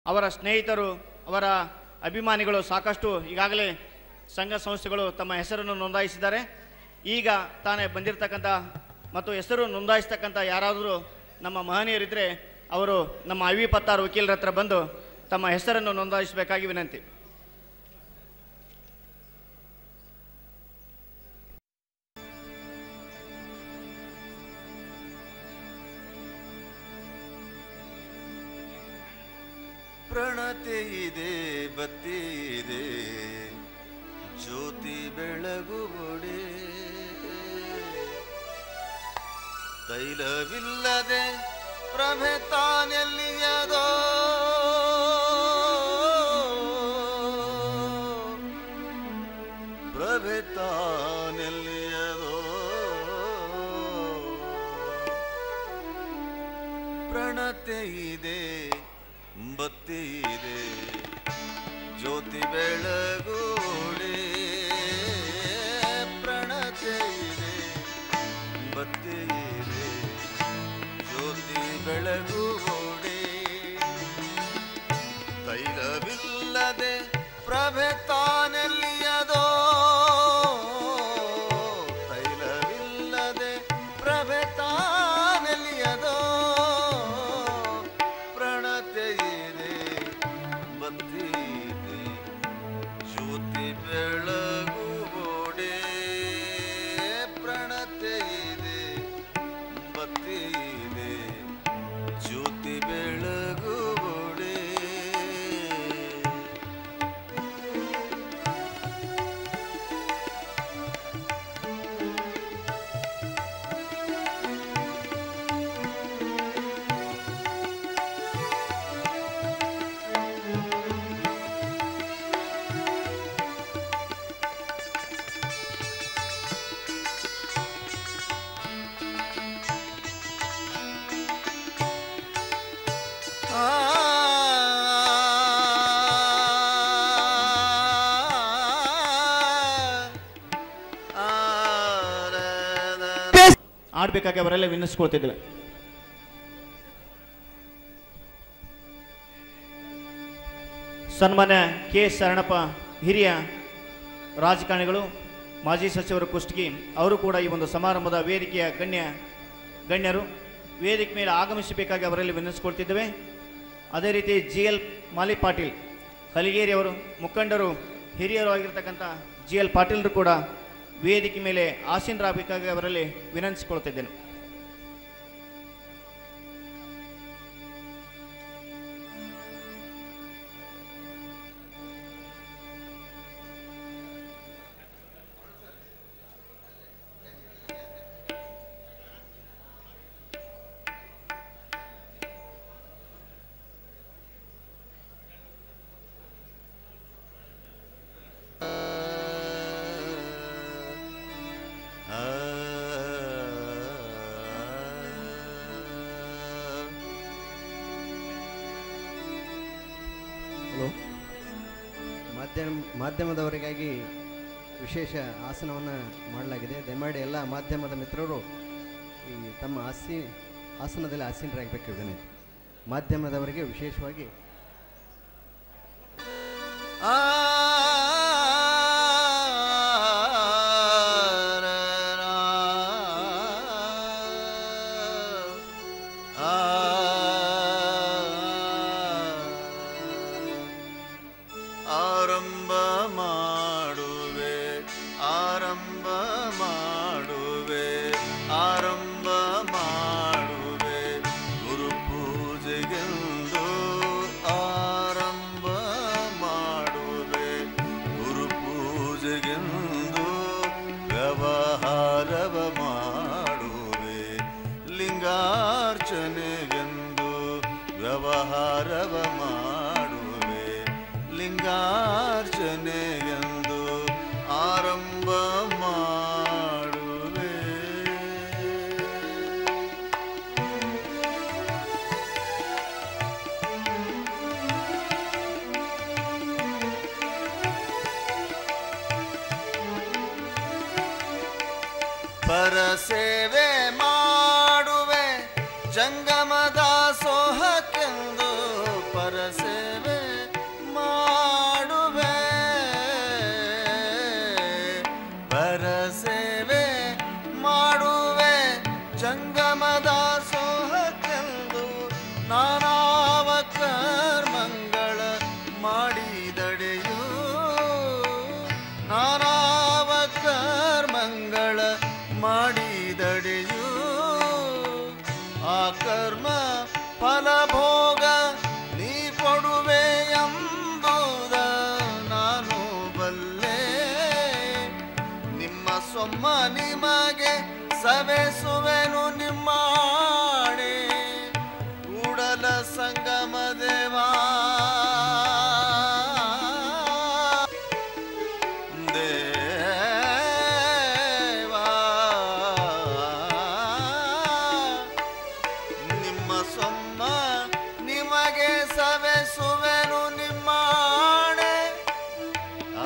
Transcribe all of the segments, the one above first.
ಅವರ ಸ್ನೇಹಿತರು ಅವರ ಅಭಿಮಾನಿಗಳು ಸಾಕಷ್ಟು ಈಗಾಗಲೇ ಸಂಘ ಸಂಸ್ಥೆಗಳು ತಮ್ಮ ಹೆಸರನ್ನು ನೋಂದಾಯಿಸಿದ್ದಾರೆ ಈಗ ತಾನೇ ಬಂದಿರತಕ್ಕಂಥ ಮತ್ತು ಹೆಸರು ನೋಂದಾಯಿಸ್ತಕ್ಕಂಥ ಯಾರಾದರೂ ನಮ್ಮ ಮಹನೀಯರಿದ್ದರೆ ಅವರು ನಮ್ಮ ಐ ವಿ ಪತ್ತಾರು ವಕೀಲರ ಹತ್ರ ಬಂದು ತಮ್ಮ ಹೆಸರನ್ನು ನೋಂದಾಯಿಸಬೇಕಾಗಿ ವಿನಂತಿ ಪ್ರಣತೆ ಇದೆ ಬತ್ತಿ ಇದೆ ಜ್ಯೋತಿ ಬೆಳಗುಗೊಡೆ ತೈಲವಿಲ್ಲದೆ ಪ್ರಭೆ ತಾನೆಲ್ಲಿಯದೋ ಪ್ರಭೆ ತಾನೆಲ್ಲಿಯದೋ ಪ್ರಣತೆ ಇದೆ ಬತ್ತಿ ಇದೆ ಜ್ಯೋತಿ ಬೆಳಗೋಡೆ ಪ್ರಣತೆ ಇದೆ ಬತ್ತಿ ಇದೆ ಜ್ಯೋತಿ ಬೆಳಗುಗೋಡೆ ತೈಲವಿಲ್ಲದೆ ಪ್ರಭೆ ತಾನೆಲ್ಲಿಯದೋ ತೈಲವಿಲ್ಲದೆ ಪ್ರಭೆ ತಾನೆಲ್ಲಿಯದೋ ಪ್ರಣತೆ ಇದೆ ಬತ್ತಿ ಇದೆ ಜ್ಯೋತಿ ಬೆಳಗುಗೋಡೆ ಪ್ರಣತೆ ಇದೆ ಬತ್ತಿ ಇದೆ ಜ್ಯೋತಿ ಬೆಳಗುಗೋಡೆ ಆಡಬೇಕಾಗಿ ಅವರೆಲ್ಲ ವಿನಿಸ್ಕೊಳ್ತಿದ್ದೇವೆ ಸನ್ಮಾನ್ಯ ಕೆ ಎಸ್ ಶರಣಪ್ಪ ಹಿರಿಯ ರಾಜಕಾರಣಿಗಳು ಮಾಜಿ ಸಚಿವರು ಕುಷ್ಟಗಿ ಅವರು ಕೂಡ ಈ ಒಂದು ಸಮಾರಂಭದ ವೇದಿಕೆಯ ಗಣ್ಯ ಗಣ್ಯರು ವೇದಿಕೆ ಮೇಲೆ ಆಗಮಿಸಬೇಕಾಗಿ ಅವರಲ್ಲಿ ವಿನಿಸ್ಕೊಳ್ತಿದ್ದೇವೆ ಅದೇ ರೀತಿ ಜಿ ಎಲ್ ಮಾಲಿ ಪಾಟೀಲ್ ಹಲಿಗೇರಿ ಅವರು ಮುಖಂಡರು ಹಿರಿಯರು ಆಗಿರ್ತಕ್ಕಂಥ ಜಿ ಎಲ್ ಪಾಟೀಲ್ರು ಕೂಡ ವೇದಿಕೆ ಮೇಲೆ ಆಸೀನರಾಗಬೇಕಾಗಿ ಅವರಲ್ಲಿ ವಿನಂತಿಸಿಕೊಳ್ತಿದ್ದೇನೆ ಹಲೋ ಮಾಧ್ಯಮ ಮಾಧ್ಯಮದವರಿಗಾಗಿ ವಿಶೇಷ ಆಸನವನ್ನು ಮಾಡಲಾಗಿದೆ ದಯಮಾಡಿ ಎಲ್ಲ ಮಾಧ್ಯಮದ ಮಿತ್ರರು ಈ ತಮ್ಮ ಆಸಿ ಆಸನದಲ್ಲಿ ಆಸೀನರಾಗಬೇಕು ವಿನಂತಿ ಮಾಧ್ಯಮದವರಿಗೆ ವಿಶೇಷವಾಗಿ ಆ ಆರಂಭ ಮಾಡುವೆ ಆರಂಭ ಮಾಡುವೆ ಆರಂಭ ಮಾಡುವೆ ಗುರು ಪೂಜೆಗೆಂದು ಆರಂಭ ಮಾಡುವೆ ಗುರು ಪೂಜೆಗೆಂದು ವ್ಯವಹಾರವ ಮಾಡುವೆ ಲಿಂಗಾರ್ಚನೆಗೆಂದು ವ್ಯವಹಾರವ ಮಾಡುವೆ ಲಿಂಗಾರ್ಚನೆಗೆಂದು ಆರಂಭ ಮಾಡುವೆ ಪರಸೇವೆ ಮಾಡುವೆ ಜಂಗಮದ ಸೋಹಕ್ಕೆಂದು ಪರಸೇವೆ ಕೊಡುವೆ ಎಂಬುದ ನಾನು ಬಲ್ಲೆ ನಿಮ್ಮ ಸೊಮ್ಮ ನಿಮಗೆ ಸವೆಸುವೆನು ನಿಮ್ಮಾಣೆ ಕೂಡಲ ಸಂಗಮ ದೇವಾ ದೇವಾ ನಿಮ್ಮ ಸೊಮ್ಮ ನಿಮಗೆ ಸವೆಸುವೆನು ನಿಮ್ಮಾಣೆ ಆ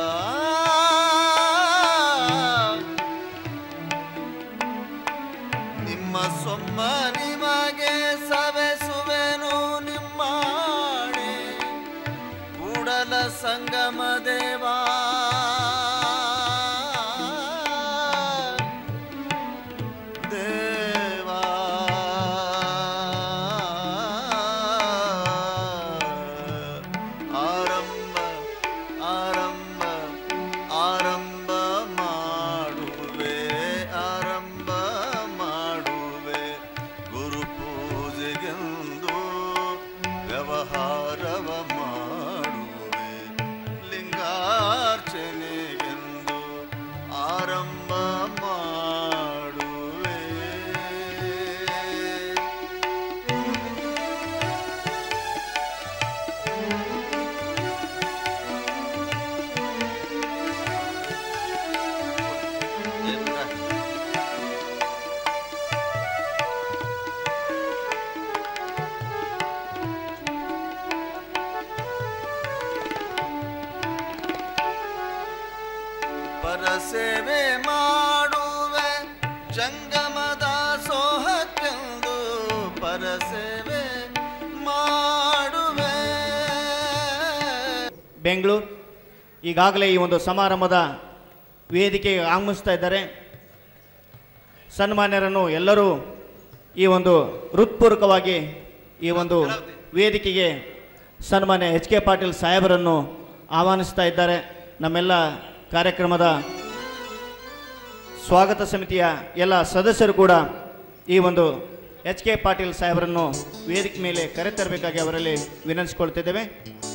ನಿಮ್ಮ ಸೊಮ್ಮ ನಿಮಗೆ ಸವೆಸುವೆನು ನಿಮ್ಮಾಣೆ ಕೂಡಲ ಸಂಗಮ ದೇವಾ ದೇವಾ ಆರಂಭ ಆರಂಭ ಆರಂಭ ಮಾಡುವೆ ಆರಂಭ ಮಾಡುವೆ ಗುರು ಪೂಜೆಗೆಂದು ವ್ಯವಹಾರವ ಮಾಡುವೆ ಲಿಂಗಾರ್ಚನೆಗೆಂದು ಆರಂಭ ಮಾಡುವೆ ಪರಸೇವೆ ಮಾಡುವೆ ಜಂಗಮದ ಸೋಹಕ್ಕೆಂದು ಪರಸೇವೆ ಮಾಡುವೆ ಬೆಂಗಳೂರು ಈಗಾಗಲೇ ಈ ಒಂದು ಸಮಾರಂಭದ ವೇದಿಕೆಗೆ ಆಗಮಿಸ್ತಾ ಇದ್ದಾರೆ ಸನ್ಮಾನ್ಯರನ್ನು ಎಲ್ಲರೂ ಈ ಒಂದು ಹೃತ್ಪೂರ್ವಕವಾಗಿ ಈ ಒಂದು ವೇದಿಕೆಗೆ ಸನ್ಮಾನ್ಯ ಎಚ್ ಕೆ ಪಾಟೀಲ್ ಸಾಹೇಬರನ್ನು ಆಹ್ವಾನಿಸ್ತಾ ಇದ್ದಾರೆ ನಮ್ಮೆಲ್ಲ ಕಾರ್ಯಕ್ರಮದ ಸ್ವಾಗತ ಸಮಿತಿಯ ಎಲ್ಲ ಸದಸ್ಯರು ಕೂಡ ಈ ಒಂದು ಎಚ್ ಕೆ ಪಾಟೀಲ್ ಸಾಹೇಬರನ್ನು ವೇದಿಕೆ ಮೇಲೆ ಕರೆತರಬೇಕಾಗಿ ಅವರಲ್ಲಿ ವಿನಂತಿಸಿಕೊಳ್ತಿದ್ದೇವೆ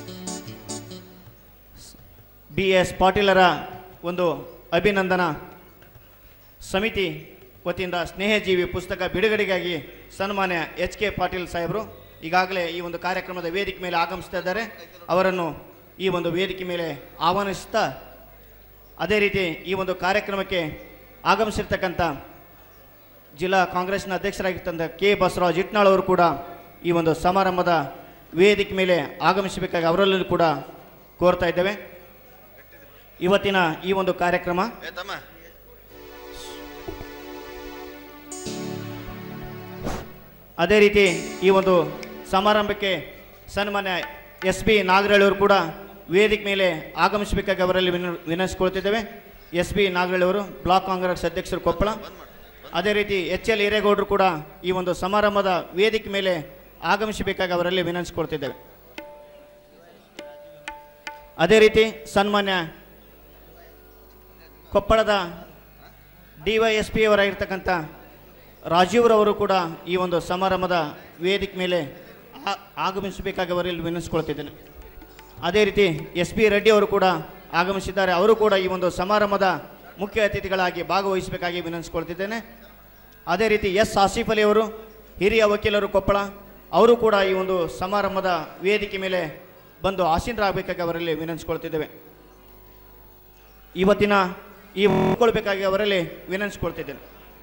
ಬಿ ಎಸ್ ಪಾಟೀಲರ ಒಂದು ಅಭಿನಂದನಾ ಸಮಿತಿ ವತಿಯಿಂದ ಸ್ನೇಹಜೀವಿ ಪುಸ್ತಕ ಬಿಡುಗಡೆಗಾಗಿ ಸನ್ಮಾನ್ಯ ಎಚ್ ಕೆ ಪಾಟೀಲ್ ಸಾಹೇಬರು ಈಗಾಗಲೇ ಈ ಒಂದು ಕಾರ್ಯಕ್ರಮದ ವೇದಿಕೆ ಮೇಲೆ ಆಗಮಿಸ್ತಾ ಇದ್ದಾರೆ ಅವರನ್ನು ಈ ಒಂದು ವೇದಿಕೆ ಮೇಲೆ ಆಹ್ವಾನಿಸುತ್ತಾ ಅದೇ ರೀತಿ ಈ ಒಂದು ಕಾರ್ಯಕ್ರಮಕ್ಕೆ ಆಗಮಿಸಿರ್ತಕ್ಕಂಥ ಜಿಲ್ಲಾ ಕಾಂಗ್ರೆಸ್ನ ಅಧ್ಯಕ್ಷರಾಗಿರ್ತಂಥ ಕೆ ಬಸವರಾಜ್ ಇಟ್ನಾಳ್ ಅವರು ಕೂಡ ಈ ಒಂದು ಸಮಾರಂಭದ ವೇದಿಕೆ ಮೇಲೆ ಆಗಮಿಸಬೇಕಾಗಿ ಅವರಲ್ಲೂ ಕೂಡ ಕೋರ್ತಾ ಇದ್ದೇವೆ ಇವತ್ತಿನ ಈ ಒಂದು ಕಾರ್ಯಕ್ರಮ ಏ ತಮ್ಮ ಅದೇ ರೀತಿ ಈ ಒಂದು ಸಮಾರಂಭಕ್ಕೆ ಸನ್ಮಾನ್ಯ ಎಸ್ ಬಿ ನಾಗರಳ್ಳಿಯವರು ಕೂಡ ವೇದಿಕೆ ಮೇಲೆ ಆಗಮಿಸಬೇಕಾಗಿ ಅವರಲ್ಲಿ ವಿನ ವಿನಂತಿಸ್ಕೊಳ್ತಿದ್ದೇವೆ ಎಸ್ ಬಿ ನಾಗರಳ್ಳಿಯವರು ಬ್ಲಾಕ್ ಕಾಂಗ್ರೆಸ್ ಅಧ್ಯಕ್ಷರು ಕೊಪ್ಪಳ ಅದೇ ರೀತಿ ಎಚ್ ಎಲ್ ಹಿರೇಗೌಡರು ಕೂಡ ಈ ಒಂದು ಸಮಾರಂಭದ ವೇದಿಕೆ ಮೇಲೆ ಆಗಮಿಸಬೇಕಾಗಿ ಅವರಲ್ಲಿ ವಿನಂತಿಸ್ಕೊಳ್ತಿದ್ದೇವೆ ಅದೇ ರೀತಿ ಸನ್ಮಾನ್ಯ ಕೊಪ್ಪಳದ ಡಿ ವೈ ಎಸ್ ಪಿ ಅವರಾಗಿರ್ತಕ್ಕಂಥ ರಾಜೀವ್ರವರು ಕೂಡ ಈ ಒಂದು ಸಮಾರಂಭದ ವೇದಿಕೆ ಮೇಲೆ ಆ- ಆಗಮಿಸಬೇಕಾಗಿ ಅವರಲ್ಲಿ ವಿನಿಸ್ಕೊಳ್ತಿದ್ದೇನೆ ಅದೇ ರೀತಿ ಎಸ್ ಪಿ ರೆಡ್ಡಿ ಅವರು ಕೂಡ ಆಗಮಿಸಿದ್ದಾರೆ ಅವರು ಕೂಡ ಈ ಒಂದು ಸಮಾರಂಭದ ಮುಖ್ಯ ಅತಿಥಿಗಳಾಗಿ ಭಾಗವಹಿಸಬೇಕಾಗಿ ವಿನಂತಿಸ್ಕೊಳ್ತಿದ್ದೇನೆ ಅದೇ ರೀತಿ ಎಸ್ ಆಸಿಫ್ ಅಲಿ ಅವರು ಹಿರಿಯ ವಕೀಲರು ಕೊಪ್ಪಳ ಅವರು ಕೂಡ ಈ ಒಂದು ಸಮಾರಂಭದ ವೇದಿಕೆ ಮೇಲೆ ಬಂದು ಆಸೀನರಾಗಬೇಕಾಗಿ ಅವರಲ್ಲಿ ವಿನಂತಿಸ್ಕೊಳ್ತಿದ್ದೇವೆ ಇವತ್ತಿನ ಈ ಉಳ್ಕೊಳ್ಬೇಕಾಗಿ ಅವರಲ್ಲಿ ವಿನಂತಿಸ್ಕೊಳ್ತಿದ್ದೇನೆ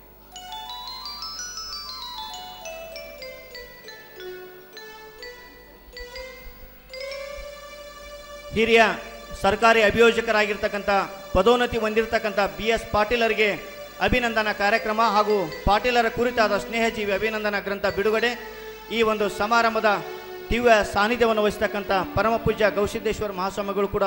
ಹಿರಿಯ ಸರ್ಕಾರಿ ಅಭಿಯೋಜಕರಾಗಿರ್ತಕ್ಕಂಥ ಪದೋನ್ನತಿ ಹೊಂದಿರತಕ್ಕಂಥ ಬಿ ಎಸ್ ಪಾಟೀಲರಿಗೆ ಅಭಿನಂದನಾ ಕಾರ್ಯಕ್ರಮ ಹಾಗೂ ಪಾಟೀಲರ ಕುರಿತಾದ ಸ್ನೇಹಜೀವಿ ಅಭಿನಂದನಾ ಗ್ರಂಥ ಬಿಡುಗಡೆ ಈ ಒಂದು ಸಮಾರಂಭದ ದಿವ್ಯ ಸಾನ್ನಿಧ್ಯವನ್ನು ವಹಿಸ್ತಕ್ಕಂಥ ಪರಮ ಪೂಜ್ಯ ಗೌಸಿದ್ದೇಶ್ವರ ಮಹಾಸ್ವಾಮಿಗಳು ಕೂಡ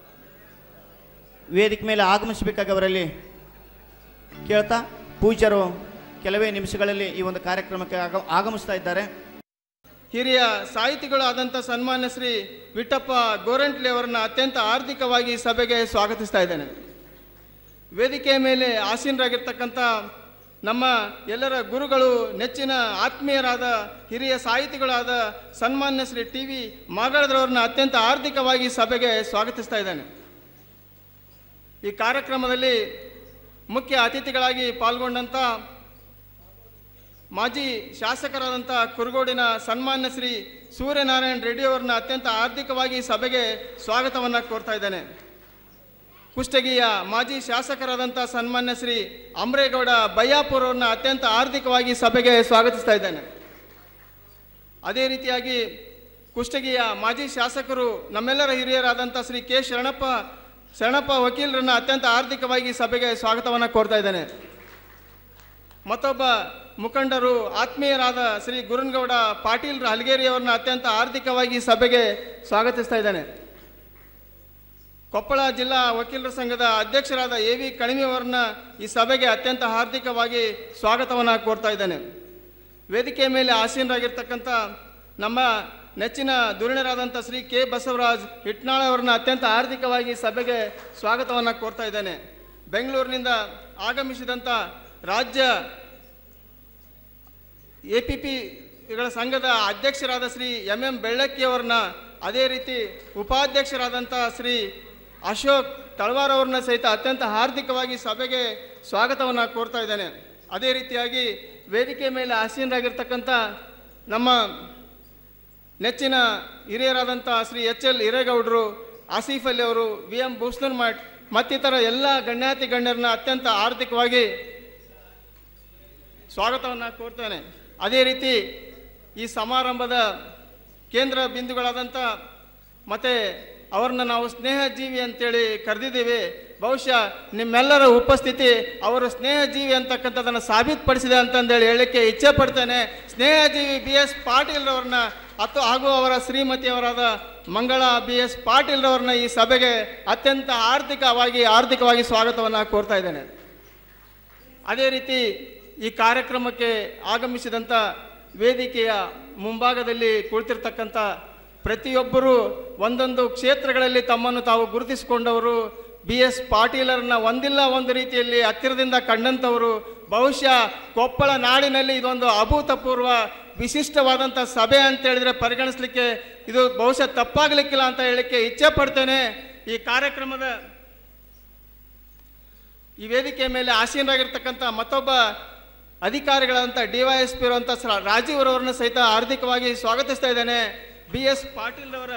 ವೇದಿಕೆ ಮೇಲೆ ಆಗಮಿಸಬೇಕಾಗಿ ಅವರಲ್ಲಿ ಕೇಳ್ತಾ ಪೂಜ್ಯರು ಕೆಲವೇ ನಿಮಿಷಗಳಲ್ಲಿ ಈ ಒಂದು ಕಾರ್ಯಕ್ರಮಕ್ಕೆ ಆಗ ಆಗಮಿಸ್ತಾ ಇದ್ದಾರೆ ಹಿರಿಯ ಸಾಹಿತಿಗಳು ಆದಂಥ ಸನ್ಮಾನ್ಯ ಶ್ರೀ ವಿಠಪ್ಪ ಗೋರಂಟ್ಲಿ ಅವರನ್ನ ಅತ್ಯಂತ ಆರ್ಥಿಕವಾಗಿ ಸಭೆಗೆ ಸ್ವಾಗತಿಸ್ತಾ ಇದ್ದೇನೆ ವೇದಿಕೆಯ ಮೇಲೆ ಆಸೀನರಾಗಿರ್ತಕ್ಕಂಥ ನಮ್ಮ ಎಲ್ಲರ ಗುರುಗಳು ನೆಚ್ಚಿನ ಆತ್ಮೀಯರಾದ ಹಿರಿಯ ಸಾಹಿತಿಗಳಾದ ಸನ್ಮಾನ್ಯ ಶ್ರೀ ಟಿ ವಿ ಮಾಗಳದ್ರವ್ರನ್ನ ಅತ್ಯಂತ ಆರ್ಥಿಕವಾಗಿ ಸಭೆಗೆ ಸ್ವಾಗತಿಸ್ತಾ ಇದ್ದೇನೆ ಈ ಕಾರ್ಯಕ್ರಮದಲ್ಲಿ ಮುಖ್ಯ ಅತಿಥಿಗಳಾಗಿ ಪಾಲ್ಗೊಂಡಂಥ ಮಾಜಿ ಶಾಸಕರಾದಂಥ ಕುರುಗೋಡಿನ ಸನ್ಮಾನ್ಯ ಶ್ರೀ ಸೂರ್ಯನಾರಾಯಣ ರೆಡ್ಡಿ ಅವರನ್ನ ಅತ್ಯಂತ ಆರ್ಥಿಕವಾಗಿ ಸಭೆಗೆ ಸ್ವಾಗತವನ್ನು ಕೋರ್ತಾ ಇದ್ದೇನೆ ಕುಷ್ಟಗಿಯ ಮಾಜಿ ಶಾಸಕರಾದಂಥ ಸನ್ಮಾನ್ಯ ಶ್ರೀ ಅಮರೇಗೌಡ ಬಯ್ಯಾಪುರ ಅವ್ರನ್ನ ಅತ್ಯಂತ ಆರ್ಥಿಕವಾಗಿ ಸಭೆಗೆ ಸ್ವಾಗತಿಸ್ತಾ ಇದ್ದೇನೆ ಅದೇ ರೀತಿಯಾಗಿ ಕುಷ್ಟಗಿಯ ಮಾಜಿ ಶಾಸಕರು ನಮ್ಮೆಲ್ಲರ ಹಿರಿಯರಾದಂಥ ಶ್ರೀ ಕೆ ಶರಣಪ್ಪ ಶರಣಪ್ಪ ವಕೀಲರನ್ನ ಅತ್ಯಂತ ಆರ್ಥಿಕವಾಗಿ ಸಭೆಗೆ ಸ್ವಾಗತವನ್ನು ಕೋರ್ತಾ ಇದ್ದೇನೆ ಮತ್ತೊಬ್ಬ ಮುಖಂಡರು ಆತ್ಮೀಯರಾದ ಶ್ರೀ ಗುರುನ್ಗೌಡ ಪಾಟೀಲ್ ಹಲಗೇರಿ ಅವರನ್ನ ಅತ್ಯಂತ ಆರ್ಥಿಕವಾಗಿ ಸಭೆಗೆ ಸ್ವಾಗತಿಸ್ತಾ ಇದ್ದೇನೆ ಕೊಪ್ಪಳ ಜಿಲ್ಲಾ ವಕೀಲರ ಸಂಘದ ಅಧ್ಯಕ್ಷರಾದ ಎ ವಿ ಕಣಿವೆ ಅವರನ್ನ ಈ ಸಭೆಗೆ ಅತ್ಯಂತ ಹಾರ್ದಿಕವಾಗಿ ಸ್ವಾಗತವನ್ನು ಕೋರ್ತಾ ಇದ್ದೇನೆ ವೇದಿಕೆಯ ಮೇಲೆ ಆಸೀನರಾಗಿರ್ತಕ್ಕಂಥ ನಮ್ಮ ನೆಚ್ಚಿನ ಧುರೀಣರಾದಂಥ ಶ್ರೀ ಕೆ ಬಸವರಾಜ್ ಹಿಟ್ನಾಳ ಅವರನ್ನ ಅತ್ಯಂತ ಆರ್ಥಿಕವಾಗಿ ಸಭೆಗೆ ಸ್ವಾಗತವನ್ನು ಕೋರ್ತಾ ಇದ್ದೇನೆ ಬೆಂಗಳೂರಿನಿಂದ ಆಗಮಿಸಿದಂಥ ರಾಜ್ಯ ಎ ಪಿ ಪಿಗಳ ಸಂಘದ ಅಧ್ಯಕ್ಷರಾದ ಶ್ರೀ ಎಂ ಎಂ ಬೆಳ್ಳಕ್ಕಿ ಅವರನ್ನ ಅದೇ ರೀತಿ ಉಪಾಧ್ಯಕ್ಷರಾದಂಥ ಶ್ರೀ ಅಶೋಕ್ ತಳವಾರ್ ಅವ್ರನ್ನ ಸಹಿತ ಅತ್ಯಂತ ಹಾರ್ದಿಕವಾಗಿ ಸಭೆಗೆ ಸ್ವಾಗತವನ್ನು ಕೋರ್ತಾ ಇದ್ದೇನೆ ಅದೇ ರೀತಿಯಾಗಿ ವೇದಿಕೆ ಮೇಲೆ ಆಸೀನರಾಗಿರ್ತಕ್ಕಂಥ ನಮ್ಮ ನೆಚ್ಚಿನ ಹಿರಿಯರಾದಂಥ ಶ್ರೀ ಎಚ್ ಎಲ್ ಹಿರೇಗೌಡರು ಆಸೀಫ್ ಅಲಿ ಅವರು ವಿ ಎಂ ಭೂಷಣ್ ಮಠ್ ಮತ್ತಿತರ ಎಲ್ಲ ಗಣ್ಯಾತಿ ಗಣ್ಯರನ್ನ ಅತ್ಯಂತ ಆರ್ಥಿಕವಾಗಿ ಸ್ವಾಗತವನ್ನು ಕೋರ್ತೇನೆ ಅದೇ ರೀತಿ ಈ ಸಮಾರಂಭದ ಕೇಂದ್ರ ಬಿಂದುಗಳಾದಂಥ ಮತ್ತು ಅವ್ರನ್ನ ನಾವು ಸ್ನೇಹಜೀವಿ ಅಂತೇಳಿ ಕರೆದಿದ್ದೀವಿ ಬಹುಶಃ ನಿಮ್ಮೆಲ್ಲರ ಉಪಸ್ಥಿತಿ ಅವರು ಸ್ನೇಹಜೀವಿ ಅಂತಕ್ಕಂಥದ್ದನ್ನು ಸಾಬೀತುಪಡಿಸಿದೆ ಅಂತಂದೇಳಿ ಹೇಳಲಿಕ್ಕೆ ಇಚ್ಛೆ ಪಡ್ತೇನೆ ಸ್ನೇಹಜೀವಿ ಬಿ ಎಸ್ ಪಾಟೀಲ್ರವ್ರನ್ನ ಮತ್ತು ಹಾಗೂ ಅವರ ಶ್ರೀಮತಿಯವರಾದ ಮಂಗಳ ಬಿ ಎಸ್ ಪಾಟೀಲ್ರವ್ರನ್ನ ಈ ಸಭೆಗೆ ಅತ್ಯಂತ ಆರ್ಥಿಕವಾಗಿ ಆರ್ಥಿಕವಾಗಿ ಸ್ವಾಗತವನ್ನು ಕೋರ್ತಾ ಇದ್ದೇನೆ ಅದೇ ರೀತಿ ಈ ಕಾರ್ಯಕ್ರಮಕ್ಕೆ ಆಗಮಿಸಿದಂಥ ವೇದಿಕೆಯ ಮುಂಭಾಗದಲ್ಲಿ ಕುಳಿತಿರ್ತಕ್ಕಂಥ ಪ್ರತಿಯೊಬ್ಬರು ಒಂದೊಂದು ಕ್ಷೇತ್ರಗಳಲ್ಲಿ ತಮ್ಮನ್ನು ತಾವು ಗುರುತಿಸಿಕೊಂಡವರು ಬಿ ಎಸ್ ಪಾಟೀಲರನ್ನ ಒಂದಿಲ್ಲ ಒಂದು ರೀತಿಯಲ್ಲಿ ಹತ್ತಿರದಿಂದ ಕಂಡಂಥವರು ಬಹುಶಃ ಕೊಪ್ಪಳ ನಾಡಿನಲ್ಲಿ ಇದೊಂದು ಅಭೂತಪೂರ್ವ ವಿಶಿಷ್ಟವಾದಂಥ ಸಭೆ ಅಂತ ಹೇಳಿದ್ರೆ ಪರಿಗಣಿಸಲಿಕ್ಕೆ ಇದು ಬಹುಶಃ ತಪ್ಪಾಗಲಿಕ್ಕಿಲ್ಲ ಅಂತ ಹೇಳಲಿಕ್ಕೆ ಇಚ್ಛೆ ಪಡ್ತೇನೆ ಈ ಕಾರ್ಯಕ್ರಮದ ಈ ವೇದಿಕೆ ಮೇಲೆ ಆಸೀನರಾಗಿರ್ತಕ್ಕಂಥ ಮತ್ತೊಬ್ಬ ಅಧಿಕಾರಿಗಳಂತ ಡಿ ವೈ ಎಸ್ ಪಿ ಇರುವಂಥ ಸ- ರಾಜೀವ್ ಅವರನ್ನು ಸಹಿತ ಹಾರ್ದಿಕವಾಗಿ ಸ್ವಾಗತಿಸ್ತಾ ಇದ್ದೇನೆ ಬಿ ಎಸ್ ಪಾಟೀಲ್ ಅವರ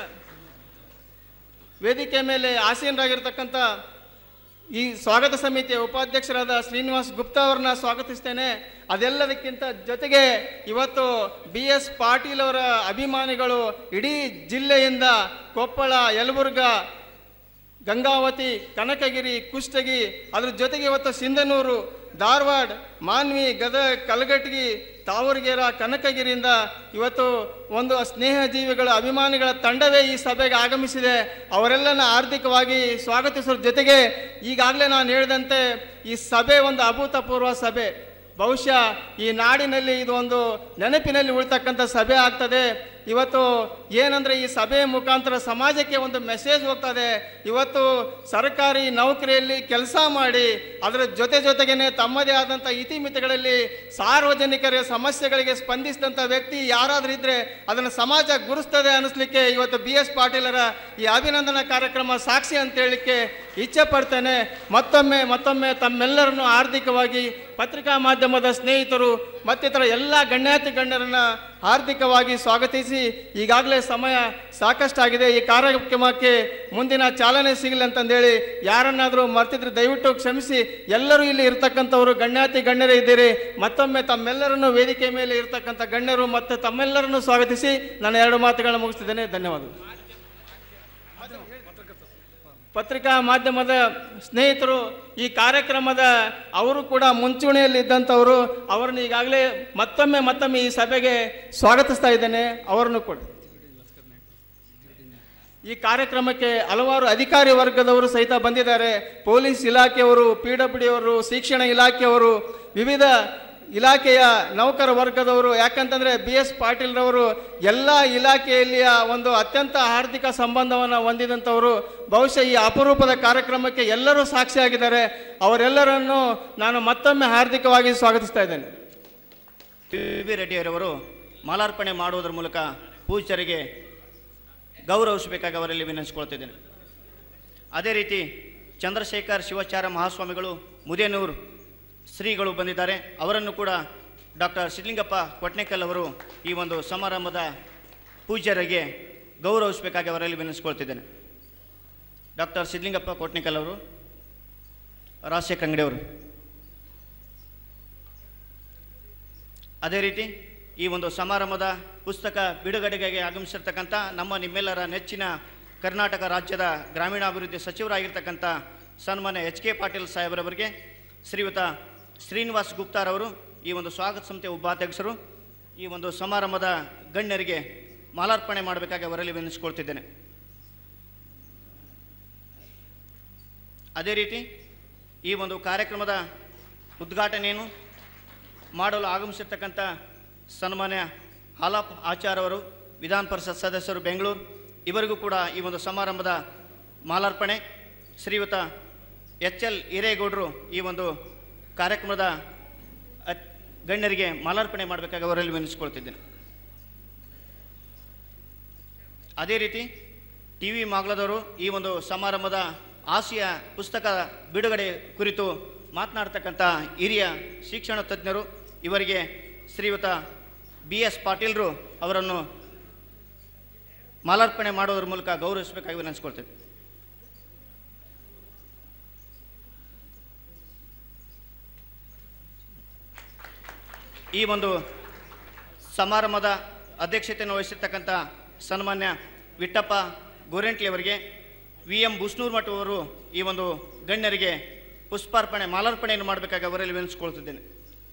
ವೇದಿಕೆ ಮೇಲೆ ಆಸೀನರಾಗಿರ್ತಕ್ಕಂಥ ಈ ಸ್ವಾಗತ ಸಮಿತಿಯ ಉಪಾಧ್ಯಕ್ಷರಾದ ಶ್ರೀನಿವಾಸ್ ಗುಪ್ತಾ ಅವರನ್ನ ಸ್ವಾಗತಿಸ್ತೇನೆ ಅದೆಲ್ಲದಕ್ಕಿಂತ ಜೊತೆಗೆ ಇವತ್ತು ಬಿ ಎಸ್ ಪಾಟೀಲ್ ಅವರ ಅಭಿಮಾನಿಗಳು ಇಡೀ ಜಿಲ್ಲೆಯಿಂದ ಕೊಪ್ಪಳ ಯಲಬುರ್ಗಾ ಗಂಗಾವತಿ ಕನಕಗಿರಿ ಕುಷ್ಟಗಿ ಅದ್ರ ಜೊತೆಗೆ ಇವತ್ತು ಸಿಂಧನೂರು ಧಾರವಾಡ ಮಾನ್ವಿ ಗದಗ ಕಲಘಟಗಿ ತಾವರಗೆರೆ ಕನಕಗಿರಿಯಿಂದ ಇವತ್ತು ಒಂದು ಸ್ನೇಹ ಜೀವಿಗಳ ಅಭಿಮಾನಿಗಳ ತಂಡವೇ ಈ ಸಭೆಗೆ ಆಗಮಿಸಿದೆ ಅವರೆಲ್ಲನ ಆರ್ಥಿಕವಾಗಿ ಸ್ವಾಗತಿಸೋದ್ರ ಜೊತೆಗೆ ಈಗಾಗಲೇ ನಾನು ಹೇಳಿದಂತೆ ಈ ಸಭೆ ಒಂದು ಅಭೂತಪೂರ್ವ ಸಭೆ ಬಹುಶಃ ಈ ನಾಡಿನಲ್ಲಿ ಇದು ಒಂದು ನೆನಪಿನಲ್ಲಿ ಉಳಿತಕ್ಕಂಥ ಸಭೆ ಆಗ್ತದೆ ಇವತ್ತು ಏನಂದ್ರೆ ಈ ಸಭೆಯ ಮುಖಾಂತರ ಸಮಾಜಕ್ಕೆ ಒಂದು ಮೆಸೇಜ್ ಹೋಗ್ತದೆ ಇವತ್ತು ಸರ್ಕಾರಿ ನೌಕರಿಯಲ್ಲಿ ಕೆಲಸ ಮಾಡಿ ಅದರ ಜೊತೆ ಜೊತೆಗೇನೆ ತಮ್ಮದೇ ಆದಂಥ ಇತಿಮಿತಿಗಳಲ್ಲಿ ಸಾರ್ವಜನಿಕರ ಸಮಸ್ಯೆಗಳಿಗೆ ಸ್ಪಂದಿಸಿದಂಥ ವ್ಯಕ್ತಿ ಯಾರಾದರೂ ಇದ್ರೆ ಅದನ್ನು ಸಮಾಜ ಗುರುಸ್ತದೆ ಅನ್ನಿಸ್ಲಿಕ್ಕೆ ಇವತ್ತು ಬಿ ಎಸ್ ಪಾಟೀಲರ ಈ ಅಭಿನಂದನಾ ಕಾರ್ಯಕ್ರಮ ಸಾಕ್ಷಿ ಅಂತ ಹೇಳಲಿಕ್ಕೆ ಇಚ್ಛೆ ಪಡ್ತೇನೆ ಮತ್ತೊಮ್ಮೆ ಮತ್ತೊಮ್ಮೆ ತಮ್ಮೆಲ್ಲರನ್ನು ಆರ್ಥಿಕವಾಗಿ ಪತ್ರಿಕಾ ಮಾಧ್ಯಮದ ಸ್ನೇಹಿತರು ಮತ್ತಿತರ ಎಲ್ಲ ಗಣ್ಯಾತಿ ಗಣ್ಯರನ್ನ ಹಾರ್ದಿಕವಾಗಿ ಸ್ವಾಗತಿಸಿ ಈಗಾಗಲೇ ಸಮಯ ಸಾಕಷ್ಟಾಗಿದೆ ಈ ಕಾರ್ಯಕ್ರಮಕ್ಕೆ ಮುಂದಿನ ಚಾಲನೆ ಸಿಗಲಿ ಅಂತಂದೇಳಿ ಯಾರನ್ನಾದರೂ ಮರ್ತಿದ್ರೆ ದಯವಿಟ್ಟು ಕ್ಷಮಿಸಿ ಎಲ್ಲರೂ ಇಲ್ಲಿ ಇರ್ತಕ್ಕಂಥವರು ಗಣ್ಯಾತಿ ಗಣ್ಯರೇ ಇದ್ದೀರಿ ಮತ್ತೊಮ್ಮೆ ತಮ್ಮೆಲ್ಲರನ್ನು ವೇದಿಕೆ ಮೇಲೆ ಇರ್ತಕ್ಕಂಥ ಗಣ್ಯರು ಮತ್ತು ತಮ್ಮೆಲ್ಲರನ್ನು ಸ್ವಾಗತಿಸಿ ನಾನು ಎರಡು ಮಾತುಗಳನ್ನು ಮುಗಿಸ್ತಿದ್ದೇನೆ ಧನ್ಯವಾದಗಳು ಪತ್ರಿಕಾ ಮಾಧ್ಯಮದ ಸ್ನೇಹಿತರು ಈ ಕಾರ್ಯಕ್ರಮದ ಅವರು ಕೂಡ ಮುಂಚೂಣಿಯಲ್ಲಿ ಇದ್ದಂಥವರು ಅವರನ್ನು ಈಗಾಗಲೇ ಮತ್ತೊಮ್ಮೆ ಮತ್ತೊಮ್ಮೆ ಈ ಸಭೆಗೆ ಸ್ವಾಗತಿಸ್ತಾ ಇದ್ದೇನೆ ಅವರನ್ನು ಕೂಡ ಈ ಕಾರ್ಯಕ್ರಮಕ್ಕೆ ಹಲವಾರು ಅಧಿಕಾರಿ ವರ್ಗದವರು ಸಹಿತ ಬಂದಿದ್ದಾರೆ ಪೊಲೀಸ್ ಇಲಾಖೆಯವರು ಪಿ ಡಬ್ಲ್ಯೂ ಡಿ ಅವರು ಶಿಕ್ಷಣ ಇಲಾಖೆಯವರು ವಿವಿಧ ಇಲಾಖೆಯ ನೌಕರ ವರ್ಗದವರು ಯಾಕಂತಂದರೆ ಬಿ ಎಸ್ ಪಾಟೀಲ್ರವರು ಎಲ್ಲ ಇಲಾಖೆಯಲ್ಲಿಯ ಒಂದು ಅತ್ಯಂತ ಆರ್ಥಿಕ ಸಂಬಂಧವನ್ನು ಹೊಂದಿದಂಥವರು ಬಹುಶಃ ಈ ಅಪರೂಪದ ಕಾರ್ಯಕ್ರಮಕ್ಕೆ ಎಲ್ಲರೂ ಸಾಕ್ಷಿಯಾಗಿದ್ದಾರೆ ಅವರೆಲ್ಲರನ್ನು ನಾನು ಮತ್ತೊಮ್ಮೆ ಹಾರ್ದಿಕವಾಗಿ ಸ್ವಾಗತಿಸ್ತಾ ಇದ್ದೇನೆ ವಿ ವಿ ರೆಡ್ಡಿಯವರವರು ಮಾಲಾರ್ಪಣೆ ಮಾಡುವುದರ ಮೂಲಕ ಪೂಜ್ಯರಿಗೆ ಗೌರವಿಸಬೇಕಾಗಿ ಅವರಲ್ಲಿ ವಿನಂತಿಸಿಕೊಳ್ತಿದ್ದೇನೆ ಅದೇ ರೀತಿ ಚಂದ್ರಶೇಖರ್ ಶಿವಾಚಾರ್ಯ ಮಹಾಸ್ವಾಮಿಗಳು ಮುದೇನೂರು ಶ್ರೀಗಳು ಬಂದಿದ್ದಾರೆ ಅವರನ್ನು ಕೂಡ ಡಾಕ್ಟರ್ ಸಿದ್ಲಿಂಗಪ್ಪ ಕೊಟ್ನೇಕಲ್ ಅವರು ಈ ಒಂದು ಸಮಾರಂಭದ ಪೂಜ್ಯರಿಗೆ ಗೌರವಿಸಬೇಕಾಗಿ ಅವರಲ್ಲಿ ವಿನಂತಿಸಿಕೊಳ್ತಿದ್ದೇನೆ ಡಾಕ್ಟರ್ ಸಿದ್ಲಿಂಗಪ್ಪ ಕೊಟ್ನೇಕಲ್ ಅವರು ರಾಜಶೇಖರ ಅಂಗಡಿ ಅವರು ಅದೇ ರೀತಿ ಈ ಒಂದು ಸಮಾರಂಭದ ಪುಸ್ತಕ ಬಿಡುಗಡೆಗೆ ಆಗಮಿಸಿರ್ತಕ್ಕಂಥ ನಮ್ಮ ನಿಮ್ಮೆಲ್ಲರ ನೆಚ್ಚಿನ ಕರ್ನಾಟಕ ರಾಜ್ಯದ ಗ್ರಾಮೀಣಾಭಿವೃದ್ಧಿ ಸಚಿವರಾಗಿರ್ತಕ್ಕಂಥ ಸನ್ಮಾನ್ಯ ಎಚ್ ಕೆ ಪಾಟೀಲ್ ಸಾಹೇಬರವರಿಗೆ ಶ್ರೀಯುತ ಶ್ರೀನಿವಾಸ್ ಗುಪ್ತಾರವರು ಈ ಒಂದು ಸ್ವಾಗತ ಸಮಿತಿಯ ಉಪಾಧ್ಯಕ್ಷರು ಈ ಒಂದು ಸಮಾರಂಭದ ಗಣ್ಯರಿಗೆ ಮಾಲಾರ್ಪಣೆ ಮಾಡಬೇಕಾಗಿ ಅವರಲ್ಲಿ ವಿನಿಸ್ಕೊಳ್ತಿದ್ದೇನೆ ಅದೇ ರೀತಿ ಈ ಒಂದು ಕಾರ್ಯಕ್ರಮದ ಉದ್ಘಾಟನೆಯನ್ನು ಮಾಡಲು ಆಗಮಿಸಿರ್ತಕ್ಕಂಥ ಸನ್ಮಾನ್ಯ ಹಾಲಪ್ ಆಚಾರ್ ಅವರು ವಿಧಾನ ಪರಿಷತ್ ಸದಸ್ಯರು ಬೆಂಗಳೂರು ಇವರಿಗೂ ಕೂಡ ಈ ಒಂದು ಸಮಾರಂಭದ ಮಾಲಾರ್ಪಣೆ ಶ್ರೀಯುತ ಎಚ್ ಎಲ್ ಹಿರೇಗೌಡರು ಈ ಒಂದು ಕಾರ್ಯಕ್ರಮದ ಅತ್- ಗಣ್ಯರಿಗೆ ಮಾಲಾರ್ಪಣೆ ಮಾಡಬೇಕಾಗಿ ಅವರಲ್ಲಿ ವಿನಿಸ್ಕೊಳ್ತಿದ್ದೇನೆ ಅದೇ ರೀತಿ ಟಿ ವಿ ಮಾಗ್ಲದವರು ಈ ಒಂದು ಸಮಾರಂಭದ ಆಸಿಯ ಪುಸ್ತಕ ಬಿಡುಗಡೆ ಕುರಿತು ಮಾತನಾಡ್ತಕ್ಕಂಥ ಹಿರಿಯ ಶಿಕ್ಷಣ ತಜ್ಞರು ಇವರಿಗೆ ಶ್ರೀಯುತ ಬಿ ಎಸ್ ಪಾಟೀಲ್ರು ಅವರನ್ನು ಮಾಲಾರ್ಪಣೆ ಮಾಡೋದ್ರ ಮೂಲಕ ಗೌರವಿಸಬೇಕಾಗಿ ವಿನಂತಿಸ್ಕೊಳ್ತೇವೆ ಈ ಒಂದು ಸಮಾರಂಭದ ಅಧ್ಯಕ್ಷತೆಯನ್ನು ವಹಿಸಿರ್ತಕ್ಕಂಥ ಸನ್ಮಾನ್ಯ ವಿಟ್ಟಪ್ಪ ಗೋರೆಂಟ್ಲಿ ಅವರಿಗೆ ವಿ ಎಂ ಬುಸ್ನೂರ್ ಮಠ ಅವರು ಈ ಒಂದು ಗಣ್ಯರಿಗೆ ಪುಷ್ಪಾರ್ಪಣೆ ಮಾಲಾರ್ಪಣೆಯನ್ನು ಮಾಡಬೇಕಾಗಿ ಅವರಲ್ಲಿ ವಿನಿಸ್ಕೊಳ್ತಿದ್ದೇನೆ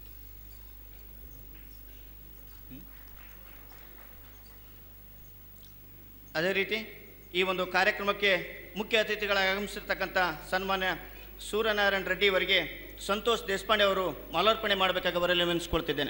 ಅದೇ ರೀತಿ ಈ ಒಂದು ಕಾರ್ಯಕ್ರಮಕ್ಕೆ ಮುಖ್ಯ ಅತಿಥಿಗಳಾಗಿ ಆಗಮಿಸಿರ್ತಕ್ಕಂಥ ಸನ್ಮಾನ್ಯ ಸೂರ್ಯನಾರಾಯಣ ರೆಡ್ಡಿ ಅವರಿಗೆ ಸಂತೋಷ್ ದೇಶಪಾಂಡೆ ಅವರು ಮಾಲಾರ್ಪಣೆ ಮಾಡಬೇಕಾಗಿ ಅವರಲ್ಲಿ ವಿನಿಸ್ಕೊಳ್ತಿದ್ದೇನೆ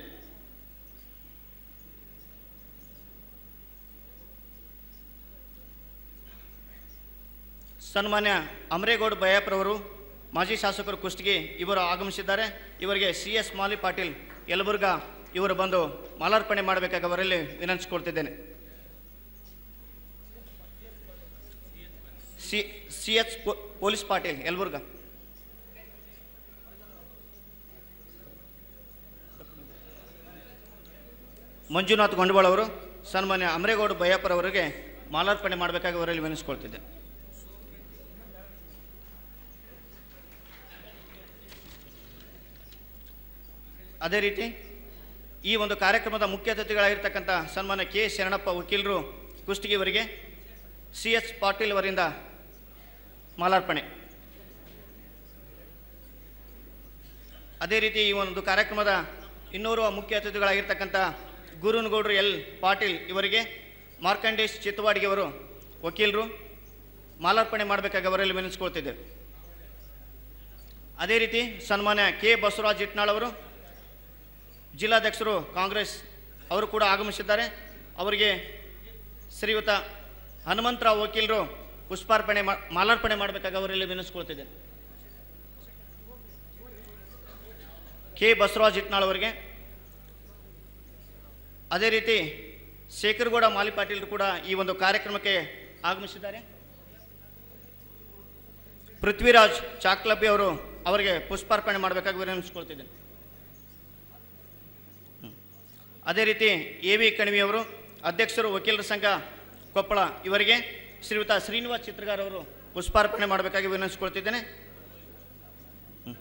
ಸನ್ಮಾನ್ಯ ಅಮರೇಗೌಡ ಬಯ್ಯಪ್ಪರವರು ಮಾಜಿ ಶಾಸಕರು ಕುಷ್ಟಗಿ ಇವರು ಆಗಮಿಸಿದ್ದಾರೆ ಇವರಿಗೆ ಸಿ ಎಸ್ ಮಾಲಿ ಪಾಟೀಲ್ ಯಲಬುರ್ಗಾ ಇವರು ಬಂದು ಮಾಲಾರ್ಪಣೆ ಮಾಡಬೇಕಾಗಿ ಅವರಲ್ಲಿ ವಿನಂತಿಸಿಕೊಳ್ತಿದ್ದೇನೆ C C H police Patil Yelburga Manjunath Gondavala ಅವರು ಸನ್ಮಾನ್ಯ ಅಮರೇಗೌಡ ಬಯ್ಯಪ್ಪರವರಿಗೆ ಮಾಲಾರ್ಪಣೆ ಮಾಡಬೇಕಾಗಿ ಅವರಲ್ಲಿ ವಿನಿಸ್ಕೊಳ್ತಿದ್ದೆ ಅದೇ ರೀತಿ ಈ ಒಂದು ಕಾರ್ಯಕ್ರಮದ ಮುಖ್ಯ ಅತಿಥಿಗಳಾಗಿರ್ತಕ್ಕಂಥ ಸನ್ಮಾನ್ಯ ಕೆ ಶರಣಪ್ಪ ವಕೀಲರು ಕುಷ್ಟಗಿಯವರಿಗೆ ಸಿ ಎಚ್ ಪಾಟೀಲ್ ಅವರಿಂದ ಮಾಲಾರ್ಪಣೆ ಅದೇ ರೀತಿ ಈ ಒಂದು ಕಾರ್ಯಕ್ರಮದ ಇನ್ನೂರು ಮುಖ್ಯ ಅತಿಥಿಗಳಾಗಿರ್ತಕ್ಕಂಥ ಗುರುನಗೌಡರು ಎಲ್ ಪಾಟೀಲ್ ಇವರಿಗೆ ಮಾರ್ಕಂಡೇಶ್ ಚಿತ್ತವಾಡಿಗೆ ಅವರು ವಕೀಲರು ಮಾಲಾರ್ಪಣೆ ಮಾಡಬೇಕಾಗಿ ಅವರಲ್ಲಿ ವಿನಿಸ್ಕೊಳ್ತಿದ್ದೇವೆ ಅದೇ ರೀತಿ ಸನ್ಮಾನ್ಯ ಕೆ ಬಸವರಾಜ್ ಇಟ್ನಾಳ್ ಅವರು ಜಿಲ್ಲಾಧ್ಯಕ್ಷರು ಕಾಂಗ್ರೆಸ್ ಅವರು ಕೂಡ ಆಗಮಿಸಿದ್ದಾರೆ ಅವರಿಗೆ ಶ್ರೀಯುತ ಹನುಮಂತರಾವ್ ವಕೀಲರು ಪುಷ್ಪಾರ್ಪಣೆ ಮಾ- ಮಾಲಾರ್ಪಣೆ ಮಾಡಬೇಕಾಗಿ ಅವರಲ್ಲಿ ವಿನಿಸ್ಕೊಳ್ತಿದ್ದೇನೆ ಕೆ ಬಸವರಾಜ್ ಇಟ್ನಾಳ್ ಅವರಿಗೆ ಅದೇ ರೀತಿ ಶೇಖರಗೌಡ ಮಾಲಿ ಪಾಟೀಲ್ ಕೂಡ ಈ ಒಂದು ಕಾರ್ಯಕ್ರಮಕ್ಕೆ ಆಗಮಿಸಿದ್ದಾರೆ ಪೃಥ್ವಿರಾಜ್ ಚಾಕ್ಲಬ್ಬಿ ಅವರು ಅವರಿಗೆ ಪುಷ್ಪಾರ್ಪಣೆ ಮಾಡಬೇಕಾಗಿ ವಿನಂತಿಸ್ಕೊಳ್ತಿದ್ದೇನೆ ಹ್ಮ್. ಅದೇ ರೀತಿ ಎ ವಿ ಕಣಿವಿ ಅವರು ಅಧ್ಯಕ್ಷರು ವಕೀಲರ ಸಂಘ ಕೊಪ್ಪಳ ಇವರಿಗೆ ಶ್ರೀಯುತ ಶ್ರೀನಿವಾಸ್ ಚಿತ್ರಗಾರ್ ಅವರು ಪುಷ್ಪಾರ್ಪಣೆ ಮಾಡಬೇಕಾಗಿ ವಿನಂತಿಸ್ಕೊಳ್ತಿದ್ದೇನೆ ಹ್ಮ್.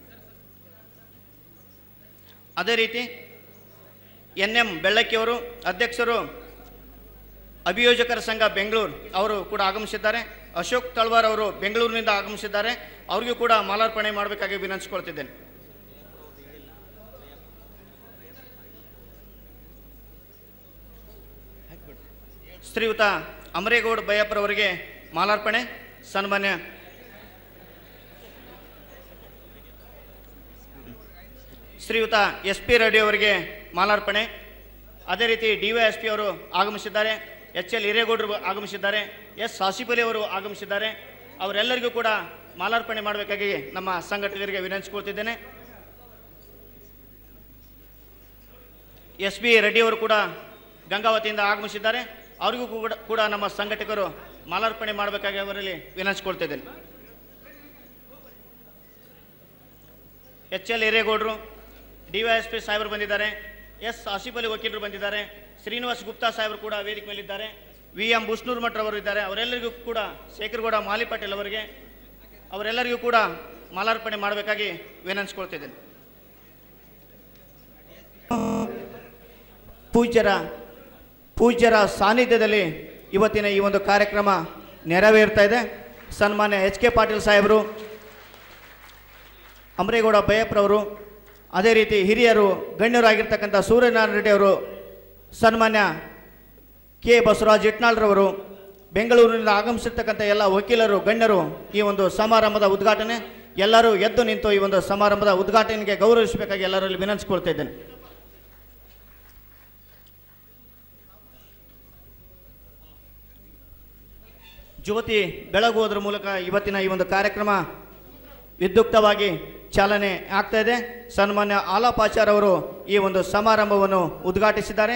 ಅದೇ ರೀತಿ ಎನ್ ಎಂ ಬೆಳ್ಳಕ್ಕಿಯವರು ಅಧ್ಯಕ್ಷರು ಅಭಿಯೋಜಕರ ಸಂಘ ಬೆಂಗಳೂರು ಅವರು ಕೂಡ ಆಗಮಿಸಿದ್ದಾರೆ ಅಶೋಕ್ ತಳ್ವಾರ್ ಅವರು ಬೆಂಗಳೂರಿನಿಂದ ಆಗಮಿಸಿದ್ದಾರೆ ಅವರಿಗೂ ಕೂಡ ಮಾಲಾರ್ಪಣೆ ಮಾಡಬೇಕಾಗಿ ವಿನಂತಿಸ್ಕೊಳ್ತಿದ್ದೇನೆ ಶ್ರೀಯುತ ಅಮರೇಗೌಡ ಬಯ್ಯಪ್ಪರವರಿಗೆ ಮಾಲಾರ್ಪಣೆ ಸನ್ಮಾನ್ಯ ಶ್ರೀಯುತ ಎಸ್ ಪಿ ರೆಡ್ಡಿ ಅವರಿಗೆ ಮಾಲಾರ್ಪಣೆ ಅದೇ ರೀತಿ ಡಿ ವೈ ಎಸ್ ಪಿ ಅವರು ಆಗಮಿಸಿದ್ದಾರೆ ಎಚ್ ಎಲ್ ಹಿರೇಗೌಡರು ಆಗಮಿಸಿದ್ದಾರೆ ಎಸ್ ಸಾಸಿಪಲಿ ಅವರು ಆಗಮಿಸಿದ್ದಾರೆ ಅವರೆಲ್ಲರಿಗೂ ಕೂಡ ಮಾಲಾರ್ಪಣೆ ಮಾಡಬೇಕಾಗಿ ನಮ್ಮ ಸಂಘಟಕರಿಗೆ ವಿನಂತಿಸಿಕೊಳ್ತಿದ್ದೇನೆ ಎಸ್ ಬಿ ರೆಡ್ಡಿ ಅವರು ಕೂಡ ಗಂಗಾವತಿಯಿಂದ ಆಗಮಿಸಿದ್ದಾರೆ ಅವರಿಗೂ ಕೂಡ ಕೂಡ ನಮ್ಮ ಸಂಘಟಕರು ಮಾಲಾರ್ಪಣೆ ಮಾಡಬೇಕಾಗಿ ಅವರಲ್ಲಿ ವಿನಂತಿಸಿಕೊಳ್ತಿದ್ದೇನೆ ಎಚ್ ಎಲ್ ಹಿರೇಗೌಡರು ಡಿ ವೈ ಎಸ್ ಪಿ ಸಾಹೇಬರು ಬಂದಿದ್ದಾರೆ ಎಸ್ ಆಸಿಫ್ ಅಲಿ ವಕೀಲರು ಬಂದಿದ್ದಾರೆ ಶ್ರೀನಿವಾಸ್ ಗುಪ್ತಾ ಸಾಹೇಬರು ಕೂಡ ವೇದಿಕೆ ಮೇಲಿದ್ದಾರೆ ವಿ ಎಂ ಬುಷ್ನೂರ್ ಮಠ್ ಅವರು ಇದ್ದಾರೆ ಅವರೆಲ್ಲರಿಗೂ ಕೂಡ ಶೇಖರ್ಗೌಡ ಮಾಲಿ ಪಾಟೀಲ್ ಅವರಿಗೆ ಅವರೆಲ್ಲರಿಗೂ ಕೂಡ ಮಾಲಾರ್ಪಣೆ ಮಾಡಬೇಕಾಗಿ ವಿನಂತಿಸ್ಕೊಳ್ತಿದ್ದೇನೆ ಪೂಜ್ಯರ ಪೂಜ್ಯರ ಸಾನ್ನಿಧ್ಯದಲ್ಲಿ ಇವತ್ತಿನ ಈ ಒಂದು ಕಾರ್ಯಕ್ರಮ ನೆರವೇರ್ತಾ ಇದೆ ಸನ್ಮಾನ್ಯ ಎಚ್ ಕೆ ಪಾಟೀಲ್ ಸಾಹೇಬರು ಅಮರೇಗೌಡ ಬಯಪ್ರವರು ಅದೇ ರೀತಿ ಹಿರಿಯರು ಗಣ್ಯರಾಗಿರ್ತಕ್ಕಂಥ ಸೂರ್ಯನಾರಾಯಣ ರೆಡ್ಡಿ ಅವರು ಸನ್ಮಾನ್ಯ ಕೆ ಬಸವರಾಜ್ ಇಟ್ನಾಳ್ರವರು ಬೆಂಗಳೂರಿನಿಂದ ಆಗಮಿಸಿರ್ತಕ್ಕಂಥ ಎಲ್ಲ ವಕೀಲರು ಗಣ್ಯರು ಈ ಒಂದು ಸಮಾರಂಭದ ಉದ್ಘಾಟನೆ ಎಲ್ಲರೂ ಎದ್ದು ನಿಂತು ಈ ಒಂದು ಸಮಾರಂಭದ ಉದ್ಘಾಟನೆಗೆ ಗೌರವಿಸಬೇಕಾಗಿ ಎಲ್ಲರಲ್ಲಿ ವಿನಂತಿಸ್ಕೊಳ್ತಾ ಇದ್ದೇನೆ ಜ್ಯೋತಿ ಬೆಳಗುವುದರ ಮೂಲಕ ಇವತ್ತಿನ ಈ ಒಂದು ಕಾರ್ಯಕ್ರಮ ವಿದ್ಯುಕ್ತವಾಗಿ ಚಾಲನೆ ಆಗ್ತಾ ಇದೆ ಸನ್ಮಾನ್ಯ ಆಲಾಪಾಚಾರ್ ಅವರು ಈ ಒಂದು ಸಮಾರಂಭವನ್ನು ಉದ್ಘಾಟಿಸಿದ್ದಾರೆ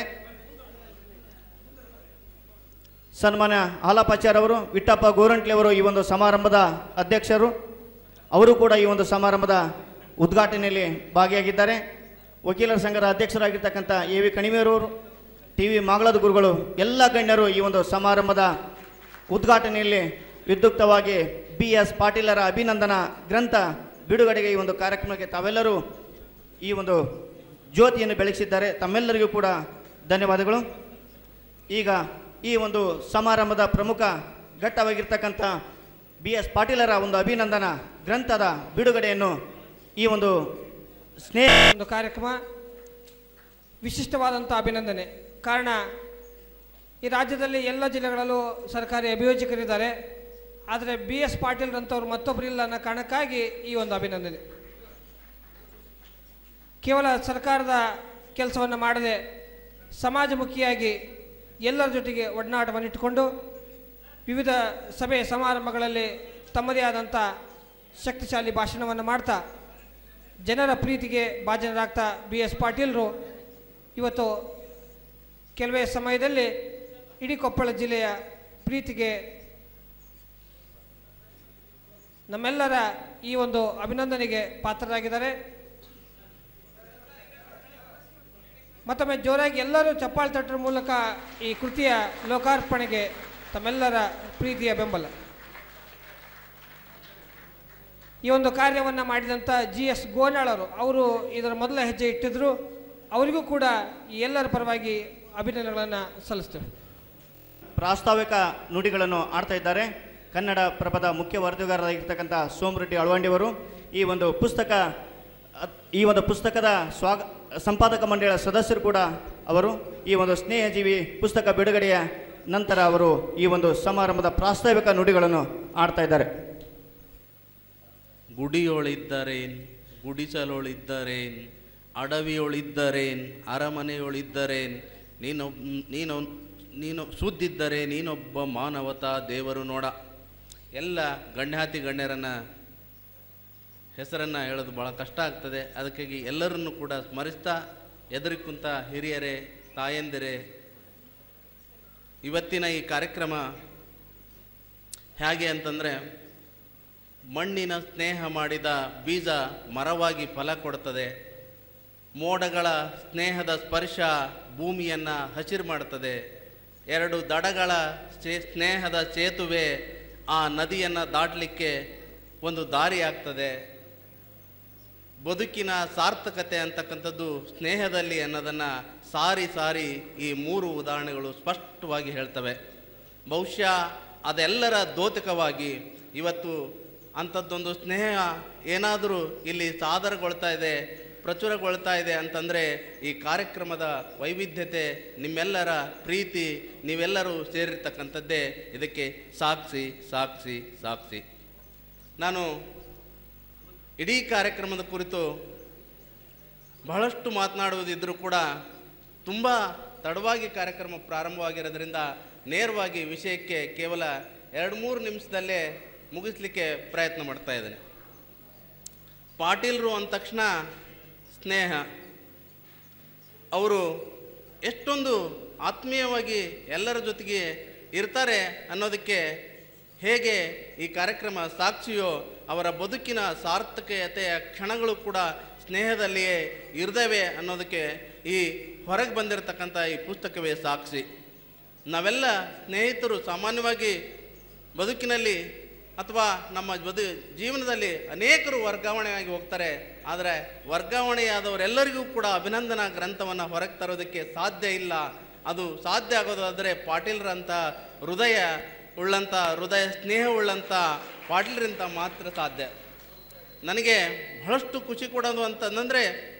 ಸನ್ಮಾನ್ಯ ಆಲಾಪಾಚಾರ್ ಅವರು ವಿಟ್ಟಪ್ಪ ಗೋರಂಟ್ಲೆ ಅವರು ಈ ಒಂದು ಸಮಾರಂಭದ ಅಧ್ಯಕ್ಷರು ಅವರು ಕೂಡ ಈ ಒಂದು ಸಮಾರಂಭದ ಉದ್ಘಾಟನೆಯಲ್ಲಿ ಭಾಗಿಯಾಗಿದ್ದಾರೆ ವಕೀಲರ ಸಂಘದ ಅಧ್ಯಕ್ಷರಾಗಿರ್ತಕ್ಕಂಥ ಎ ವಿ ಕಣಿವೆಯವರು ಟಿ ವಿ ಮಾಗಳದ ಗುರುಗಳು ಎಲ್ಲ ಗಣ್ಯರು ಈ ಒಂದು ಸಮಾರಂಭದ ಉದ್ಘಾಟನೆಯಲ್ಲಿ ವಿದ್ಯುಕ್ತವಾಗಿ ಬಿ ಎಸ್ ಪಾಟೀಲರ ಅಭಿನಂದನಾ ಗ್ರಂಥ ಬಿಡುಗಡೆಗೆ ಈ ಒಂದು ಕಾರ್ಯಕ್ರಮಕ್ಕೆ ತಾವೆಲ್ಲರೂ ಈ ಒಂದು ಜ್ಯೋತಿಯನ್ನು ಬೆಳಗಿಸಿದ್ದಾರೆ ತಮ್ಮೆಲ್ಲರಿಗೂ ಕೂಡ ಧನ್ಯವಾದಗಳು ಈಗ ಈ ಒಂದು ಸಮಾರಂಭದ ಪ್ರಮುಖ ಘಟ್ಟವಾಗಿರ್ತಕ್ಕಂಥ ಬಿ ಎಸ್ ಪಾಟೀಲರ ಒಂದು ಅಭಿನಂದನಾ ಗ್ರಂಥದ ಬಿಡುಗಡೆಯನ್ನು ಈ ಒಂದು ಸ್ನೇಹ ಒಂದು ಕಾರ್ಯಕ್ರಮ ವಿಶಿಷ್ಟವಾದಂಥ ಅಭಿನಂದನೆ ಕಾರಣ ಈ ರಾಜ್ಯದಲ್ಲಿ ಎಲ್ಲ ಜಿಲ್ಲೆಗಳಲ್ಲೂ ಸರ್ಕಾರಿ ಅಭಿಯೋಜಕರಿದ್ದಾರೆ ಆದರೆ ಬಿ ಎಸ್ ಪಾಟೀಲ್ರಂಥವ್ರು ಮತ್ತೊಬ್ಬರು ಇಲ್ಲ ಅನ್ನೋ ಕಾರಣಕ್ಕಾಗಿ ಈ ಒಂದು ಅಭಿನಂದನೆ ಕೇವಲ ಸರ್ಕಾರದ ಕೆಲಸವನ್ನು ಮಾಡದೆ ಸಮಾಜಮುಖಿಯಾಗಿ ಎಲ್ಲರ ಜೊತೆಗೆ ಒಡನಾಟವನ್ನು ಇಟ್ಟುಕೊಂಡು ವಿವಿಧ ಸಭೆ ಸಮಾರಂಭಗಳಲ್ಲಿ ತಮ್ಮದೇ ಆದಂಥ ಶಕ್ತಿಶಾಲಿ ಭಾಷಣವನ್ನು ಮಾಡ್ತಾ ಜನರ ಪ್ರೀತಿಗೆ ಭಾಜನರಾಗ್ತಾ ಬಿ ಎಸ್ ಪಾಟೀಲರು ಇವತ್ತು ಕೆಲವೇ ಸಮಯದಲ್ಲಿ ಇಡೀ ಕೊಪ್ಪಳ ಜಿಲ್ಲೆಯ ಪ್ರೀತಿಗೆ ನಮ್ಮೆಲ್ಲರ ಈ ಒಂದು ಅಭಿನಂದನೆಗೆ ಪಾತ್ರರಾಗಿದ್ದಾರೆ ಮತ್ತೊಮ್ಮೆ ಜೋರಾಗಿ ಎಲ್ಲರೂ ಚಪ್ಪಾಳೆ ತಟ್ಟರ ಮೂಲಕ ಈ ಕೃತಿಯ ಲೋಕಾರ್ಪಣೆಗೆ ತಮ್ಮೆಲ್ಲರ ಪ್ರೀತಿಯ ಬೆಂಬಲ ಈ ಒಂದು ಕಾರ್ಯವನ್ನು ಮಾಡಿದಂಥ ಜಿ ಎಸ್ ಗೋನಾಳರು ಅವರು ಇದರ ಮೊದಲ ಹೆಜ್ಜೆ ಇಟ್ಟಿದ್ರು ಅವರಿಗೂ ಕೂಡ ಈ ಎಲ್ಲರ ಪರವಾಗಿ ಅಭಿನಂದನೆಗಳನ್ನು ಸಲ್ಲಿಸ್ತೇವೆ ಪ್ರಾಸ್ತಾವಿಕ ನುಡಿಗಳನ್ನು ಆಡ್ತಾ ಇದ್ದಾರೆ ಕನ್ನಡ ಪ್ರಭದ ಮುಖ್ಯ ವರದಿಗಾರರಾಗಿರ್ತಕ್ಕಂಥ ಸೋಮರೆಡ್ಡಿ ಅಳವಂಡಿಯವರು ಈ ಒಂದು ಪುಸ್ತಕ ಅತ್- ಈ ಒಂದು ಪುಸ್ತಕದ ಸ್ವಾಗ ಸಂಪಾದಕ ಮಂಡಳಿಯ ಸದಸ್ಯರು ಕೂಡ ಅವರು ಈ ಒಂದು ಸ್ನೇಹಜೀವಿ ಪುಸ್ತಕ ಬಿಡುಗಡೆಯ ನಂತರ ಅವರು ಈ ಒಂದು ಸಮಾರಂಭದ ಪ್ರಾಸ್ತಾವಿಕ ನುಡಿಗಳನ್ನು ಆಡ್ತಾ ಇದ್ದಾರೆ ಗುಡಿಯೊಳಿದ್ದರೇನ್ ಗುಡಿಸಲೊಳಿದ್ದರೇನ್ ಅಡವಿಯೊಳಿದ್ದರೇನ್ ಅರಮನೆಯೊಳಿದ್ದರೇನ್ ನೀನೊಬ್ ನೀನು ನೀನು ಸುದ್ದಿದ್ದರೆ ನೀನೊಬ್ಬ ಮಾನವತಾ ದೇವರು ನೋಡ ಎಲ್ಲ ಗಣ್ಯಾತಿ ಗಣ್ಯರನ್ನು ಹೆಸರನ್ನು ಹೇಳೋದು ಭಾಳ ಕಷ್ಟ ಆಗ್ತದೆ ಅದಕ್ಕಾಗಿ ಎಲ್ಲರನ್ನು ಕೂಡ ಸ್ಮರಿಸ್ತಾ ಎದುರಿ ಕುಂತ ಹಿರಿಯರೇ ತಾಯಂದಿರೇ ಇವತ್ತಿನ ಈ ಕಾರ್ಯಕ್ರಮ ಹೇಗೆ ಅಂತಂದರೆ ಮಣ್ಣಿನ ಸ್ನೇಹ ಮಾಡಿದ ಬೀಜ ಮರವಾಗಿ ಫಲ ಕೊಡುತ್ತದೆ ಮೋಡಗಳ ಸ್ನೇಹದ ಸ್ಪರ್ಶ ಭೂಮಿಯನ್ನು ಹಸಿರು ಮಾಡುತ್ತದೆ ಎರಡು ದಡಗಳ ಸೇ- ಸ್ನೇಹದ ಸೇತುವೆ ಆ ನದಿಯನ್ನು ದಾಟಲಿಕ್ಕೆ ಒಂದು ದಾರಿ ಆಗ್ತದೆ ಬದುಕಿನ ಸಾರ್ಥಕತೆ ಅಂತಕ್ಕಂಥದ್ದು ಸ್ನೇಹದಲ್ಲಿ ಅನ್ನೋದನ್ನು ಸಾರಿ ಸಾರಿ ಈ ಮೂರು ಉದಾಹರಣೆಗಳು ಸ್ಪಷ್ಟವಾಗಿ ಹೇಳ್ತವೆ ಬಹುಶಃ ಅದೆಲ್ಲರ ದ್ಯೋತಕವಾಗಿ ಇವತ್ತು ಅಂಥದ್ದೊಂದು ಸ್ನೇಹ ಏನಾದರೂ ಇಲ್ಲಿ ಸಾದರಗೊಳ್ತಾ ಇದೆ ಪ್ರಚುರಗೊಳ್ತಾ ಇದೆ ಅಂತಂದರೆ ಈ ಕಾರ್ಯಕ್ರಮದ ವೈವಿಧ್ಯತೆ ನಿಮ್ಮೆಲ್ಲರ ಪ್ರೀತಿ ನೀವೆಲ್ಲರೂ ಸೇರಿರ್ತಕ್ಕಂಥದ್ದೇ ಇದಕ್ಕೆ ಸಾಕ್ಷಿ ಸಾಕ್ಷಿ ಸಾಕ್ಷಿ ನಾನು ಇಡೀ ಕಾರ್ಯಕ್ರಮದ ಕುರಿತು ಬಹಳಷ್ಟು ಮಾತನಾಡುವುದಿದ್ದರೂ ಕೂಡ ತುಂಬ ತಡವಾಗಿ ಕಾರ್ಯಕ್ರಮ ಪ್ರಾರಂಭವಾಗಿರೋದ್ರಿಂದ ನೇರವಾಗಿ ವಿಷಯಕ್ಕೆ ಕೇವಲ ಎರಡು ಮೂರು ನಿಮಿಷದಲ್ಲೇ ಮುಗಿಸ್ಲಿಕ್ಕೆ ಪ್ರಯತ್ನ ಮಾಡ್ತಾ ಇದ್ದೇನೆ ಪಾಟೀಲರು ಅಂದ ತಕ್ಷಣ ಸ್ನೇಹ ಅವರು ಎಷ್ಟೊಂದು ಆತ್ಮೀಯವಾಗಿ ಎಲ್ಲರ ಜೊತೆಗೆ ಇರ್ತಾರೆ ಅನ್ನೋದಕ್ಕೆ ಹೇಗೆ ಈ ಕಾರ್ಯಕ್ರಮ ಸಾಕ್ಷಿಯೋ ಅವರ ಬದುಕಿನ ಸಾರ್ಥಕತೆಯ ಕ್ಷಣಗಳು ಕೂಡ ಸ್ನೇಹದಲ್ಲಿಯೇ ಇರ್ದವೆ ಅನ್ನೋದಕ್ಕೆ ಈ ಹೊರಗೆ ಬಂದಿರತಕ್ಕಂಥ ಈ ಪುಸ್ತಕವೇ ಸಾಕ್ಷಿ ನಾವೆಲ್ಲ ಸ್ನೇಹಿತರು ಸಾಮಾನ್ಯವಾಗಿ ಬದುಕಿನಲ್ಲಿ ಅಥವಾ ನಮ್ಮ ಬದು ಜೀವನದಲ್ಲಿ ಅನೇಕರು ವರ್ಗಾವಣೆಯಾಗಿ ಹೋಗ್ತಾರೆ ಆದರೆ ವರ್ಗಾವಣೆಯಾದವರೆಲ್ಲರಿಗೂ ಕೂಡ ಅಭಿನಂದನಾ ಗ್ರಂಥವನ್ನು ಹೊರಗೆ ತರೋದಕ್ಕೆ ಸಾಧ್ಯ ಇಲ್ಲ ಅದು ಸಾಧ್ಯ ಆಗೋದಾದರೆ ಪಾಟೀಲರಂಥ ಹೃದಯ ಉಳ್ಳಂಥ ಹೃದಯ ಸ್ನೇಹ ಉಳ್ಳಂಥ ಪಾಟೀಲರಿಂದ ಮಾತ್ರ ಸಾಧ್ಯ ನನಗೆ ಬಹಳಷ್ಟು ಖುಷಿ ಕೊಡೋದು ಅಂತಂದರೆ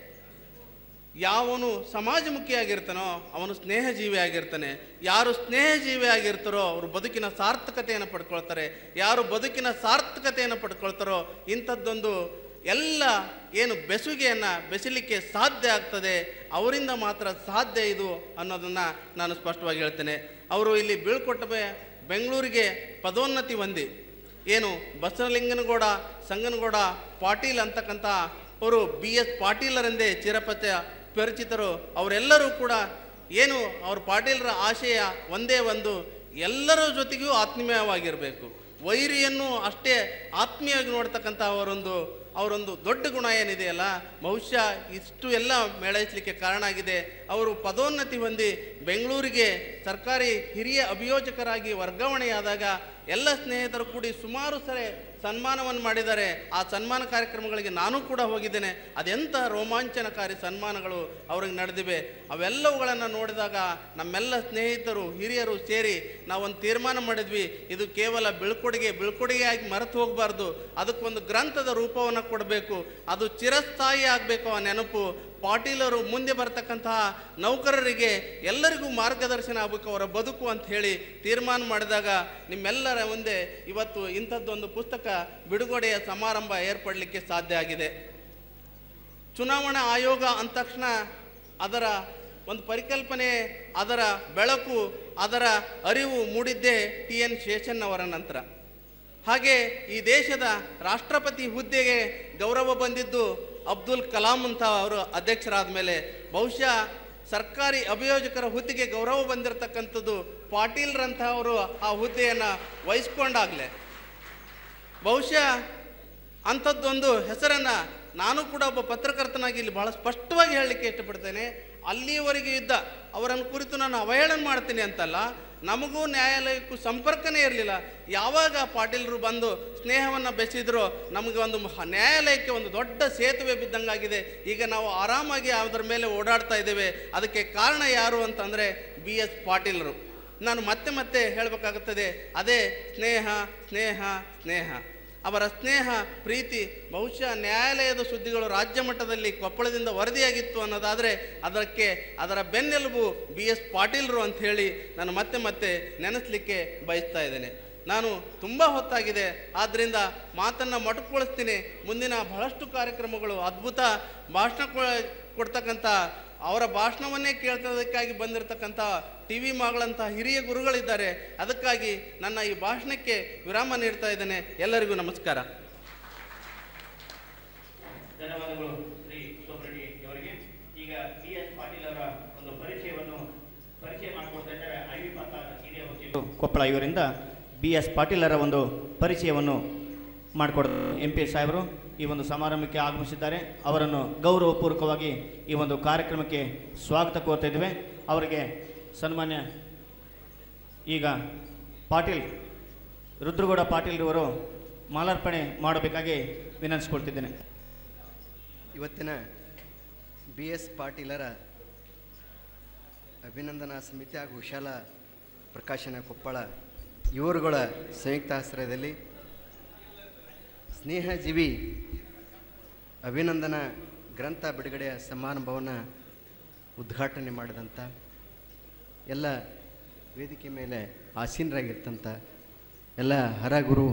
ಯಾವನು ಸಮಾಜಮುಖಿಯಾಗಿರ್ತಾನೋ ಅವನು ಸ್ನೇಹಜೀವಿ ಆಗಿರ್ತಾನೆ ಯಾರು ಸ್ನೇಹಜೀವಿ ಆಗಿರ್ತಾರೋ ಅವರು ಬದುಕಿನ ಸಾರ್ಥಕತೆಯನ್ನು ಪಡ್ಕೊಳ್ತಾರೆ ಯಾರು ಬದುಕಿನ ಸಾರ್ಥಕತೆಯನ್ನು ಪಡ್ಕೊಳ್ತಾರೋ ಇಂಥದ್ದೊಂದು ಎಲ್ಲ ಏನು ಬೆಸುಗೆಯನ್ನು ಬೆಸಿಲಿಕ್ಕೆ ಸಾಧ್ಯ ಆಗ್ತದೆ ಅವರಿಂದ ಮಾತ್ರ ಸಾಧ್ಯ ಇದು ಅನ್ನೋದನ್ನು ನಾನು ಸ್ಪಷ್ಟವಾಗಿ ಹೇಳ್ತೇನೆ ಅವರು ಇಲ್ಲಿ ಬೀಳ್ಕೊಟ್ಟಬೆ ಬೆಂಗಳೂರಿಗೆ ಪದೋನ್ನತಿ ಹೊಂದಿ ಏನು ಬಸವಲಿಂಗನಗೌಡ ಸಂಗನಗೌಡ ಪಾಟೀಲ್ ಅಂತಕ್ಕಂಥ ಅವರು ಬಿ ಎಸ್ ಪಾಟೀಲರೆಂದೇ ಚಿರಪತ ಪರಿಚಿತರು ಅವರೆಲ್ಲರೂ ಕೂಡ ಏನು ಅವ್ರ ಪಾಟೀಲರ ಆಶಯ ಒಂದೇ ಒಂದು ಎಲ್ಲರ ಜೊತೆಗೂ ಆತ್ಮೀಯವಾಗಿರಬೇಕು ವೈರಿಯನ್ನು ಅಷ್ಟೇ ಆತ್ಮೀಯವಾಗಿ ನೋಡ್ತಕ್ಕಂಥ ಅವರೊಂದು ಅವರೊಂದು ದೊಡ್ಡ ಗುಣ ಏನಿದೆಯಲ್ಲ ಬಹುಶಃ ಇಷ್ಟು ಎಲ್ಲ ಮೇಳೈಸಲಿಕ್ಕೆ ಕಾರಣ ಆಗಿದೆ ಅವರು ಪದೋನ್ನತಿ ಹೊಂದಿ ಬೆಂಗಳೂರಿಗೆ ಸರ್ಕಾರಿ ಹಿರಿಯ ಅಭಿಯೋಜಕರಾಗಿ ವರ್ಗಾವಣೆಯಾದಾಗ ಎಲ್ಲ ಸ್ನೇಹಿತರು ಕೂಡಿ ಸುಮಾರು ಸರಿ ಸನ್ಮಾನವನ್ನು ಮಾಡಿದ್ದಾರೆ ಆ ಸನ್ಮಾನ ಕಾರ್ಯಕ್ರಮಗಳಿಗೆ ನಾನು ಕೂಡ ಹೋಗಿದ್ದೇನೆ ಅದೆಂಥ ರೋಮಾಂಚನಕಾರಿ ಸನ್ಮಾನಗಳು ಅವ್ರಿಗೆ ನಡೆದಿವೆ ಅವೆಲ್ಲವುಗಳನ್ನು ನೋಡಿದಾಗ ನಮ್ಮೆಲ್ಲ ಸ್ನೇಹಿತರು ಹಿರಿಯರು ಸೇರಿ ನಾವೊಂದು ತೀರ್ಮಾನ ಮಾಡಿದ್ವಿ ಇದು ಕೇವಲ ಬೀಳ್ಕೊಡುಗೆ ಬೀಳ್ಕೊಡುಗೆಯಾಗಿ ಮರೆತು ಹೋಗಬಾರ್ದು ಅದಕ್ಕೊಂದು ಗ್ರಂಥದ ರೂಪವನ್ನು ಕೊಡಬೇಕು ಅದು ಚಿರಸ್ಥಾಯಿ ಆಗಬೇಕು ಆ ನೆನಪು ಪಾಟೀಲರು ಮುಂದೆ ಬರ್ತಕ್ಕಂತಹ ನೌಕರರಿಗೆ ಎಲ್ಲರಿಗೂ ಮಾರ್ಗದರ್ಶನ ಆಗಬೇಕು ಅವರ ಬದುಕು ಅಂತ ಹೇಳಿ ತೀರ್ಮಾನ ಮಾಡಿದಾಗ ನಿಮ್ಮೆಲ್ಲರ ಮುಂದೆ ಇವತ್ತು ಇಂಥದ್ದೊಂದು ಪುಸ್ತಕ ಬಿಡುಗಡೆಯ ಸಮಾರಂಭ ಏರ್ಪಡಲಿಕ್ಕೆ ಸಾಧ್ಯ ಆಗಿದೆ ಚುನಾವಣಾ ಆಯೋಗ ಅಂದ ತಕ್ಷಣ ಅದರ ಒಂದು ಪರಿಕಲ್ಪನೆ ಅದರ ಬೆಳಕು ಅದರ ಅರಿವು ಮೂಡಿದ್ದೇ ಟಿ ಎನ್ ಶೇಷನ್ ಅವರ ನಂತರ ಹಾಗೆ ಈ ದೇಶದ ರಾಷ್ಟ್ರಪತಿ ಹುದ್ದೆಗೆ ಗೌರವ ಬಂದಿದ್ದು ಅಬ್ದುಲ್ ಕಲಾಂ ಅಂತ ಅವರು ಅಧ್ಯಕ್ಷರಾದ ಮೇಲೆ ಬಹುಶಃ ಸರ್ಕಾರಿ ಅಭಿಯೋಜಕರ ಹುದ್ದೆಗೆ ಗೌರವ ಬಂದಿರತಕ್ಕಂಥದ್ದು ಪಾಟೀಲ್ರಂತಹವರು ಆ ಹುದ್ದೆಯನ್ನು ವಹಿಸ್ಕೊಂಡಾಗಲೇ ಬಹುಶಃ ಅಂಥದ್ದೊಂದು ಹೆಸರನ್ನು ನಾನು ಕೂಡ ಒಬ್ಬ ಪತ್ರಕರ್ತನಾಗಿ ಇಲ್ಲಿ ಬಹಳ ಸ್ಪಷ್ಟವಾಗಿ ಹೇಳಲಿಕ್ಕೆ ಇಷ್ಟಪಡ್ತೇನೆ ಅಲ್ಲಿಯವರೆಗೆ ಇದ್ದ ಅವರನ್ನು ಕುರಿತು ನಾನು ಅವಹೇಳನ ಮಾಡ್ತೀನಿ ಅಂತಲ್ಲ ನಮಗೂ ನ್ಯಾಯಾಲಯಕ್ಕೂ ಸಂಪರ್ಕನೇ ಇರಲಿಲ್ಲ ಯಾವಾಗ ಪಾಟೀಲರು ಬಂದು ಸ್ನೇಹವನ್ನು ಬೆಸೆಸಿದ್ರು ನಮಗೆ ಒಂದು ಮ- ನ್ಯಾಯಾಲಯಕ್ಕೆ ಒಂದು ದೊಡ್ಡ ಸೇತುವೆ ಬಿದ್ದಂಗಾಗಿದೆ ಈಗ ನಾವು ಆರಾಮಾಗಿ ಅದರ ಮೇಲೆ ಓಡಾಡ್ತಾ ಇದ್ದೇವೆ ಅದಕ್ಕೆ ಕಾರಣ ಯಾರು ಅಂತಂದರೆ ಬಿ ಎಸ್ ಪಾಟೀಲರು ನಾನು ಮತ್ತೆ ಮತ್ತೆ ಹೇಳಬೇಕಾಗುತ್ತದೆ ಅದೇ ಸ್ನೇಹ ಸ್ನೇಹ ಸ್ನೇಹ ಅವರ ಸ್ನೇಹ ಪ್ರೀತಿ ಬಹುಶಃ ನ್ಯಾಯಾಲಯದ ಸುದ್ದಿಗಳು ರಾಜ್ಯ ಮಟ್ಟದಲ್ಲಿ ಕೊಪ್ಪಳದಿಂದ ವರದಿಯಾಗಿತ್ತು ಅನ್ನೋದಾದರೆ ಅದಕ್ಕೆ ಅದರ ಬೆನ್ನೆಲುಬು ಬಿ ಎಸ್ ಪಾಟೀಲರು ಅಂತ ಹೇಳಿ ನಾನು ಮತ್ತೆ ಮತ್ತೆ ನೆನೆಸ್ಲಿಕ್ಕೆ ಬಯಸ್ತಾ ಇದ್ದೇನೆ ನಾನು ತುಂಬ ಹೊತ್ತಾಗಿದೆ ಆದ್ದರಿಂದ ಮಾತನ್ನು ಮೊಟಕುಗೊಳಿಸ್ತೀನಿ ಮುಂದಿನ ಬಹಳಷ್ಟು ಕಾರ್ಯಕ್ರಮಗಳು ಅದ್ಭುತ ಭಾಷಣ ಕೊ- ಕೊಡ್ತಕ್ಕಂಥ ಅವರ ಭಾಷಣವನ್ನೇ ಕೇಳ್ತೋದಕ್ಕಾಗಿ ಬಂದಿರತಕ್ಕಂಥ ಟಿ ವಿ ಮಗಳಂಥ ಹಿರಿಯ ಗುರುಗಳಿದ್ದಾರೆ ಅದಕ್ಕಾಗಿ ನನ್ನ ಈ ಭಾಷಣಕ್ಕೆ ವಿರಾಮ ನೀಡ್ತಾ ಇದ್ದೇನೆ ಎಲ್ಲರಿಗೂ ನಮಸ್ಕಾರ ಧನ್ಯವಾದಗಳು ಶ್ರೀ ಸೋಮರೆಡ್ಡಿ ಅವರಿಗೆ ಈಗ ಬಿ ಎಸ್ ಪಾಟೀಲ್ ಅವರ ಒಂದು ಪರಿಚಯವನ್ನು ಪರಿಚಯ ಮಾಡಿಕೊಡ್ತಾ ಇದ್ದಾರೆ ಐ ವಿ ಪತ್ತಾರ ಹಿರಿಯ ವಕೀಲರು ಕೊಪ್ಪಳ ಇವರಿಂದ ಬಿ ಎಸ್ ಪಾಟೀಲರ ಒಂದು ಪರಿಚಯವನ್ನು ಮಾಡಿಕೊಡ ಎಂ ಪಿ ಸಾಹೇಬರು ಈ ಒಂದು ಸಮಾರಂಭಕ್ಕೆ ಆಗಮಿಸಿದ್ದಾರೆ ಅವರನ್ನು ಗೌರವಪೂರ್ವಕವಾಗಿ ಈ ಒಂದು ಕಾರ್ಯಕ್ರಮಕ್ಕೆ ಸ್ವಾಗತ ಕೋರ್ತಾ ಇದ್ದೇವೆ ಅವರಿಗೆ ಸನ್ಮಾನ್ಯ ಈಗ ಪಾಟೀಲ್ ರುದ್ರಗೌಡ ಪಾಟೀಲ್ ಇವರು ಮಾಲಾರ್ಪಣೆ ಮಾಡಬೇಕಾಗಿ ವಿನಂತಿಸ್ಕೊಳ್ತಿದ್ದೇನೆ ಇವತ್ತಿನ ಬಿ ಎಸ್ ಪಾಟೀಲರ ಅಭಿನಂದನಾ ಸಮಿತಿ ಹಾಗೂ ಶಾಲಾ ಪ್ರಕಾಶನ ಕೊಪ್ಪಳ ಇವರುಗಳ ಸಂಯುಕ್ತ ಆಶ್ರಯದಲ್ಲಿ ಸ್ನೇಹಜೀವಿ ಅಭಿನಂದನಾ ಗ್ರಂಥ ಬಿಡುಗಡೆಯ ಸಮಾರಂಭವನ್ನು ಉದ್ಘಾಟನೆ ಮಾಡಿದಂಥ ಎಲ್ಲ ವೇದಿಕೆ ಮೇಲೆ ಆಸೀನರಾಗಿರ್ತಂಥ ಎಲ್ಲ ಹರಗುರು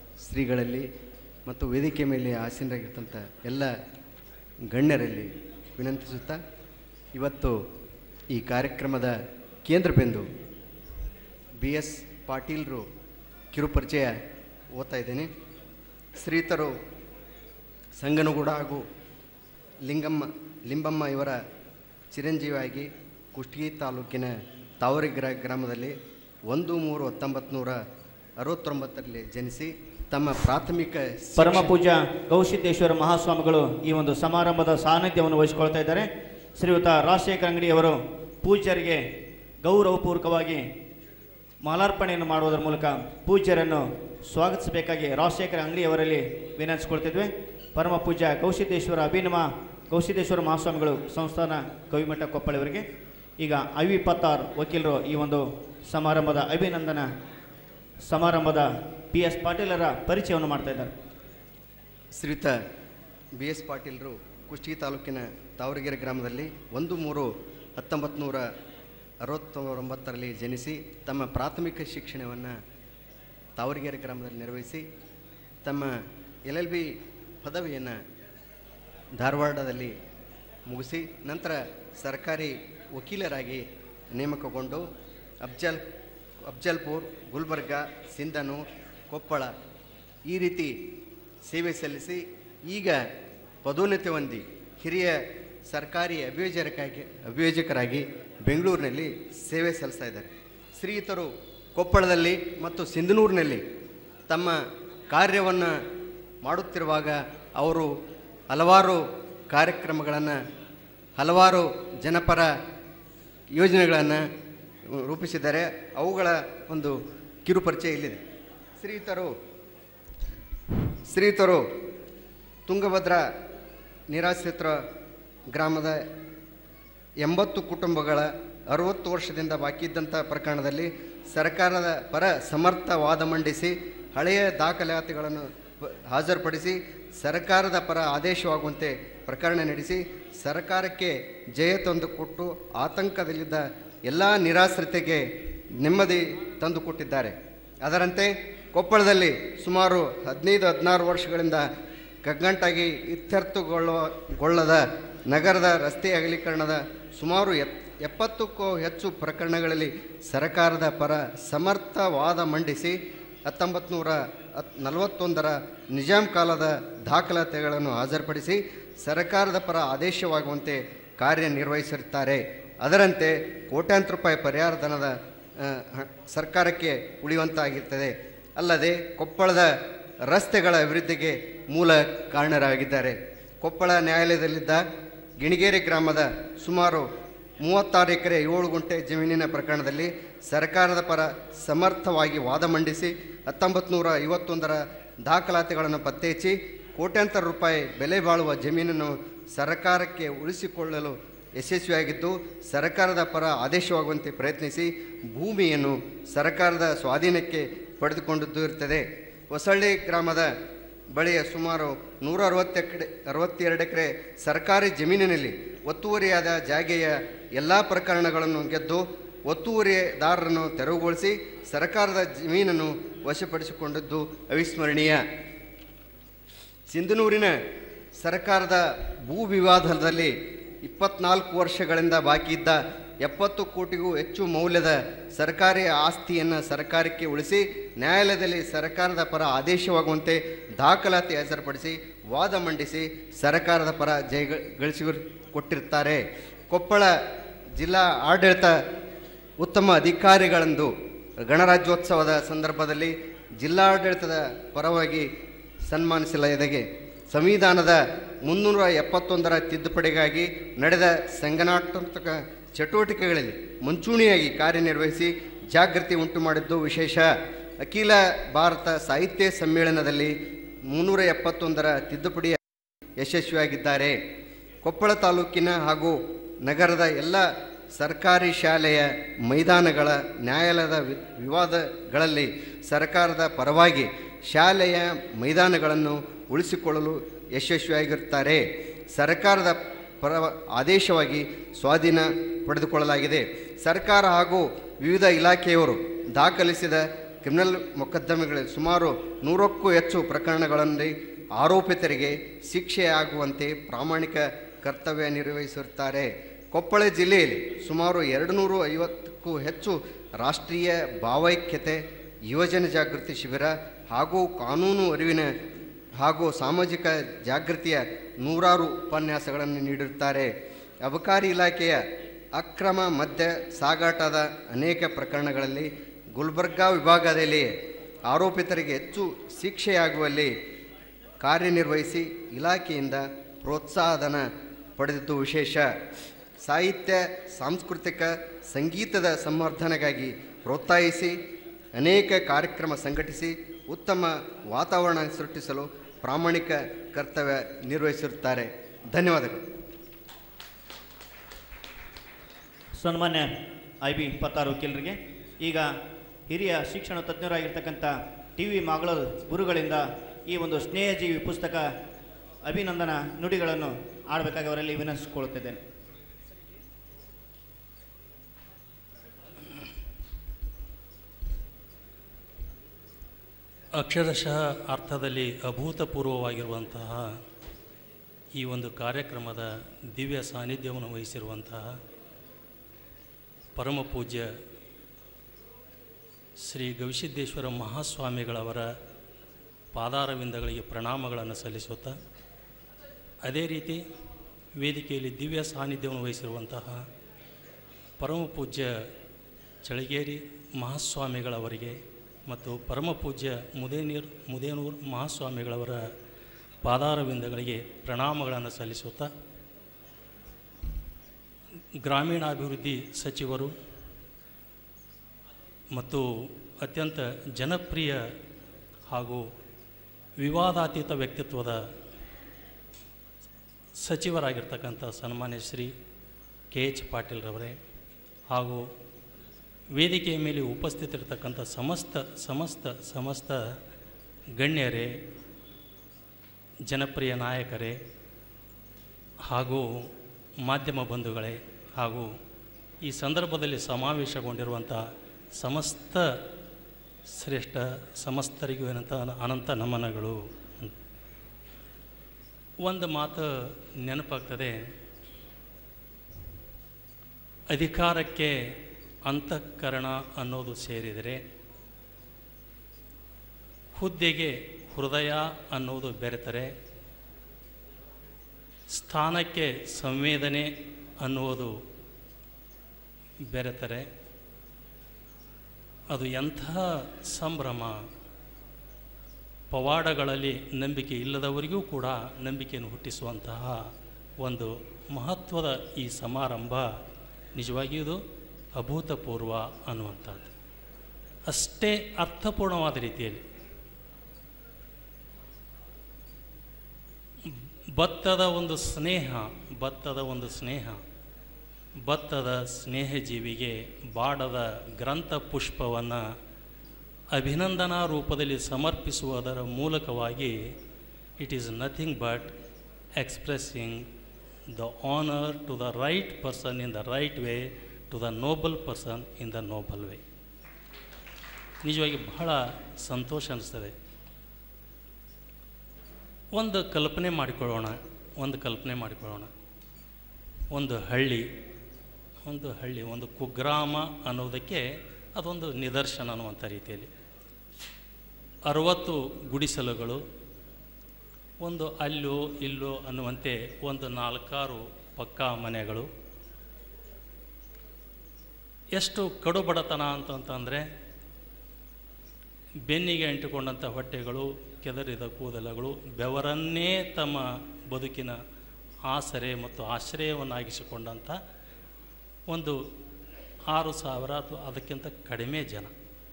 ಶ್ರೀಗಳಲ್ಲಿ ಮತ್ತು ವೇದಿಕೆ ಮೇಲೆ ಆಸೀನರಾಗಿರ್ತಂಥ ಎಲ್ಲ ಗಣ್ಯರಲ್ಲಿ ವಿನಂತಿಸುತ್ತಾ ಇವತ್ತು ಈ ಕಾರ್ಯಕ್ರಮದ ಕೇಂದ್ರ ಬಿಂದು ಬಿ ಎಸ್ ಪಾಟೀಲ್ರು ಕಿರುಪರಿಚಯ ಓದ್ತಾ ಇದ್ದೇನೆ ಶ್ರೀತರು ಸಂಗನಗೂಡ ಹಾಗೂ ಲಿಂಗಮ್ಮ ಲಿಂಬಮ್ಮ ಇವರ ಚಿರಂಜೀವಿಯಾಗಿ ಕುಷ್ಟಗಿ ತಾಲೂಕಿನ ತಾವರಿಗ್ರ ಗ್ರಾಮದಲ್ಲಿ ಒಂದು ಮೂರು ಹತ್ತೊಂಬತ್ತು ನೂರ ಅರವತ್ತೊಂಬತ್ತರಲ್ಲಿ ಜನಿಸಿ ತಮ್ಮ ಪ್ರಾಥಮಿಕ ಶಿಕ್ಷಣ- ಪರಮ ಪೂಜ್ಯ ಗೌಸಿದ್ದೇಶ್ವರ ಮಹಾಸ್ವಾಮಿಗಳು ಈ ಒಂದು ಸಮಾರಂಭದ ಸಾನ್ನಿಧ್ಯವನ್ನು ವಹಿಸಿಕೊಳ್ತಾ ಇದ್ದಾರೆ ಶ್ರೀಯುತ ರಾಜಶೇಖರ ಅಂಗಡಿಯವರು ಪೂಜ್ಯರಿಗೆ ಗೌರವಪೂರ್ವಕವಾಗಿ ಮಾಲಾರ್ಪಣೆಯನ್ನು ಮಾಡುವುದರ ಮೂಲಕ ಪೂಜ್ಯರನ್ನು ಸ್ವಾಗತಿಸಬೇಕಾಗಿ ರಾಜಶೇಖರ ಅಂಗಡಿಯವರಲ್ಲಿ ವಿನಂತಿಸಿಕೊಳ್ತಿದ್ವಿ ಪರಮ ಪೂಜ್ಯ ಗೌಸಿದ್ದೇಶ್ವರ ಅಭಿನವ ಗೌಸಿದ್ದೇಶ್ವರ ಮಹಾಸ್ವಾಮಿಗಳು ಸಂಸ್ಥಾನ ಕವಿಮಠ ಕೊಪ್ಪಳವರಿಗೆ ಈಗ ಐ ವಿ ಪತ್ತಾರ್ ವಕೀಲರು ಈ ಒಂದು ಸಮಾರಂಭದ ಅಭಿನಂದನ ಸಮಾರಂಭದ ಪಿ ಎಸ್ ಪಾಟೀಲರ ಪರಿಚಯವನ್ನು ಮಾಡ್ತಾ ಇದ್ದಾರೆ ಶ್ರೀಯುತ ಬಿ ಎಸ್ ಪಾಟೀಲ್ರು ಕುಷ್ಟಗಿ ತಾಲೂಕಿನ ತಾವರಗೆರೆ ಗ್ರಾಮದಲ್ಲಿ ಒಂದು ಮೂರು ಹತ್ತೊಂಬತ್ತು ನೂರ ಅರವತ್ತೊಂಬತ್ತರಲ್ಲಿ ಜನಿಸಿ ತಮ್ಮ ಪ್ರಾಥಮಿಕ ಶಿಕ್ಷಣವನ್ನು ತಾವರಗೆರೆ ಗ್ರಾಮದಲ್ಲಿ ನಿರ್ವಹಿಸಿ ತಮ್ಮ ಎಲ್ ಎಲ್ ಬಿ ಪದವಿಯನ್ನು ಧಾರವಾಡದಲ್ಲಿ ಮುಗಿಸಿ ನಂತರ ಸರ್ಕಾರಿ ವಕೀಲರಾಗಿ ನೇಮಕಗೊಂಡು ಅಫ್ಜಲ್ ಅಫ್ಜಲ್ಪುರ್ ಗುಲ್ಬರ್ಗ ಸಿಂಧನೂರ್ ಕೊಪ್ಪಳ ಈ ರೀತಿ ಸೇವೆ ಸಲ್ಲಿಸಿ ಈಗ ಪದೋನ್ನತಿ ಹೊಂದಿ ಹಿರಿಯ ಸರ್ಕಾರಿ ಅಭಿಯೋಜಕರಾಗಿ ಅಭಿಯೋಜಕರಾಗಿ ಬೆಂಗಳೂರಿನಲ್ಲಿ ಸೇವೆ ಸಲ್ಲಿಸ್ತಾ ಇದ್ದಾರೆ ಶ್ರೀಯುತರು ಕೊಪ್ಪಳದಲ್ಲಿ ಮತ್ತು ಸಿಂಧನೂರಿನಲ್ಲಿ ತಮ್ಮ ಕಾರ್ಯವನ್ನು ಮಾಡುತ್ತಿರುವಾಗ ಅವರು ಹಲವಾರು ಕಾರ್ಯಕ್ರಮಗಳನ್ನು ಹಲವಾರು ಜನಪರ ಯೋಜನೆಗಳನ್ನು ರೂಪಿಸಿದ್ದಾರೆ ಅವುಗಳ ಒಂದು ಕಿರುಪರಿಚಯ ಇಲ್ಲಿದೆ ಶ್ರೀಯುತರು ಶ್ರೀಯುತರು ತುಂಗಭದ್ರಾ ನಿರಾಶ್ರಿತರ ಗ್ರಾಮದ ಎಂಬತ್ತು ಕುಟುಂಬಗಳ ಅರುವತ್ತು ವರ್ಷದಿಂದ ಬಾಕಿ ಇದ್ದಂಥ ಪ್ರಕರಣದಲ್ಲಿ ಸರ್ಕಾರದ ಪರ ಸಮರ್ಥ ವಾದ ಮಂಡಿಸಿ ಹಳೆಯ ದಾಖಲಾತಿಗಳನ್ನು ಪ- ಹಾಜರುಪಡಿಸಿ ಸರ್ಕಾರದ ಪರ ಆದೇಶವಾಗುವಂತೆ ಪ್ರಕರಣ ನಡೆಸಿ ಸರ್ಕಾರಕ್ಕೆ ಜಯ ತಂದುಕೊಟ್ಟು ಆತಂಕದಲ್ಲಿದ್ದ ಎಲ್ಲ ನಿರಾಶ್ರಿತೆಗೆ ನೆಮ್ಮದಿ ತಂದುಕೊಟ್ಟಿದ್ದಾರೆ ಅದರಂತೆ ಕೊಪ್ಪಳದಲ್ಲಿ ಸುಮಾರು ಹದಿನೈದು ಹದಿನಾರು ವರ್ಷಗಳಿಂದ ಕಗ್ಗಂಟಾಗಿ ಇತ್ಯರ್ಥಗೊಳ್ಳುವ ಗೊಳ್ಳದ ನಗರದ ರಸ್ತೆ ಅಗಲೀಕರಣದ ಸುಮಾರು ಎಪ್ ಎಪ್ಪತ್ತಕ್ಕೂ ಹೆಚ್ಚು ಪ್ರಕರಣಗಳಲ್ಲಿ ಸರ್ಕಾರದ ಪರ ಸಮರ್ಥ ವಾದ ಮಂಡಿಸಿ ಹತ್ತೊಂಬತ್ತು ನೂರ ಹತ್ ನಲವತ್ತೊಂದರ ನಿಜಾಂ ಕಾಲದ ದಾಖಲಾತಿಗಳನ್ನು ಹಾಜರುಪಡಿಸಿ ಸರ್ಕಾರದ ಪರ ಆದೇಶವಾಗುವಂತೆ ಕಾರ್ಯನಿರ್ವಹಿಸಿರುತ್ತಾರೆ ಅದರಂತೆ ಕೋಟ್ಯಾಂತರ ರೂಪಾಯಿ ಪರಿಹಾರ ಧನದ ಆ, ಹ- ಸರ್ಕಾರಕ್ಕೆ ಉಳಿಯುವಂತಾಗಿರ್ತದೆ ಅಲ್ಲದೆ ಕೊಪ್ಪಳದ ರಸ್ತೆಗಳ ಅಭಿವೃದ್ಧಿಗೆ ಮೂಲ ಕಾರಣರಾಗಿದ್ದಾರೆ ಕೊಪ್ಪಳ ನ್ಯಾಯಾಲಯದಲ್ಲಿದ್ದ ಗಿಣಿಗೇರಿ ಗ್ರಾಮದ ಸುಮಾರು ಮೂವತ್ತಾರು ಎಕರೆ ಏಳು ಗುಂಟೆ ಜಮೀನಿನ ಪ್ರಕರಣದಲ್ಲಿ ಸರ್ಕಾರದ ಪರ ಸಮರ್ಥವಾಗಿ ವಾದ ಮಂಡಿಸಿ ಹತ್ತೊಂಬತ್ತು ನೂರ ಐವತ್ತೊಂದರ ದಾಖಲಾತಿಗಳನ್ನು ಪತ್ತೆ ಹಚ್ಚಿ ಕೋಟ್ಯಾಂತರ ರೂಪಾಯಿ ಬೆಲೆ ಬಾಳುವ ಜಮೀನನ್ನು ಸರ್ಕಾರಕ್ಕೆ ಉಳಿಸಿಕೊಳ್ಳಲು ಯಶಸ್ವಿಯಾಗಿದ್ದು ಸರ್ಕಾರದ ಪರ ಆದೇಶವಾಗುವಂತೆ ಪ್ರಯತ್ನಿಸಿ ಭೂಮಿಯನ್ನು ಸರ್ಕಾರದ ಸ್ವಾಧೀನಕ್ಕೆ ಪಡೆದುಕೊಂಡದ್ದು ಇರುತ್ತದೆ ಹೊಸಳ್ಳಿ ಗ್ರಾಮದ ಬಳಿಯ ಸುಮಾರು ನೂರ ಅರವತ್ತು ಎಕರೆ ಅರವತ್ತೆರಡು ಎಕರೆ ಸರ್ಕಾರಿ ಜಮೀನಿನಲ್ಲಿ ಒತ್ತುವರಿಯಾದ ಜಾಗೆಯ ಎಲ್ಲ ಪ್ರಕರಣಗಳನ್ನು ಗೆದ್ದು ಒತ್ತುವರಿದಾರರನ್ನು ತೆರವುಗೊಳಿಸಿ ಸರ್ಕಾರದ ಜಮೀನನ್ನು ವಶಪಡಿಸಿಕೊಂಡದ್ದು ಅವಿಸ್ಮರಣೀಯ ಸಿಂಧನೂರಿನ ಸರ್ಕಾರದ ಭೂ ವಿವಾದದಲ್ಲಿ ಇಪ್ಪತ್ನಾಲ್ಕು ವರ್ಷಗಳಿಂದ ಬಾಕಿ ಇದ್ದ ಎಪ್ಪತ್ತು ಕೋಟಿಗೂ ಹೆಚ್ಚು ಮೌಲ್ಯದ ಸರ್ಕಾರಿ ಆಸ್ತಿಯನ್ನು ಸರ್ಕಾರಕ್ಕೆ ಉಳಿಸಿ ನ್ಯಾಯಾಲಯದಲ್ಲಿ ಸರ್ಕಾರದ ಪರ ಆದೇಶವಾಗುವಂತೆ ದಾಖಲಾತಿ ಹಾಜರುಪಡಿಸಿ ವಾದ ಮಂಡಿಸಿ ಸರ್ಕಾರದ ಪರ ಜಯ ಗಳಿಸಿ ಕೊಟ್ಟಿರ್ತಾರೆ ಕೊಪ್ಪಳ ಜಿಲ್ಲಾ ಆಡಳಿತ ಉತ್ತಮ ಅಧಿಕಾರಿಗಳೆಂದು ಗಣರಾಜ್ಯೋತ್ಸವದ ಸಂದರ್ಭದಲ್ಲಿ ಜಿಲ್ಲಾಡಳಿತದ ಪರವಾಗಿ ಸನ್ಮಾನಿಸಲಾಗಿದೆ ಸಂವಿಧಾನದ ಮುನ್ನೂರ ಎಪ್ಪತ್ತೊಂದರ ತಿದ್ದುಪಡಿಗಾಗಿ ನಡೆದ ಸಂಘಟನಾತ್ಮಕ ಚಟುವಟಿಕೆಗಳಲ್ಲಿ ಮುಂಚೂಣಿಯಾಗಿ ಕಾರ್ಯನಿರ್ವಹಿಸಿ ಜಾಗೃತಿ ಉಂಟು ಮಾಡಿದ್ದು ವಿಶೇಷ ಅಖಿಲ ಭಾರತ ಸಾಹಿತ್ಯ ಸಮ್ಮೇಳನದಲ್ಲಿ ಮುನ್ನೂರ ಎಪ್ಪತ್ತೊಂದರ ತಿದ್ದುಪಡಿ ಯಶಸ್ವಿಯಾಗಿದ್ದಾರೆ ಕೊಪ್ಪಳ ತಾಲೂಕಿನ ಹಾಗೂ ನಗರದ ಎಲ್ಲ ಸರ್ಕಾರಿ ಶಾಲೆಯ ಮೈದಾನಗಳ ನ್ಯಾಯಾಲಯದ ವಿ- ವಿವಾದಗಳಲ್ಲಿ ಸರ್ಕಾರದ ಪರವಾಗಿ ಶಾಲೆಯ ಮೈದಾನಗಳನ್ನು ಉಳಿಸಿಕೊಳ್ಳಲು ಯಶಸ್ವಿಯಾಗಿರುತ್ತಾರೆ ಸರ್ಕಾರದ ಪರ ಆದೇಶವಾಗಿ ಸ್ವಾಧೀನ ಪಡೆದುಕೊಳ್ಳಲಾಗಿದೆ ಸರ್ಕಾರ ಹಾಗೂ ವಿವಿಧ ಇಲಾಖೆಯವರು ದಾಖಲಿಸಿದ ಕ್ರಿಮಿನಲ್ ಮೊಕದ್ದಮೆಗಳಲ್ಲಿ ಸುಮಾರು ನೂರಕ್ಕೂ ಹೆಚ್ಚು ಪ್ರಕರಣಗಳಲ್ಲಿ ಆರೋಪಿತರಿಗೆ ಶಿಕ್ಷೆಯಾಗುವಂತೆ ಪ್ರಾಮಾಣಿಕ ಕರ್ತವ್ಯ ನಿರ್ವಹಿಸಿರುತ್ತಾರೆ ಕೊಪ್ಪಳ ಜಿಲ್ಲೆಯಲ್ಲಿ ಸುಮಾರು ಎರಡು ನೂರು ಐವತ್ತಕ್ಕೂ ಹೆಚ್ಚು ರಾಷ್ಟ್ರೀಯ ಭಾವೈಕ್ಯತೆ ಯುವಜನ ಜಾಗೃತಿ ಶಿಬಿರ ಹಾಗೂ ಕಾನೂನು ಅರಿವಿನ ಹಾಗೂ ಸಾಮಾಜಿಕ ಜಾಗೃತಿಯ ನೂರಾರು ಉಪನ್ಯಾಸಗಳನ್ನು ನೀಡಿರುತ್ತಾರೆ ಅಬಕಾರಿ ಇಲಾಖೆಯ ಅಕ್ರಮ ಮದ್ಯ ಸಾಗಾಟದ ಅನೇಕ ಪ್ರಕರಣಗಳಲ್ಲಿ ಗುಲ್ಬರ್ಗಾ ವಿಭಾಗದಲ್ಲಿ ಆರೋಪಿತರಿಗೆ ಹೆಚ್ಚು ಶಿಕ್ಷೆಯಾಗುವಲ್ಲಿ ಕಾರ್ಯನಿರ್ವಹಿಸಿ ಇಲಾಖೆಯಿಂದ ಪ್ರೋತ್ಸಾಹಧನ ಪಡೆದಿದ್ದು ವಿಶೇಷ ಸಾಹಿತ್ಯ ಸಾಂಸ್ಕೃತಿಕ ಸಂಗೀತದ ಸಂವರ್ಧನೆಗಾಗಿ ಪ್ರೋತ್ಸಾಹಿಸಿ ಅನೇಕ ಕಾರ್ಯಕ್ರಮ ಸಂಘಟಿಸಿ ಉತ್ತಮ ವಾತಾವರಣ ಸೃಷ್ಟಿಸಲು ಪ್ರಾಮಾಣಿಕ ಕರ್ತವ್ಯ ನಿರ್ವಹಿಸಿರುತ್ತಾರೆ ಧನ್ಯವಾದಗಳು ಸನ್ಮಾನ್ಯ ಐ ಬಿ ಇಪ್ಪತ್ತಾರು ವಕೀಲರಿಗೆ ಈಗ ಹಿರಿಯ ಶಿಕ್ಷಣ ತಜ್ಞರಾಗಿರ್ತಕ್ಕಂಥ ಟಿ ವಿ ಮಗಳ ಗುರುಗಳಿಂದ ಈ ಒಂದು ಸ್ನೇಹಜೀವಿ ಪುಸ್ತಕ ಅಭಿನಂದನ ನುಡಿಗಳನ್ನು ಆಡಬೇಕಾಗಿ ಅವರಲ್ಲಿ ವಿನಂತಿಸಿಕೊಳ್ಳುತ್ತಿದ್ದೇನೆ ಅಕ್ಷರಶಃ ಅರ್ಥದಲ್ಲಿ ಅಭೂತಪೂರ್ವವಾಗಿರುವಂತಹ ಈ ಒಂದು ಕಾರ್ಯಕ್ರಮದ ದಿವ್ಯ ಸಾನ್ನಿಧ್ಯವನ್ನು ವಹಿಸಿರುವಂತಹ ಪರಮ ಪೂಜ್ಯ ಶ್ರೀ ಗವಿಸಿದ್ದೇಶ್ವರ ಮಹಾಸ್ವಾಮಿಗಳವರ ಪಾದಾರವಿಂದಗಳಿಗೆ ಪ್ರಣಾಮಗಳನ್ನು ಸಲ್ಲಿಸುತ್ತಾ ಅದೇ ರೀತಿ ವೇದಿಕೆಯಲ್ಲಿ ದಿವ್ಯ ಸಾನ್ನಿಧ್ಯವನ್ನು ವಹಿಸಿರುವಂತಹ ಪರಮ ಪೂಜ್ಯ ಚಳಗೇರಿ ಮಹಾಸ್ವಾಮಿಗಳವರಿಗೆ ಮತ್ತು ಪರಮ ಪೂಜ್ಯ ಮುದೇನೀರ್ ಮುದೇನೂರು ಮಹಾಸ್ವಾಮಿಗಳವರ ಪಾದಾರವಿಂದಗಳಿಗೆ ಪ್ರಣಾಮಗಳನ್ನು ಸಲ್ಲಿಸುತ್ತಾ ಗ್ರಾಮೀಣಾಭಿವೃದ್ಧಿ ಸಚಿವರು ಮತ್ತು ಅತ್ಯಂತ ಜನಪ್ರಿಯ ಹಾಗೂ ವಿವಾದಾತೀತ ವ್ಯಕ್ತಿತ್ವದ ಸಚಿವರಾಗಿರ್ತಕ್ಕಂಥ ಸನ್ಮಾನ್ಯ ಶ್ರೀ ಕೆ ಎಚ್ ಪಾಟೀಲ್ರವರೇ ಹಾಗೂ ವೇದಿಕೆಯ ಮೇಲೆ ಉಪಸ್ಥಿತರಿರ್ತಕ್ಕಂಥ ಸಮಸ್ತ ಸಮಸ್ತ ಸಮಸ್ತ ಗಣ್ಯರೇ ಜನಪ್ರಿಯ ನಾಯಕರೇ ಹಾಗೂ ಮಾಧ್ಯಮ ಬಂಧುಗಳೇ ಹಾಗೂ ಈ ಸಂದರ್ಭದಲ್ಲಿ ಸಮಾವೇಶಗೊಂಡಿರುವಂಥ ಸಮಸ್ತ ಶ್ರೇಷ್ಠ ಸಮಸ್ತರಿಗೂ ಏನಂತ ಅನಂತ ನಮನಗಳು ಒಂದು ಮಾತು ನೆನಪಾಗ್ತದೆ ಅಧಿಕಾರಕ್ಕೆ ಅಂತಃಕರಣ ಅನ್ನೋದು ಸೇರಿದರೆ ಹುದ್ದೆಗೆ ಹೃದಯ ಅನ್ನೋದು ಬೆರೆತರೆ ಸ್ಥಾನಕ್ಕೆ ಸಂವೇದನೆ ಅನ್ನುವುದು ಬೆರೆತರೆ ಅದು ಎಂಥ ಸಂಭ್ರಮ ಪವಾಡಗಳಲ್ಲಿ ನಂಬಿಕೆ ಇಲ್ಲದವರಿಗೂ ಕೂಡ ನಂಬಿಕೆಯನ್ನು ಹುಟ್ಟಿಸುವಂತಹ ಒಂದು ಮಹತ್ವದ ಈ ಸಮಾರಂಭ ನಿಜವಾಗಿಯೂ ಇದು ಅಭೂತಪೂರ್ವ ಅನ್ನುವಂಥದ್ದು ಅಷ್ಟೇ ಅರ್ಥಪೂರ್ಣವಾದ ರೀತಿಯಲ್ಲಿ ಭತ್ತದ ಒಂದು ಸ್ನೇಹ ಭತ್ತದ ಒಂದು ಸ್ನೇಹ ಭತ್ತದ ಸ್ನೇಹಜೀವಿಗೆ ಬಾಡದ ಗ್ರಂಥ ಪುಷ್ಪವನ್ನು ಅಭಿನಂದನಾ ರೂಪದಲ್ಲಿ ಸಮರ್ಪಿಸುವುದರ ಮೂಲಕವಾಗಿ it is nothing but expressing the honour to the right person in the right way to the noble person in the noble way ನಿಜವಾಗಿ ಬಹಳ ಸಂತೋಷ ಅನಿಸ್ತದೆ ಒಂದು ಕಲ್ಪನೆ ಮಾಡಿಕೊಳ್ಳೋಣ ಒಂದು ಕಲ್ಪನೆ ಮಾಡಿಕೊಳ್ಳೋಣ ಒಂದು ಹಳ್ಳಿ ಒಂದು ಹಳ್ಳಿ ಒಂದು ಕುಗ್ರಾಮ ಅನ್ನೋದಕ್ಕೆ ಅದೊಂದು ನಿದರ್ಶನ ಅನ್ನುವಂಥ ರೀತಿಯಲ್ಲಿ ಅರವತ್ತು ಗುಡಿಸಲುಗಳು ಒಂದು ಅಲ್ಲೋ ಇಲ್ಲೋ ಅನ್ನುವಂತೆ ಒಂದು ನಾಲ್ಕಾರು ಪಕ್ಕಾ ಮನೆಗಳು ಎಷ್ಟು ಕಡು ಬಡತನ ಅಂತಂತಂದರೆ ಬೆನ್ನಿಗೆ ಅಂಟಿಕೊಂಡಂಥ ಹೊಟ್ಟೆಗಳು ಕೆದರಿದ ಕೂದಲಗಳು ಬೆವರನ್ನೇ ತಮ್ಮ ಬದುಕಿನ ಆಸರೆ ಮತ್ತು ಆಶ್ರಯವನ್ನಾಗಿಸಿಕೊಂಡಂಥ ಒಂದು ಆರು ಸಾವಿರ ಅಥವಾ ಅದಕ್ಕಿಂತ ಕಡಿಮೆ ಜನ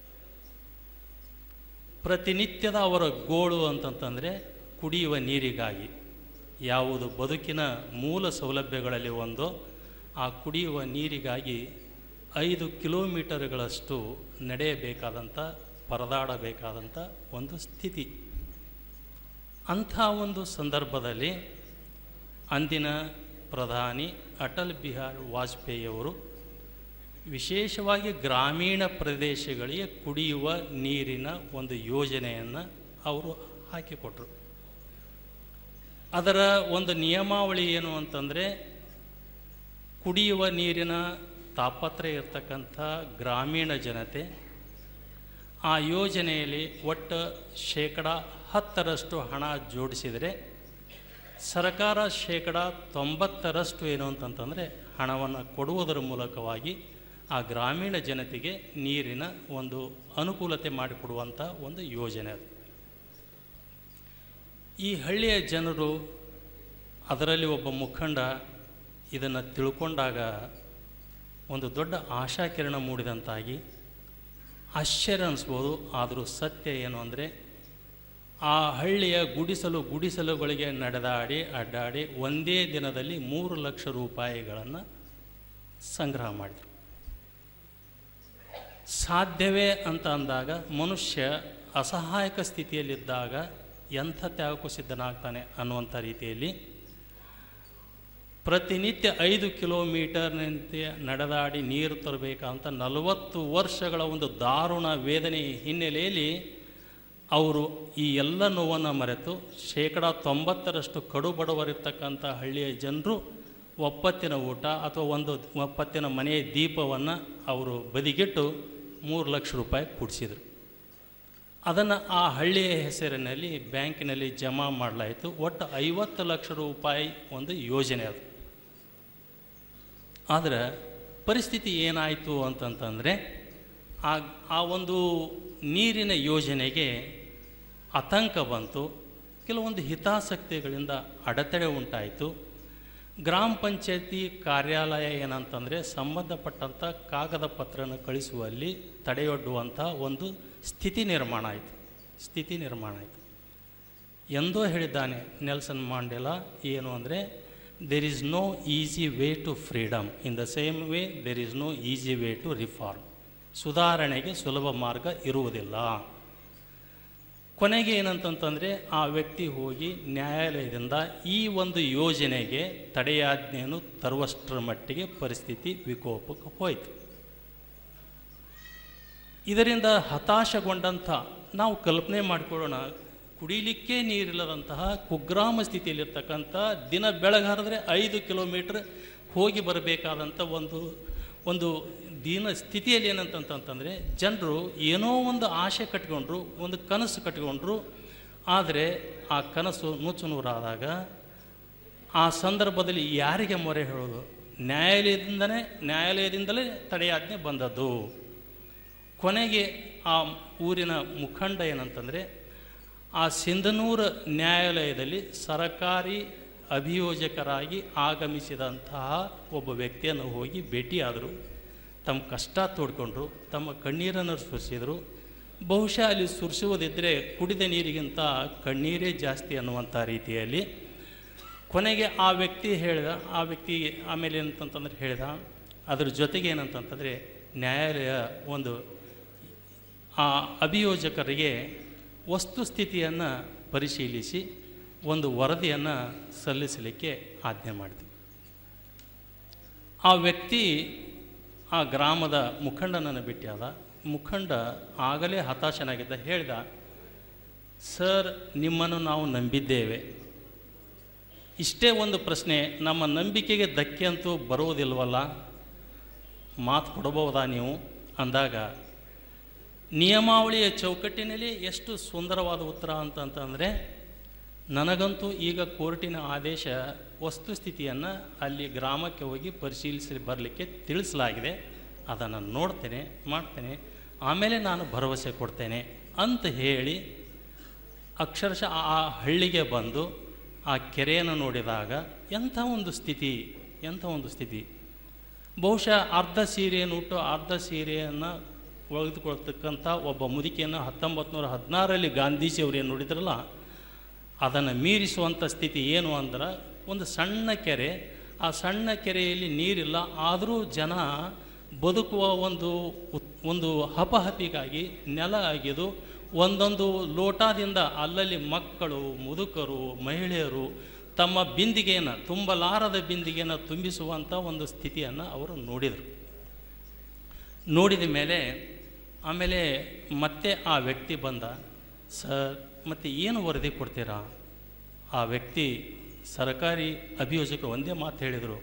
ಪ್ರತಿನಿತ್ಯದ ಅವರ ಗೋಳು ಅಂತಂತಂದರೆ ಕುಡಿಯುವ ನೀರಿಗಾಗಿ ಯಾವುದು ಬದುಕಿನ ಮೂಲ ಸೌಲಭ್ಯಗಳಲ್ಲಿ ಒಂದು ಆ ಕುಡಿಯುವ ನೀರಿಗಾಗಿ ಐದು ಕಿಲೋಮೀಟರ್ಗಳಷ್ಟು ನಡೆಯಬೇಕಾದಂಥ ಪರದಾಡಬೇಕಾದಂಥ ಒಂದು ಸ್ಥಿತಿ ಅಂಥ ಒಂದು ಸಂದರ್ಭದಲ್ಲಿ ಅಂದಿನ ಪ್ರಧಾನಿ ಅಟಲ್ ಬಿಹಾರ್ ವಾಜಪೇಯಿಯವರು ವಿಶೇಷವಾಗಿ ಗ್ರಾಮೀಣ ಪ್ರದೇಶಗಳಿಗೆ ಕುಡಿಯುವ ನೀರಿನ ಒಂದು ಯೋಜನೆಯನ್ನು ಅವರು ಹಾಕಿಕೊಟ್ರು ಅದರ ಒಂದು ನಿಯಮಾವಳಿ ಏನು ಅಂತಂದರೆ ಕುಡಿಯುವ ನೀರಿನ ತಾಪತ್ರೆ ಇರತಕ್ಕಂಥ ಗ್ರಾಮೀಣ ಜನತೆ ಆ ಯೋಜನೆಯಲ್ಲಿ ಒಟ್ಟು ಶೇಕಡ ಹತ್ತರಷ್ಟು ಹಣ ಜೋಡಿಸಿದರೆ ಸರ್ಕಾರ ಶೇಕಡ ತೊಂಬತ್ತರಷ್ಟು ಏನು ಅಂತಂತಂದರೆ ಹಣವನ್ನು ಕೊಡುವುದರ ಮೂಲಕವಾಗಿ ಆ ಗ್ರಾಮೀಣ ಜನತೆಗೆ ನೀರಿನ ಒಂದು ಅನುಕೂಲತೆ ಮಾಡಿಕೊಡುವಂಥ ಒಂದು ಯೋಜನೆ ಅದು ಈ ಹಳ್ಳಿಯ ಜನರು ಅದರಲ್ಲಿ ಒಬ್ಬ ಮುಖಂಡ ಇದನ್ನು ತಿಳ್ಕೊಂಡಾಗ ಒಂದು ದೊಡ್ಡ ಆಶಾಕಿರಣ ಮೂಡಿದಂತಾಗಿ ಆಶ್ಚರ್ಯ ಅನಿಸ್ಬೋದು ಆದರೂ ಸತ್ಯ ಏನು ಅಂದರೆ ಆ ಹಳ್ಳಿಯ ಗುಡಿಸಲು ಗುಡಿಸಲುಗಳಿಗೆ ನಡೆದಾಡಿ ಅಡ್ಡಾಡಿ ಒಂದೇ ದಿನದಲ್ಲಿ ಮೂರು ಲಕ್ಷ ರೂಪಾಯಿಗಳನ್ನು ಸಂಗ್ರಹ ಮಾಡಿದರು ಸಾಧ್ಯವೇ ಅಂತ ಅಂದಾಗ ಮನುಷ್ಯ ಅಸಹಾಯಕ ಸ್ಥಿತಿಯಲ್ಲಿದ್ದಾಗ ಎಂಥ ತ್ಯಾಗಕ್ಕೂ ಸಿದ್ಧನಾಗ್ತಾನೆ ಅನ್ನುವಂಥ ರೀತಿಯಲ್ಲಿ ಪ್ರತಿನಿತ್ಯ ಐದು ಕಿಲೋಮೀಟರ್ನಂತೆ ನಡೆದಾಡಿ ನೀರು ತರಬೇಕಂತ ನಲವತ್ತು ವರ್ಷಗಳ ಒಂದು ದಾರುಣ ವೇದನೆಯ ಹಿನ್ನೆಲೆಯಲ್ಲಿ ಅವರು ಈ ಎಲ್ಲ ನೋವನ್ನು ಮರೆತು ಶೇಕಡ ತೊಂಬತ್ತರಷ್ಟು ಕಡು ಬಡವರಿರ್ತಕ್ಕಂಥ ಹಳ್ಳಿಯ ಜನರು ಒಪ್ಪತ್ತಿನ ಊಟ ಅಥವಾ ಒಂದು ಒಪ್ಪತ್ತಿನ ಮನೆಯ ದೀಪವನ್ನು ಅವರು ಬದಿಗಿಟ್ಟು ಮೂರು ಲಕ್ಷ ರೂಪಾಯಿ ಕೊಡಿಸಿದರು ಅದನ್ನು ಆ ಹಳ್ಳಿಯ ಹೆಸರಿನಲ್ಲಿ ಬ್ಯಾಂಕಿನಲ್ಲಿ ಜಮಾ ಮಾಡಲಾಯಿತು ಒಟ್ಟು ಐವತ್ತು ಲಕ್ಷ ರೂಪಾಯಿ ಒಂದು ಯೋಜನೆ ಅದು ಆದರೆ ಪರಿಸ್ಥಿತಿ ಏನಾಯಿತು ಅಂತಂತಂದರೆ ಆ ಆ ಒಂದು ನೀರಿನ ಯೋಜನೆಗೆ ಆತಂಕ ಬಂತು ಕೆಲವೊಂದು ಹಿತಾಸಕ್ತಿಗಳಿಂದ ಅಡೆತಡೆ ಉಂಟಾಯಿತು ಗ್ರಾಮ ಪಂಚಾಯತಿ ಕಾರ್ಯಾಲಯ ಏನಂತಂದರೆ ಸಂಬಂಧಪಟ್ಟಂಥ ಕಾಗದ ಪತ್ರನ ಕಳಿಸುವಲ್ಲಿ ತಡೆಯೊಡ್ಡುವಂಥ ಒಂದು ಸ್ಥಿತಿ ನಿರ್ಮಾಣ ಆಯಿತು ಸ್ಥಿತಿ ನಿರ್ಮಾಣ ಆಯಿತು ಎಂದೋ ಹೇಳಿದ್ದಾನೆ ನೆಲ್ಸನ್ ಮಾಂಡೆಲಾ ಏನು ಅಂದರೆ there is no easy way to freedom in the same way there is no easy way to reform ಸುಧಾರಣೆಗೆ ಸುಲಭ ಮಾರ್ಗ ಇರುವುದಿಲ್ಲ ಕೊನೆಗೆ ಏನಂತಂತಂದರೆ ಆ ವ್ಯಕ್ತಿ ಹೋಗಿ ನ್ಯಾಯಾಲಯದಿಂದ ಈ ಒಂದು ಯೋಜನೆಗೆ ತಡೆಯಾಜ್ಞೆಯನ್ನು ತರುವಷ್ಟರ ಮಟ್ಟಿಗೆ ಪರಿಸ್ಥಿತಿ ವಿಕೋಪಕ್ಕೆ ಹೋಯಿತು ಇದರಿಂದ ಹತಾಶಗೊಂಡಂಥ ನಾವು ಕಲ್ಪನೆ ಮಾಡಿಕೊಳ್ಳೋಣ ಕುಡಿಲಿಕ್ಕೆ ನೀರಿಲ್ಲದಂತಹ ಕುಗ್ರಾಮ ಸ್ಥಿತಿಯಲ್ಲಿರ್ತಕ್ಕಂಥ ದಿನ ಬೆಳಗಾದ್ರೆ ಐದು ಕಿಲೋಮೀಟ್ರ್ ಹೋಗಿ ಬರಬೇಕಾದಂಥ ಒಂದು ಒಂದು ದೀನ ಸ್ಥಿತಿಯಲ್ಲಿ ಏನಂತಂತಂದರೆ ಜನರು ಏನೋ ಒಂದು ಆಸೆ ಕಟ್ಕೊಂಡ್ರು ಒಂದು ಕನಸು ಕಟ್ಕೊಂಡ್ರು ಆದರೆ ಆ ಕನಸು ನುಚ್ಚು ನೂರಾದಾಗ ಆ ಸಂದರ್ಭದಲ್ಲಿ ಯಾರಿಗೆ ಮೊರೆ ಹೇಳೋದು ನ್ಯಾಯಾಲಯದಿಂದನೇ ನ್ಯಾಯಾಲಯದಿಂದಲೇ ತಡೆಯಾಜ್ಞೆ ಬಂದದ್ದು ಕೊನೆಗೆ ಆ ಊರಿನ ಮುಖಂಡ ಏನಂತಂದರೆ ಆ ಸಿಂಧನೂರು ನ್ಯಾಯಾಲಯದಲ್ಲಿ ಸರಕಾರಿ ಅಭಿಯೋಜಕರಾಗಿ ಆಗಮಿಸಿದಂತಹ ಒಬ್ಬ ವ್ಯಕ್ತಿಯನ್ನು ಹೋಗಿ ಭೇಟಿಯಾದರು ತಮ್ಮ ಕಷ್ಟ ತೋಡ್ಕೊಂಡ್ರು ತಮ್ಮ ಕಣ್ಣೀರನ್ನು ಸುರಿಸಿದರು ಬಹುಶಃ ಅಲ್ಲಿ ಸುರಿಸುವುದಿದ್ದರೆ ಕುಡಿದ ನೀರಿಗಿಂತ ಕಣ್ಣೀರೇ ಜಾಸ್ತಿ ಅನ್ನುವಂಥ ರೀತಿಯಲ್ಲಿ ಕೊನೆಗೆ ಆ ವ್ಯಕ್ತಿ ಹೇಳಿದ ಆ ವ್ಯಕ್ತಿ ಆಮೇಲೆ ಏನಂತಂತಂದ್ರೆ ಹೇಳಿದ ಅದ್ರ ಜೊತೆಗೆ ಏನಂತಂತಂದರೆ ನ್ಯಾಯಾಲಯ ಒಂದು ಆ ಅಭಿಯೋಜಕರಿಗೆ ವಸ್ತುಸ್ಥಿತಿಯನ್ನು ಪರಿಶೀಲಿಸಿ ಒಂದು ವರದಿಯನ್ನು ಸಲ್ಲಿಸಲಿಕ್ಕೆ ಆಜ್ಞೆ ಮಾಡಿದೆ ಆ ವ್ಯಕ್ತಿ ಆ ಗ್ರಾಮದ ಮುಖಂಡನನ್ನು ಭೇಟಿಯಾದ ಮುಖಂಡ ಆಗಲೇ ಹತಾಶನಾಗಿದ್ದ ಹೇಳಿದ ಸರ್ ನಿಮ್ಮನ್ನು ನಾವು ನಂಬಿದ್ದೇವೆ ಇಷ್ಟೇ ಒಂದು ಪ್ರಶ್ನೆ ನಮ್ಮ ನಂಬಿಕೆಗೆ ಧಕ್ಕೆ ಅಂತೂ ಬರುವುದಿಲ್ವಲ್ಲ ಮಾತು ಕೊಡಬಹುದಾ ನೀವು ಅಂದಾಗ ನಿಯಮಾವಳಿಯ ಚೌಕಟ್ಟಿನಲ್ಲಿ ಎಷ್ಟು ಸುಂದರವಾದ ಉತ್ತರ ಅಂತಂತಂದರೆ ನನಗಂತೂ ಈಗ ಕೋರ್ಟಿನ ಆದೇಶ ವಸ್ತುಸ್ಥಿತಿಯನ್ನು ಅಲ್ಲಿ ಗ್ರಾಮಕ್ಕೆ ಹೋಗಿ ಪರಿಶೀಲಿಸಿ ಬರಲಿಕ್ಕೆ ತಿಳಿಸಲಾಗಿದೆ ಅದನ್ನು ನೋಡ್ತೇನೆ ಮಾಡ್ತೇನೆ ಆಮೇಲೆ ನಾನು ಭರವಸೆ ಕೊಡ್ತೇನೆ ಅಂತ ಹೇಳಿ ಅಕ್ಷರಶಃ ಆ ಹಳ್ಳಿಗೆ ಬಂದು ಆ ಕೆರೆಯನ್ನು ನೋಡಿದಾಗ ಎಂಥ ಒಂದು ಸ್ಥಿತಿ ಎಂಥ ಒಂದು ಸ್ಥಿತಿ ಬಹುಶಃ ಅರ್ಧ ಸೀರೆಯನ್ನು ಉಟ್ಟು ಅರ್ಧ ಸೀರೆಯನ್ನು ಒಗೆದುಕೊಳ್ತಕ್ಕಂಥ ಒಬ್ಬ ಮುದುಕಿಯನ್ನು ಹತ್ತೊಂಬತ್ತು ನೂರ ಹದಿನಾರರಲ್ಲಿ ಗಾಂಧೀಜಿಯವರು ಏನು ನೋಡಿದ್ರಲ್ಲ ಅದನ್ನು ಮೀರಿಸುವಂಥ ಸ್ಥಿತಿ ಏನು ಅಂದ್ರೆ ಒಂದು ಸಣ್ಣ ಕೆರೆ ಆ ಸಣ್ಣ ಕೆರೆಯಲ್ಲಿ ನೀರಿಲ್ಲ ಆದರೂ ಜನ ಬದುಕುವ ಒಂದು ಉತ್- ಒಂದು ಹಪಹಪಿಗಾಗಿ ನೆಲ ಅಗೆದು ಒಂದೊಂದು ಲೋಟದಿಂದ ಅಲ್ಲಲ್ಲಿ ಮಕ್ಕಳು ಮುದುಕರು ಮಹಿಳೆಯರು ತಮ್ಮ ಬಿಂದಿಗೆಯನ್ನು ತುಂಬಲಾರದ ಬಿಂದಿಗೆಯನ್ನು ತುಂಬಿಸುವಂಥ ಒಂದು ಸ್ಥಿತಿಯನ್ನು ಅವರು ನೋಡಿದರು ನೋಡಿದ ಮೇಲೆ ಆಮೇಲೆ ಮತ್ತೆ ಆ ವ್ಯಕ್ತಿ ಬಂದ ಸರ್ ಮತ್ತು ಏನು ವರದಿ ಕೊಡ್ತೀರಾ ಆ ವ್ಯಕ್ತಿ ಸರ್ಕಾರಿ ಅಭಿಯೋಜಕರು ಒಂದೇ ಮಾತು ಹೇಳಿದರು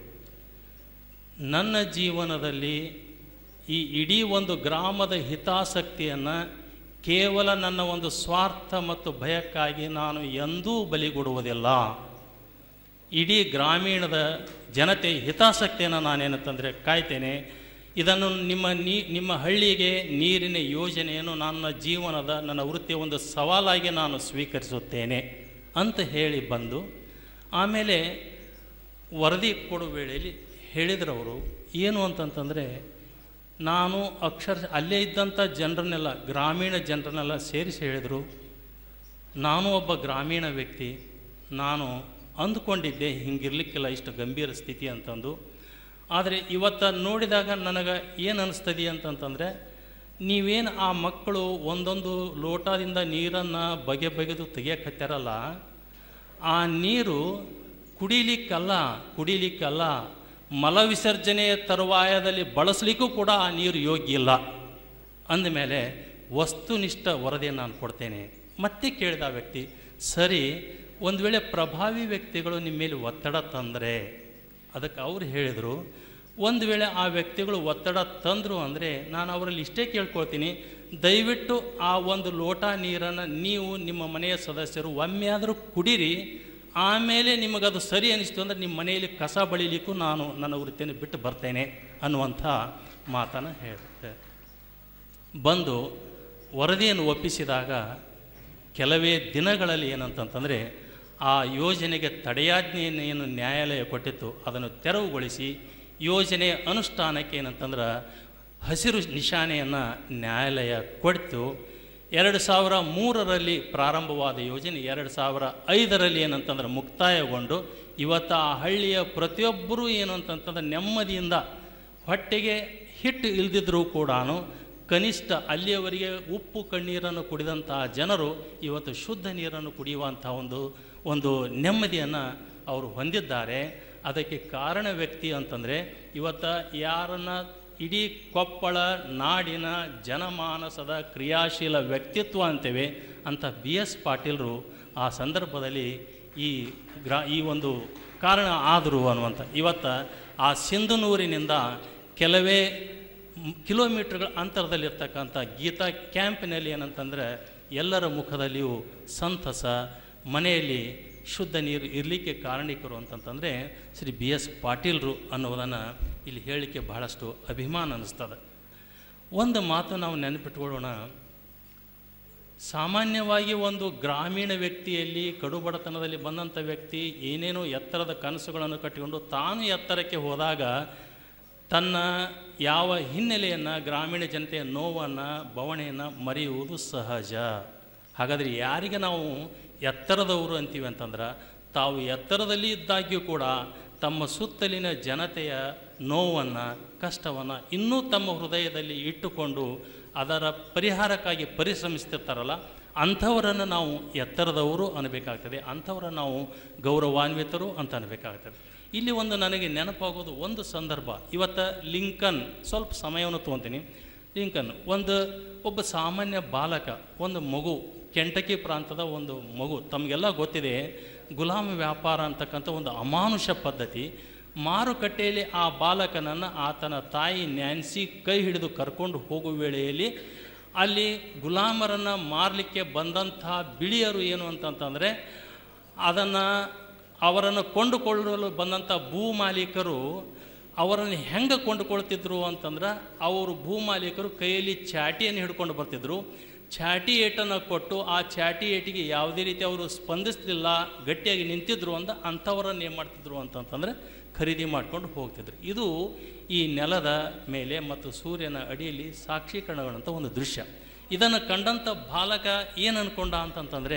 ನನ್ನ ಜೀವನದಲ್ಲಿ ಈ ಇಡೀ ಒಂದು ಗ್ರಾಮದ ಹಿತಾಸಕ್ತಿಯನ್ನು ಕೇವಲ ನನ್ನ ಒಂದು ಸ್ವಾರ್ಥ ಮತ್ತು ಭಯಕ್ಕಾಗಿ ನಾನು ಎಂದೂ ಬಲಿಗೊಡುವುದಿಲ್ಲ ಇಡೀ ಗ್ರಾಮೀಣದ ಜನತೆ ಹಿತಾಸಕ್ತಿಯನ್ನು ನಾನೇನಂತಂದರೆ ಕಾಯ್ತೇನೆ ಇದನ್ನು ನಿಮ್ಮ ನೀ ನಿಮ್ಮ ಹಳ್ಳಿಗೆ ನೀರಿನ ಯೋಜನೆಯನ್ನು ನನ್ನ ಜೀವನದ ನನ್ನ ವೃತ್ತಿಯ ಒಂದು ಸವಾಲಾಗಿ ನಾನು ಸ್ವೀಕರಿಸುತ್ತೇನೆ ಅಂತ ಹೇಳಿ ಬಂದು ಆಮೇಲೆ ವರದಿ ಕೊಡೋ ವೇಳೆಯಲ್ಲಿ ಹೇಳಿದ್ರು ಅವರು ಏನು ಅಂತಂತಂದರೆ ನಾನು ಅಕ್ಷರ ಅಲ್ಲೇ ಇದ್ದಂಥ ಜನರನ್ನೆಲ್ಲ ಗ್ರಾಮೀಣ ಜನರನ್ನೆಲ್ಲ ಸೇರಿಸಿ ಹೇಳಿದರು ನಾನು ಒಬ್ಬ ಗ್ರಾಮೀಣ ವ್ಯಕ್ತಿ ನಾನು ಅಂದ್ಕೊಂಡಿದ್ದೆ ಹಿಂಗಿರ್ಲಿಕ್ಕಿಲ್ಲ ಇಷ್ಟು ಗಂಭೀರ ಸ್ಥಿತಿ ಅಂತಂದು ಆದರೆ ಇವತ್ತು ನೋಡಿದಾಗ ನನಗೆ ಏನು ಅನ್ನಿಸ್ತದೆ ಅಂತಂತಂದರೆ ನೀವೇನು ಆ ಮಕ್ಕಳು ಒಂದೊಂದು ಲೋಟದಿಂದ ನೀರನ್ನು ಬಗೆ ಬಗೆದು ತೆಗಿಯಕತ್ತಾರಲ್ಲ ಆ ನೀರು ಕುಡಿಲಿಕ್ಕಲ್ಲ ಕುಡಿಲಿಕ್ಕಲ್ಲ ಮಲವಿಸರ್ಜನೆಯ ತರುವಾಯದಲ್ಲಿ ಬಳಸಲಿಕ್ಕೂ ಕೂಡ ಆ ನೀರು ಯೋಗ್ಯ ಇಲ್ಲ ಅಂದಮೇಲೆ ವಸ್ತುನಿಷ್ಠ ವರದಿಯನ್ನು ನಾನು ಕೊಡ್ತೇನೆ ಮತ್ತೆ ಕೇಳಿದ ಆ ವ್ಯಕ್ತಿ ಸರಿ ಒಂದು ವೇಳೆ ಪ್ರಭಾವಿ ವ್ಯಕ್ತಿಗಳು ನಿಮ್ಮ ಮೇಲೆ ಒತ್ತಡ ತಂದರೆ ಅದಕ್ಕೆ ಅವ್ರು ಹೇಳಿದರು ಒಂದು ವೇಳೆ ಆ ವ್ಯಕ್ತಿಗಳು ಒತ್ತಡ ತಂದರು ಅಂದರೆ ನಾನು ಅವರಲ್ಲಿ ಇಷ್ಟೇ ಕೇಳ್ಕೊಳ್ತೀನಿ ದಯವಿಟ್ಟು ಆ ಒಂದು ಲೋಟ ನೀರನ್ನು ನೀವು ನಿಮ್ಮ ಮನೆಯ ಸದಸ್ಯರು ಒಮ್ಮೆ ಆದರೂ ಕುಡೀರಿ ಆಮೇಲೆ ನಿಮಗದು ಸರಿ ಅನಿಸ್ತು ಅಂದರೆ ನಿಮ್ಮ ಮನೆಯಲ್ಲಿ ಕಸ ಬಳಿಲಿಕ್ಕೂ ನಾನು ನನ್ನ ವೃತ್ತಿಯನ್ನು ಬಿಟ್ಟು ಬರ್ತೇನೆ ಅನ್ನುವಂಥ ಮಾತನ್ನು ಹೇಳಿದೆ ಬಂದು ವರದಿಯನ್ನು ಒಪ್ಪಿಸಿದಾಗ ಕೆಲವೇ ದಿನಗಳಲ್ಲಿ ಏನಂತಂತಂದರೆ ಆ ಯೋಜನೆಗೆ ತಡೆಯಾಜ್ಞೆಯನ್ನು ಏನು ನ್ಯಾಯಾಲಯ ಕೊಟ್ಟಿತ್ತು ಅದನ್ನು ತೆರವುಗೊಳಿಸಿ ಯೋಜನೆಯ ಅನುಷ್ಠಾನಕ್ಕೆ ಏನಂತಂದ್ರೆ ಹಸಿರು ನಿಶಾನೆಯನ್ನು ನ್ಯಾಯಾಲಯ ಕೊಡ್ತು ಎರಡು ಸಾವಿರ ಮೂರರಲ್ಲಿ ಪ್ರಾರಂಭವಾದ ಯೋಜನೆ ಎರಡು ಸಾವಿರ ಐದರಲ್ಲಿ ಏನಂತಂದ್ರೆ ಮುಕ್ತಾಯಗೊಂಡು ಇವತ್ತು ಆ ಹಳ್ಳಿಯ ಪ್ರತಿಯೊಬ್ಬರೂ ಏನು ಅಂತಂತಂದ್ರೆ ನೆಮ್ಮದಿಯಿಂದ ಹೊಟ್ಟೆಗೆ ಹಿಟ್ಟು ಇಲ್ದಿದ್ರೂ ಕೂಡ ಕನಿಷ್ಠ ಅಲ್ಲಿಯವರೆಗೆ ಉಪ್ಪು ಕಣ್ಣೀರನ್ನು ಕುಡಿದಂಥ ಜನರು ಇವತ್ತು ಶುದ್ಧ ನೀರನ್ನು ಕುಡಿಯುವಂಥ ಒಂದು ಒಂದು ನೆಮ್ಮದಿಯನ್ನು ಅವರು ಹೊಂದಿದ್ದಾರೆ ಅದಕ್ಕೆ ಕಾರಣ ವ್ಯಕ್ತಿ ಅಂತಂದರೆ ಇವತ್ತು ಯಾರನ್ನು ಇಡೀ ಕೊಪ್ಪಳ ನಾಡಿನ ಜನಮಾನಸದ ಕ್ರಿಯಾಶೀಲ ವ್ಯಕ್ತಿತ್ವ ಅಂತೇವೆ ಅಂತ ಬಿ ಎಸ್ ಪಾಟೀಲರು ಆ ಸಂದರ್ಭದಲ್ಲಿ ಈ ಗ್ರಾ ಈ ಒಂದು ಕಾರಣ ಆದರು ಅನ್ನುವಂಥ ಇವತ್ತು ಆ ಸಿಂಧನೂರಿನಿಂದ ಕೆಲವೇ ಮ್- ಕಿಲೋಮೀಟರ್ಗಳ ಅಂತರದಲ್ಲಿರ್ತಕ್ಕಂಥ ಗೀತಾ ಕ್ಯಾಂಪಿನಲ್ಲಿ ಏನಂತಂದರೆ ಎಲ್ಲರ ಮುಖದಲ್ಲಿಯೂ ಸಂತಸ ಮನೆಯಲ್ಲಿ ಶುದ್ಧ ನೀರು ಇರಲಿಕ್ಕೆ ಕಾರಣೀಕರು ಅಂತಂತಂದರೆ ಶ್ರೀ ಬಿ ಎಸ್ ಪಾಟೀಲ್ರು ಅನ್ನೋದನ್ನು ಇಲ್ಲಿ ಹೇಳಲಿಕ್ಕೆ ಬಹಳಷ್ಟು ಅಭಿಮಾನ ಅನ್ನಿಸ್ತದೆ ಒಂದು ಮಾತು ನಾವು ನೆನಪಿಟ್ಕೊಳ್ಳೋಣ ಸಾಮಾನ್ಯವಾಗಿ ಒಂದು ಗ್ರಾಮೀಣ ವ್ಯಕ್ತಿಯಲ್ಲಿ ಕಡುಬಡತನದಲ್ಲಿ ಬಂದಂಥ ವ್ಯಕ್ತಿ ಏನೇನೋ ಎತ್ತರದ ಕನಸುಗಳನ್ನು ಕಟ್ಟಿಕೊಂಡು ತಾನು ಎತ್ತರಕ್ಕೆ ಹೋದಾಗ ತನ್ನ ಯಾವ ಹಿನ್ನೆಲೆಯನ್ನು ಗ್ರಾಮೀಣ ಜನತೆಯ ನೋವನ್ನು ಬವಣೆಯನ್ನು ಮರೆಯುವುದು ಸಹಜ ಹಾಗಾದರೆ ಯಾರಿಗೆ ನಾವು ಎತ್ತರದವರು ಅಂತೀವಿ ಅಂತಂದ್ರೆ ತಾವು ಎತ್ತರದಲ್ಲಿ ಇದ್ದಾಗ್ಯೂ ಕೂಡ ತಮ್ಮ ಸುತ್ತಲಿನ ಜನತೆಯ ನೋವನ್ನು ಕಷ್ಟವನ್ನು ಇನ್ನೂ ತಮ್ಮ ಹೃದಯದಲ್ಲಿ ಇಟ್ಟುಕೊಂಡು ಅದರ ಪರಿಹಾರಕ್ಕಾಗಿ ಪರಿಶ್ರಮಿಸ್ತಿರ್ತಾರಲ್ಲ ಅಂಥವರನ್ನು ನಾವು ಎತ್ತರದವರು ಅನ್ನಬೇಕಾಗ್ತದೆ ಅಂಥವರನ್ನು ನಾವು ಗೌರವಾನ್ವಿತರು ಅಂತ ಅನ್ನಬೇಕಾಗ್ತದೆ ಇಲ್ಲಿ ಒಂದು ನನಗೆ ನೆನಪಾಗೋದು ಒಂದು ಸಂದರ್ಭ ಇವತ್ತು ಲಿಂಕನ್ ಸ್ವಲ್ಪ ಸಮಯವನ್ನು ತೊಗೊತೀನಿ ಲಿಂಕನ್ ಒಂದು ಒಬ್ಬ ಸಾಮಾನ್ಯ ಬಾಲಕ ಒಂದು ಮಗು ಕೆಂಟಕಿ ಪ್ರಾಂತದ ಒಂದು ಮಗು ತಮಗೆಲ್ಲ ಗೊತ್ತಿದೆ ಗುಲಾಮ ವ್ಯಾಪಾರ ಅಂತಕ್ಕಂಥ ಒಂದು ಅಮಾನುಷ ಪದ್ಧತಿ ಮಾರುಕಟ್ಟೆಯಲ್ಲಿ ಆ ಬಾಲಕನನ್ನು ಆತನ ತಾಯಿ ನ್ಯಾನ್ಸಿ ಕೈ ಹಿಡಿದು ಕರ್ಕೊಂಡು ಹೋಗುವ ವೇಳೆಯಲ್ಲಿ ಅಲ್ಲಿ ಗುಲಾಮರನ್ನು ಮಾರಲಿಕ್ಕೆ ಬಂದಂಥ ಬಿಳಿಯರು ಏನು ಅಂತಂತಂದರೆ ಅದನ್ನು ಅವರನ್ನು ಕೊಂಡುಕೊಳ್ಳಲು ಬಂದಂಥ ಭೂ ಮಾಲೀಕರು ಅವರನ್ನು ಹೆಂಗೆ ಕೊಂಡುಕೊಳ್ತಿದ್ರು ಅಂತಂದ್ರೆ ಅವರು ಭೂ ಮಾಲೀಕರು ಕೈಯಲ್ಲಿ ಚಾಟಿಯನ್ನು ಹಿಡ್ಕೊಂಡು ಬರ್ತಿದ್ರು ಚಾಟಿ ಏಟನ್ನು ಕೊಟ್ಟು ಆ ಚಾಟಿ ಏಟಿಗೆ ಯಾವುದೇ ರೀತಿ ಅವರು ಸ್ಪಂದಿಸ್ತಿಲ್ಲ ಗಟ್ಟಿಯಾಗಿ ನಿಂತಿದ್ರು ಅಂತ ಅಂಥವರನ್ನು ಏನು ಮಾಡ್ತಿದ್ರು ಅಂತಂತಂದರೆ ಖರೀದಿ ಮಾಡ್ಕೊಂಡು ಹೋಗ್ತಿದ್ರು ಇದು ಈ ನೆಲದ ಮೇಲೆ ಮತ್ತು ಸೂರ್ಯನ ಅಡಿಯಲ್ಲಿ ಸಾಕ್ಷೀಕರಣಗಳಂಥ ಒಂದು ದೃಶ್ಯ ಇದನ್ನು ಕಂಡಂಥ ಬಾಲಕ ಏನು ಅನ್ಕೊಂಡ ಅಂತಂತಂದರೆ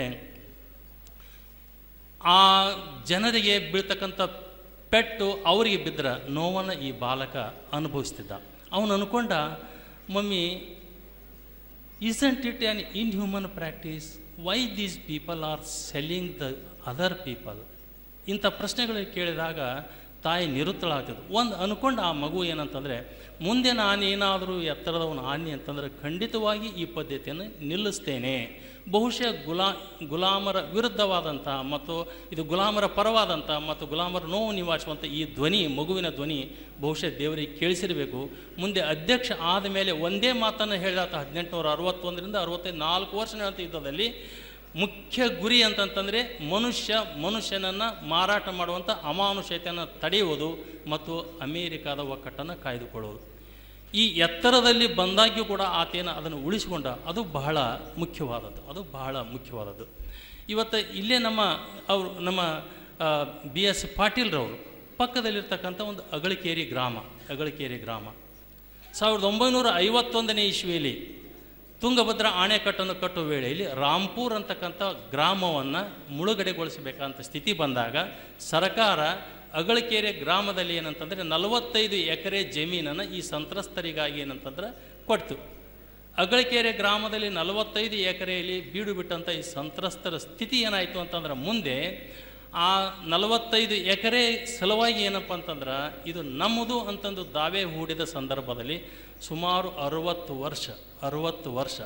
ಆ ಜನರಿಗೆ ಬೀಳ್ತಕ್ಕಂಥ ಪೆಟ್ಟು ಅವರಿಗೆ ಬಿದ್ದರೆ ನೋವನ್ನು ಈ ಬಾಲಕ ಅನುಭವಿಸ್ತಿದ್ದ ಅವನು ಅನ್ಕೊಂಡ mummy isn't it an inhuman practice why these people are selling the other people ಇಂಥ ಪ್ರಶ್ನೆಗಳು ಕೇಳಿದಾಗ ತಾಯಿ ನಿರುತ್ತಳಾಗ್ತಿದ್ದು ಒಂದು ಅನ್ಕೊಂಡು ಆ ಮಗು ಏನಂತಂದರೆ ಮುಂದೆ ನಾನೇನಾದರೂ ಎತ್ತರದವನು ಆನಿ ಅಂತಂದರೆ ಖಂಡಿತವಾಗಿ ಈ ಪದ್ಧತಿಯನ್ನು ನಿಲ್ಲಿಸ್ತೇನೆ ಬಹುಶಃ ಗುಲಾ ಗುಲಾಮರ ವಿರುದ್ಧವಾದಂಥ ಮತ್ತು ಇದು ಗುಲಾಮರ ಪರವಾದಂಥ ಮತ್ತು ಗುಲಾಮರ ನೋವು ನಿವಾರಿಸುವಂಥ ಈ ಧ್ವನಿ ಮಗುವಿನ ಧ್ವನಿ ಬಹುಶಃ ದೇವರಿಗೆ ಕೇಳಿಸಿರಬೇಕು ಮುಂದೆ ಅಧ್ಯಕ್ಷ ಆದ ಮೇಲೆ ಒಂದೇ ಮಾತನ್ನು ಹೇಳಿದಾತ ಹದಿನೆಂಟುನೂರ ಅರವತ್ತೊಂದರಿಂದ ಅರವತ್ತೈದು ನಾಲ್ಕು ವರ್ಷ ನಡೆದ ಯುದ್ಧದಲ್ಲಿ ಮುಖ್ಯ ಗುರಿ ಅಂತಂತಂದರೆ ಮನುಷ್ಯ ಮನುಷ್ಯನನ್ನು ಮಾರಾಟ ಮಾಡುವಂಥ ಅಮಾನುಷತೆಯನ್ನು ತಡೆಯುವುದು ಮತ್ತು ಅಮೇರಿಕಾದ ಒಕ್ಕಟ್ಟನ್ನು ಕಾಯ್ದುಕೊಳ್ಳುವುದು ಈ ಎತ್ತರದಲ್ಲಿ ಬಂದಾಗ್ಯೂ ಕೂಡ ಆತೇನ ಅದನ್ನು ಉಳಿಸಿಕೊಂಡ ಅದು ಬಹಳ ಮುಖ್ಯವಾದದ್ದು ಅದು ಬಹಳ ಮುಖ್ಯವಾದದ್ದು ಇವತ್ತು ಇಲ್ಲೇ ನಮ್ಮ ಅವರು ನಮ್ಮ ಬಿ ಎಸ್ ಪಾಟೀಲ್ರವರು ಪಕ್ಕದಲ್ಲಿರ್ತಕ್ಕಂಥ ಒಂದು ಅಗಳಿಕೇರಿ ಗ್ರಾಮ ಅಗಳಿಕೇರಿ ಗ್ರಾಮ ಸಾವಿರದ ಒಂಬೈನೂರ ಐವತ್ತೊಂದನೇ ಇಸ್ವಿಯಲ್ಲಿ ತುಂಗಭದ್ರಾ ಅಣೆಕಟ್ಟನ್ನು ಕಟ್ಟುವ ವೇಳೆಯಲ್ಲಿ ರಾಂಪುರ್ ಅಂತಕ್ಕಂಥ ಗ್ರಾಮವನ್ನು ಮುಳುಗಡೆಗೊಳಿಸಬೇಕಂತ ಸ್ಥಿತಿ ಬಂದಾಗ ಸರ್ಕಾರ ಅಗಳಕೆರೆ ಗ್ರಾಮದಲ್ಲಿ ಏನಂತಂದರೆ ನಲವತ್ತೈದು ಎಕರೆ ಜಮೀನನ್ನು ಈ ಸಂತ್ರಸ್ತರಿಗಾಗಿ ಏನಂತಂದ್ರೆ ಕೊಡ್ತು ಅಗಳಕೆರೆ ಗ್ರಾಮದಲ್ಲಿ ನಲವತ್ತೈದು ಎಕರೆಯಲ್ಲಿ ಬೀಡು ಬಿಟ್ಟಂಥ ಈ ಸಂತ್ರಸ್ತರ ಸ್ಥಿತಿ ಏನಾಯಿತು ಅಂತಂದ್ರೆ ಮುಂದೆ ಆ ನಲವತ್ತೈದು ಎಕರೆ ಸಲುವಾಗಿ ಏನಪ್ಪ ಅಂತಂದ್ರೆ ಇದು ನಮ್ಮದು ಅಂತಂದು ದಾವೆ ಹೂಡಿದ ಸಂದರ್ಭದಲ್ಲಿ ಸುಮಾರು ಅರುವತ್ತು ವರ್ಷ ಅರುವತ್ತು ವರ್ಷ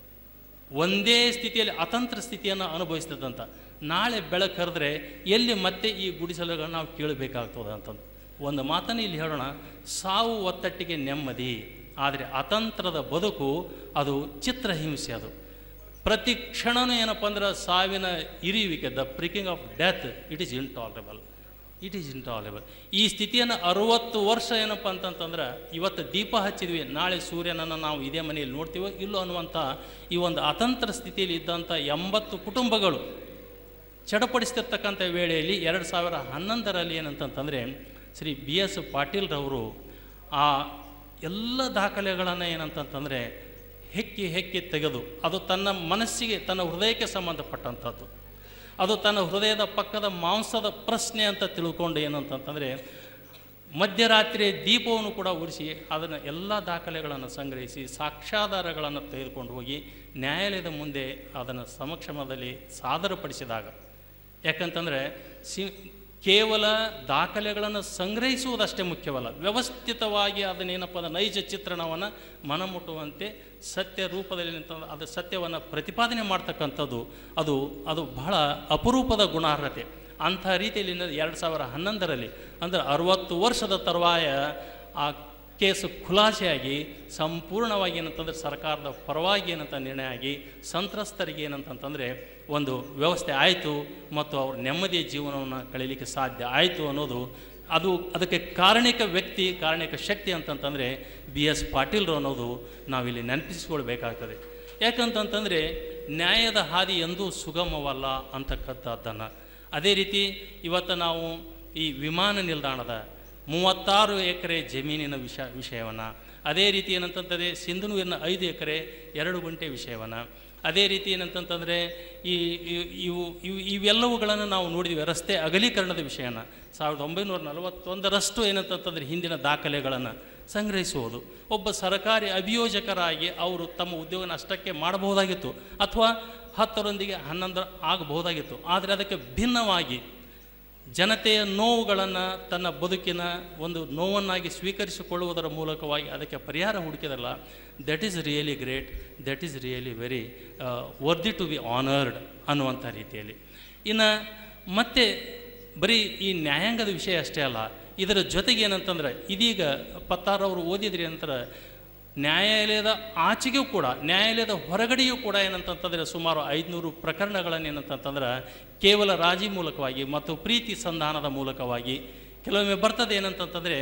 ಒಂದೇ ಸ್ಥಿತಿಯಲ್ಲಿ ಅತಂತ್ರ ಸ್ಥಿತಿಯನ್ನು ಅನುಭವಿಸ್ತದಂತ ನಾಳೆ ಬೆಳಕು ಕರೆದ್ರೆ ಎಲ್ಲಿ ಮತ್ತೆ ಈ ಗುಡಿಸಲುಗಳನ್ನ ನಾವು ಕೇಳಬೇಕಾಗ್ತದೆ ಅಂತಂದು ಒಂದು ಮಾತನ್ನು ಇಲ್ಲಿ ಹೇಳೋಣ ಸಾವು ಒತ್ತಟ್ಟಿಗೆ ನೆಮ್ಮದಿ ಆದರೆ ಅತಂತ್ರದ ಬದುಕು ಅದು ಚಿತ್ರಹಿಂಸೆ ಅದು ಪ್ರತಿ ಕ್ಷಣನೂ ಏನಪ್ಪ ಅಂದ್ರೆ ಸಾವಿನ ಇರಿಯುವಿಕೆ the pricking of death it is intolerable it is intolerable ಈ ಸ್ಥಿತಿಯನ್ನು ಅರುವತ್ತು ವರ್ಷ ಏನಪ್ಪ ಅಂತಂತಂದ್ರೆ ಇವತ್ತು ದೀಪ ಹಚ್ಚಿದ್ವಿ ನಾಳೆ ಸೂರ್ಯನನ್ನು ನಾವು ಇದೇ ಮನೆಯಲ್ಲಿ ನೋಡ್ತೀವೋ ಇಲ್ಲೋ ಅನ್ನುವಂಥ ಈ ಒಂದು ಅತಂತ್ರ ಸ್ಥಿತಿಯಲ್ಲಿ ಇದ್ದಂಥ ಎಂಬತ್ತು ಕುಟುಂಬಗಳು ಚಡಪಡಿಸ್ತಿರ್ತಕ್ಕಂಥ ವೇಳೆಯಲ್ಲಿ ಎರಡು ಸಾವಿರ ಹನ್ನೊಂದರಲ್ಲಿ ಏನಂತಂತಂದರೆ ಶ್ರೀ ಬಿ ಎಸ್ ಪಾಟೀಲ್ರವರು ಆ ಎಲ್ಲ ದಾಖಲೆಗಳನ್ನು ಏನಂತಂತಂದರೆ ಹೆಕ್ಕಿ ಹೆಕ್ಕಿ ತೆಗೆದು ಅದು ತನ್ನ ಮನಸ್ಸಿಗೆ ತನ್ನ ಹೃದಯಕ್ಕೆ ಸಂಬಂಧಪಟ್ಟಂಥದ್ದು ಅದು ತನ್ನ ಹೃದಯದ ಪಕ್ಕದ ಮಾಂಸದ ಪ್ರಶ್ನೆ ಅಂತ ತಿಳ್ಕೊಂಡು ಏನಂತಂತಂದರೆ ಮಧ್ಯರಾತ್ರಿ ದೀಪವನ್ನು ಕೂಡ ಉರಿಸಿ ಅದನ್ನು ಎಲ್ಲ ದಾಖಲೆಗಳನ್ನು ಸಂಗ್ರಹಿಸಿ ಸಾಕ್ಷ್ಯಾಧಾರಗಳನ್ನು ತೆಗೆದುಕೊಂಡು ಹೋಗಿ ನ್ಯಾಯಾಲಯದ ಮುಂದೆ ಅದನ್ನು ಸಮಕ್ಷಮದಲ್ಲಿ ಸಾದರಪಡಿಸಿದಾಗ ಯಾಕಂತಂದರೆ ಸಿ ಕೇವಲ ದಾಖಲೆಗಳನ್ನು ಸಂಗ್ರಹಿಸುವುದಷ್ಟೇ ಮುಖ್ಯವಲ್ಲ ವ್ಯವಸ್ಥಿತವಾಗಿ ಅದನ್ನೇನಪ್ಪ ಅಂದ್ರೆ ನೈಜ ಚಿತ್ರಣವನ್ನು ಮನಮುಟ್ಟುವಂತೆ ಸತ್ಯ ರೂಪದಲ್ಲಿ ನಿಂತ ಅದು ಸತ್ಯವನ್ನು ಪ್ರತಿಪಾದನೆ ಮಾಡ್ತಕ್ಕಂಥದ್ದು ಅದು ಅದು ಬಹಳ ಅಪರೂಪದ ಗುಣಾರ್ಹತೆ ಅಂಥ ರೀತಿಯಲ್ಲಿ ಎರಡು ಸಾವಿರ ಹನ್ನೊಂದರಲ್ಲಿ ಅಂದರೆ ಅರುವತ್ತು ವರ್ಷದ ತರುವಾಯ ಆ ಕೇಸು ಖುಲಾಸೆಯಾಗಿ ಸಂಪೂರ್ಣವಾಗಿ ಏನಂತಂದರೆ ಸರ್ಕಾರದ ಪರವಾಗಿ ಏನಂತ ನಿರ್ಣಯ ಆಗಿ ಸಂತ್ರಸ್ತರಿಗೆ ಏನಂತಂತಂದರೆ ಒಂದು ವ್ಯವಸ್ಥೆ ಆಯಿತು ಮತ್ತು ಅವ್ರ ನೆಮ್ಮದಿಯ ಜೀವನವನ್ನು ಕಳೀಲಿಕ್ಕೆ ಸಾಧ್ಯ ಆಯಿತು ಅನ್ನೋದು ಅದು ಅದಕ್ಕೆ ಕಾರಣಿಕ ವ್ಯಕ್ತಿ ಕಾರಣಿಕ ಶಕ್ತಿ ಅಂತಂತಂದರೆ ಬಿ ಎಸ್ ಪಾಟೀಲ್ರು ಅನ್ನೋದು ನಾವಿಲ್ಲಿ ನೆನಪಿಸಿಕೊಳ್ಬೇಕಾಗ್ತದೆ ಯಾಕಂತಂತಂದರೆ ನ್ಯಾಯದ ಹಾದಿ ಎಂದೂ ಸುಗಮವಲ್ಲ ಅಂತಕ್ಕಂಥದ್ದನ್ನು ಅದೇ ರೀತಿ ಇವತ್ತು ನಾವು ಈ ವಿಮಾನ ನಿಲ್ದಾಣದ ಮೂವತ್ತಾರು ಎಕರೆ ಜಮೀನಿನ ವಿಷ ವಿಷಯವನ್ನು ಅದೇ ರೀತಿ ಏನಂತಂತಂದರೆ ಸಿಂಧನೂರಿನ ಐದು ಎಕರೆ ಎರಡು ಗುಂಟೆ ವಿಷಯವನ್ನು ಅದೇ ರೀತಿ ಏನಂತಂತಂದರೆ ಈ ಇವ್- ಇವು ಇವು ಇವೆಲ್ಲವುಗಳನ್ನು ನಾವು ನೋಡಿದ್ವಿ ರಸ್ತೆ ಅಗಲೀಕರಣದ ವಿಷಯನ ಸಾವಿರದ ಒಂಬೈನೂರ ನಲವತ್ತೊಂದರಷ್ಟು ಏನಂತಂತಂದರೆ ಹಿಂದಿನ ದಾಖಲೆಗಳನ್ನು ಸಂಗ್ರಹಿಸುವುದು ಒಬ್ಬ ಸರ್ಕಾರಿ ಅಭಿಯೋಜಕರಾಗಿ ಅವರು ತಮ್ಮ ಉದ್ಯೋಗನ ಅಷ್ಟಕ್ಕೆ ಮಾಡಬಹುದಾಗಿತ್ತು ಅಥವಾ ಹತ್ತರೊಂದಿಗೆ ಹನ್ನೊಂದರ ಆಗಬಹುದಾಗಿತ್ತು ಆದರೆ ಅದಕ್ಕೆ ಭಿನ್ನವಾಗಿ ಜನತೆಯ ನೋವುಗಳನ್ನು ತನ್ನ ಬದುಕಿನ ಒಂದು ನೋವನ್ನಾಗಿ ಸ್ವೀಕರಿಸಿಕೊಳ್ಳುವುದರ ಮೂಲಕವಾಗಿ ಅದಕ್ಕೆ ಪರಿಹಾರ ಹುಡುಕಿದಲ್ಲ that is really great that is really very worthy to be honoured ಅನ್ನುವಂಥ ರೀತಿಯಲ್ಲಿ ಇನ್ನು ಮತ್ತೆ ಬರೀ ಈ ನ್ಯಾಯಾಂಗದ ವಿಷಯ ಅಷ್ಟೇ ಅಲ್ಲ ಇದರ ಜೊತೆಗೆ ಏನಂತಂದ್ರೆ ಇದೀಗ ಪತ್ತಾರವರು ಓದಿದ್ರಿ ನಂತರ ನ್ಯಾಯಾಲಯದ ಆಚೆಗೂ ಕೂಡ ನ್ಯಾಯಾಲಯದ ಹೊರಗಡೆಯೂ ಕೂಡ ಏನಂತಂತಂದರೆ ಸುಮಾರು ಐದುನೂರು ಪ್ರಕರಣಗಳನ್ನು ಏನಂತಂತಂದ್ರೆ ಕೇವಲ ರಾಜಿ ಮೂಲಕವಾಗಿ ಮತ್ತು ಪ್ರೀತಿ ಸಂಧಾನದ ಮೂಲಕವಾಗಿ ಕೆಲವೊಮ್ಮೆ ಬರ್ತದೆ ಏನಂತಂತಂದರೆ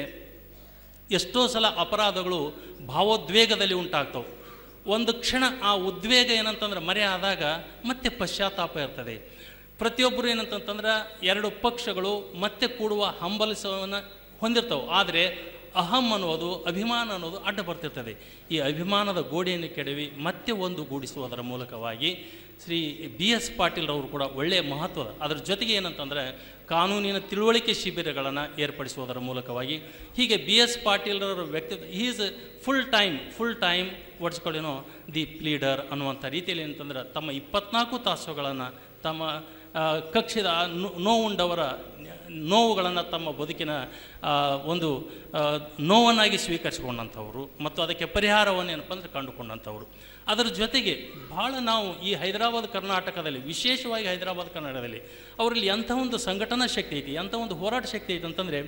ಎಷ್ಟೋ ಸಲ ಅಪರಾಧಗಳು ಭಾವೋದ್ವೇಗದಲ್ಲಿ ಉಂಟಾಗ್ತವೆ ಒಂದು ಕ್ಷಣ ಆ ಉದ್ವೇಗ ಏನಂತಂದ್ರೆ ಮರೆ ಆದಾಗ ಮತ್ತೆ ಪಶ್ಚಾತ್ತಾಪ ಇರ್ತದೆ ಪ್ರತಿಯೊಬ್ಬರು ಏನಂತಂತಂದ್ರೆ ಎರಡು ಪಕ್ಷಗಳು ಮತ್ತೆ ಕೂಡುವ ಹಂಬಲಿಸವನ್ನು ಹೊಂದಿರ್ತವೆ ಆದರೆ ಅಹಂ ಅನ್ನೋದು ಅಭಿಮಾನ ಅನ್ನೋದು ಅಡ್ಡ ಬರ್ತಿರ್ತದೆ ಈ ಅಭಿಮಾನದ ಗೋಡೆಯನ್ನು ಕೆಡವಿ ಮತ್ತೆ ಒಂದು ಗೂಡಿಸುವುದರ ಮೂಲಕವಾಗಿ ಶ್ರೀ ಬಿ ಎಸ್ ಪಾಟೀಲ್ರವರು ಕೂಡ ಒಳ್ಳೆಯ ಮಹತ್ವದ ಅದರ ಜೊತೆಗೆ ಏನಂತಂದರೆ ಕಾನೂನಿನ ತಿಳುವಳಿಕೆ ಶಿಬಿರಗಳನ್ನು ಏರ್ಪಡಿಸುವುದರ ಮೂಲಕವಾಗಿ ಹೀಗೆ ಬಿ ಎಸ್ ಪಾಟೀಲ್ರವರ ವ್ಯಕ್ತಿತ್ವ is full time full time ಒಡ್ಸ್ಕೊಳ್ಳೇನೋ ದಿ ಪ್ಲೀಡರ್ ಅನ್ನುವಂಥ ರೀತಿಯಲ್ಲಿ ಏನಂತಂದ್ರೆ ತಮ್ಮ ಇಪ್ಪತ್ನಾಲ್ಕು ತಾಸುಗಳನ್ನು ತಮ್ಮ ಆ, ಕಕ್ಷಿದ ನೋ- ನೋವುಂಡವರ ನೋವುಗಳನ್ನು ತಮ್ಮ ಬದುಕಿನ ಆ, ಒಂದು ಆ, ನೋವನ್ನಾಗಿ ಸ್ವೀಕರಿಸಿಕೊಂಡಂಥವ್ರು ಮತ್ತು ಅದಕ್ಕೆ ಪರಿಹಾರವನ್ನು ಏನಪ್ಪ ಅಂದರೆ ಕಂಡುಕೊಂಡಂಥವ್ರು ಅದರ ಜೊತೆಗೆ ಭಾಳ ನಾವು ಈ ಹೈದರಾಬಾದ್ ಕರ್ನಾಟಕದಲ್ಲಿ ವಿಶೇಷವಾಗಿ ಹೈದರಾಬಾದ್ ಕರ್ನಾಟಕದಲ್ಲಿ ಅವರಲ್ಲಿ ಎಂಥ ಒಂದು ಸಂಘಟನಾ ಶಕ್ತಿ ಐತಿ ಎಂಥ ಒಂದು ಹೋರಾಟ ಶಕ್ತಿ ಐತಿ ಅಂತಂದರೆ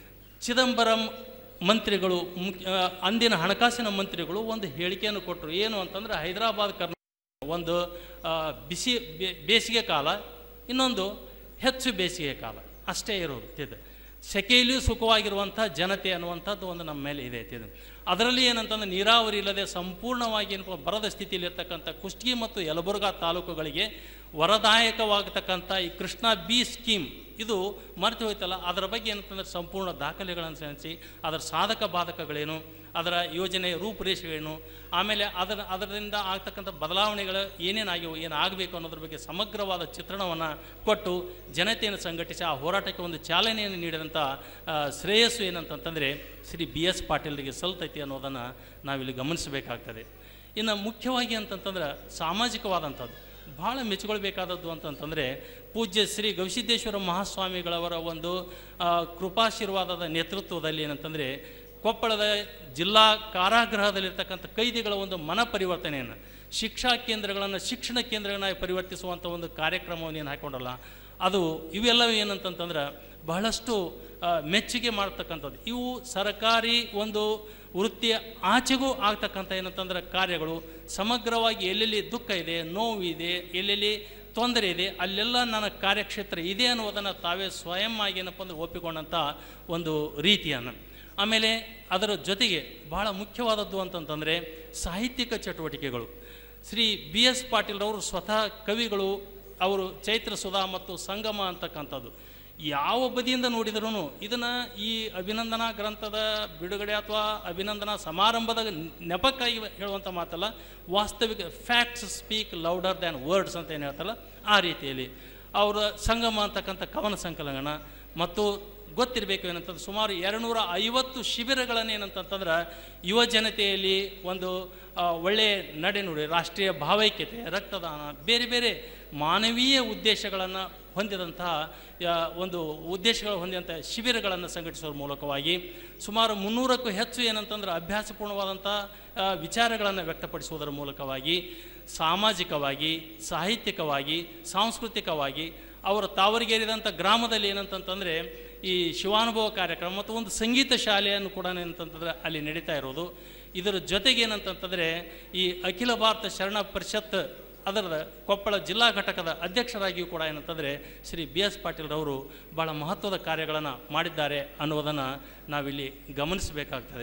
ಚಿದಂಬರಂ ಮಂತ್ರಿಗಳು ಮುಖ್ಯ ಆ, ಅಂದಿನ ಹಣಕಾಸಿನ ಮಂತ್ರಿಗಳು ಒಂದು ಹೇಳಿಕೆಯನ್ನು ಕೊಟ್ಟರು ಏನು ಅಂತಂದರೆ ಹೈದರಾಬಾದ್ ಕರ್ನಾಟಕ ಒಂದು ಆ, ಬಿಸಿ ಬೇ- ಬೇಸಿಗೆ ಕಾಲ ಇನ್ನೊಂದು ಹೆಚ್ಚು ಬೇಸಿಗೆ ಕಾಲ ಅಷ್ಟೇ ಇರೋದು ಇದು ಸೆಕೆಯಲ್ಲಿಯೂ ಸುಖವಾಗಿರುವಂಥ ಜನತೆ ಅನ್ನುವಂಥದ್ದು ಒಂದು ನಮ್ಮ ಮೇಲೆ ಇದೆ ಇದು ಅದರಲ್ಲಿ ಏನಂತಂದ್ರೆ ನೀರಾವರಿ ಇಲ್ಲದೆ ಸಂಪೂರ್ಣವಾಗಿ ಏನಪ್ಪ ಬರದ ಸ್ಥಿತಿಯಲ್ಲಿರ್ತಕ್ಕಂಥ ಕುಷ್ಟಗಿ ಮತ್ತು ಯಲಬುರ್ಗಾ ತಾಲೂಕುಗಳಿಗೆ ವರದಾಯಕವಾಗತಕ್ಕಂಥ ಈ ಕೃಷ್ಣ ಬಿ ಸ್ಕೀಮ್ ಇದು ಮರೆತು ಹೋಯ್ತಲ್ಲ ಅದರ ಬಗ್ಗೆ ಏನಂತಂದ್ರೆ ಸಂಪೂರ್ಣ ದಾಖಲೆಗಳನ್ನು ಸೆಣಿಸಿ ಅದರ ಸಾಧಕ ಬಾಧಕಗಳೇನು ಅದರ ಯೋಜನೆಯ ರೂಪುರೇಷೆಗಳೇನು ಆಮೇಲೆ ಅದರ ಅದರಿಂದ ಆಗ್ತಕ್ಕಂಥ ಬದಲಾವಣೆಗಳು ಏನೇನಾಗಿವೆ ಏನು ಆಗಬೇಕು ಅನ್ನೋದ್ರ ಬಗ್ಗೆ ಸಮಗ್ರವಾದ ಚಿತ್ರಣವನ್ನು ಕೊಟ್ಟು ಜನತೆಯನ್ನು ಸಂಘಟಿಸಿ ಆ ಹೋರಾಟಕ್ಕೆ ಒಂದು ಚಾಲನೆಯನ್ನು ನೀಡಿದಂಥ ಆ, ಶ್ರೇಯಸ್ಸು ಏನಂತಂತಂದರೆ ಶ್ರೀ ಬಿ ಎಸ್ ಪಾಟೀಲ್ರಿಗೆ ಸಲ್ತೈತಿ ಅನ್ನೋದನ್ನು ನಾವಿಲ್ಲಿ ಗಮನಿಸಬೇಕಾಗ್ತದೆ ಇನ್ನು ಮುಖ್ಯವಾಗಿ ಅಂತಂತಂದ್ರೆ ಸಾಮಾಜಿಕವಾದಂಥದ್ದು ಭಾಳ ಮೆಚ್ಚುಕೊಳ್ಬೇಕಾದದ್ದು ಅಂತಂತಂದರೆ ಪೂಜ್ಯ ಶ್ರೀ ಗವಿಸಿದ್ದೇಶ್ವರ ಮಹಾಸ್ವಾಮಿಗಳವರ ಒಂದು ಆ, ಕೃಪಾಶೀರ್ವಾದದ ನೇತೃತ್ವದಲ್ಲಿ ಏನಂತಂದರೆ ಕೊಪ್ಪಳದ ಜಿಲ್ಲಾ ಕಾರಾಗೃಹದಲ್ಲಿರ್ತಕ್ಕಂಥ ಕೈದಿಗಳ ಒಂದು ಮನ ಪರಿವರ್ತನೆಯನ್ನು ಶಿಕ್ಷಾ ಕೇಂದ್ರಗಳನ್ನು ಶಿಕ್ಷಣ ಕೇಂದ್ರಗಳನ್ನಾಗಿ ಪರಿವರ್ತಿಸುವಂಥ ಒಂದು ಕಾರ್ಯಕ್ರಮವನ್ನು ಏನು ಹಾಕೊಂಡಲ್ಲ ಅದು ಇವೆಲ್ಲವೂ ಏನಂತಂತಂದ್ರೆ ಬಹಳಷ್ಟು ಆ, ಮೆಚ್ಚುಗೆ ಮಾಡ್ತಕ್ಕಂಥದ್ದು ಇವು ಸರ್ಕಾರಿ ಒಂದು ವೃತ್ತಿಯ ಆಚೆಗೂ ಆಗ್ತಕ್ಕಂಥ ಏನಂತಂದ್ರೆ ಕಾರ್ಯಗಳು ಸಮಗ್ರವಾಗಿ ಎಲ್ಲೆಲ್ಲಿ ದುಃಖ ಇದೆ ನೋವು ಇದೆ ಎಲ್ಲೆಲ್ಲಿ ತೊಂದರೆ ಇದೆ ಅಲ್ಲೆಲ್ಲ ನನ್ನ ಕಾರ್ಯಕ್ಷೇತ್ರ ಇದೆ ಅನ್ನೋದನ್ನು ತಾವೇ ಸ್ವಯಂ ಆಗಿ ಏನಪ್ಪ ಅಂದ್ರೆ ಒಪ್ಪಿಕೊಂಡಂಥ ಒಂದು ರೀತಿಯನ್ನು ಆಮೇಲೆ ಅದರ ಜೊತೆಗೆ ಬಹಳ ಮುಖ್ಯವಾದದ್ದು ಅಂತಂತಂದರೆ ಸಾಹಿತ್ಯಿಕ ಚಟುವಟಿಕೆಗಳು ಶ್ರೀ ಬಿ ಎಸ್ ಪಾಟೀಲ್ರವರು ಸ್ವತಃ ಕವಿಗಳು ಅವರು ಚೈತ್ರ ಸುಧಾ ಮತ್ತು ಸಂಗಮ ಅಂತಕ್ಕಂಥದ್ದು ಯಾವ ಬದಿಯಿಂದ ನೋಡಿದರೂ ಇದನ್ನು ಈ ಅಭಿನಂದನಾ ಗ್ರಂಥದ ಬಿಡುಗಡೆ ಅಥವಾ ಅಭಿನಂದನಾ ಸಮಾರಂಭದ ನೆಪಕ್ಕಾಗಿ ಹೇಳುವಂಥ ಮಾತಲ್ಲ ವಾಸ್ತವಿಕ facts speak louder than words ಅಂತ ಏನು ಹೇಳ್ತಾರಲ್ಲ ಆ ರೀತಿಯಲ್ಲಿ ಅವರ ಸಂಗಮ ಅಂತಕ್ಕಂಥ ಕವನ ಸಂಕಲನ ಮತ್ತು ಗೊತ್ತಿರಬೇಕು ಏನಂತಂದ್ರೆ ಸುಮಾರು ಎರಡುನೂರ ಐವತ್ತು ಶಿಬಿರಗಳನ್ನು ಏನಂತಂತಂದ್ರೆ ಯುವ ಜನತೆಯಲ್ಲಿ ಒಂದು ಆ, ಒಳ್ಳೆಯ ನಡೆನುಡಿ ರಾಷ್ಟ್ರೀಯ ಭಾವೈಕ್ಯತೆ ರಕ್ತದಾನ ಬೇರೆ ಬೇರೆ ಮಾನವೀಯ ಉದ್ದೇಶಗಳನ್ನು ಹೊಂದಿದಂತಹ ಆ, ಒಂದು ಉದ್ದೇಶಗಳು ಹೊಂದಿದಂಥ ಶಿಬಿರಗಳನ್ನು ಸಂಘಟಿಸುವ ಮೂಲಕವಾಗಿ ಸುಮಾರು ಮುನ್ನೂರಕ್ಕೂ ಹೆಚ್ಚು ಏನಂತಂದ್ರೆ ಅಭ್ಯಾಸಪೂರ್ಣವಾದಂಥ ಆ, ವಿಚಾರಗಳನ್ನು ವ್ಯಕ್ತಪಡಿಸುವುದರ ಮೂಲಕವಾಗಿ ಸಾಮಾಜಿಕವಾಗಿ ಸಾಹಿತ್ಯಿಕವಾಗಿ ಸಾಂಸ್ಕೃತಿಕವಾಗಿ ಅವರು ತಾವರಿಗೇರಿದಂಥ ಗ್ರಾಮದಲ್ಲಿ ಏನಂತಂತಂದರೆ ಈ ಶಿವಾನುಭವ ಕಾರ್ಯಕ್ರಮ ಮತ್ತು ಒಂದು ಸಂಗೀತ ಶಾಲೆಯನ್ನು ಕೂಡ ಏನಂತಂತಂದರೆ ಅಲ್ಲಿ ನಡೀತಾ ಇರೋದು ಇದರ ಜೊತೆಗೆ ಏನಂತಂತಂದರೆ ಈ ಅಖಿಲ ಭಾರತ ಶರಣ ಪರಿಷತ್ ಅದರ ಕೊಪ್ಪಳ ಜಿಲ್ಲಾ ಘಟಕದ ಅಧ್ಯಕ್ಷರಾಗಿಯೂ ಕೂಡ ಏನಂತಂದರೆ ಶ್ರೀ ಬಿ ಎಸ್ ಪಾಟೀಲ್ರವರು ಭಾಳ ಮಹತ್ವದ ಕಾರ್ಯಗಳನ್ನು ಮಾಡಿದ್ದಾರೆ ಅನ್ನೋದನ್ನು ನಾವಿಲ್ಲಿ ಗಮನಿಸಬೇಕಾಗ್ತದೆ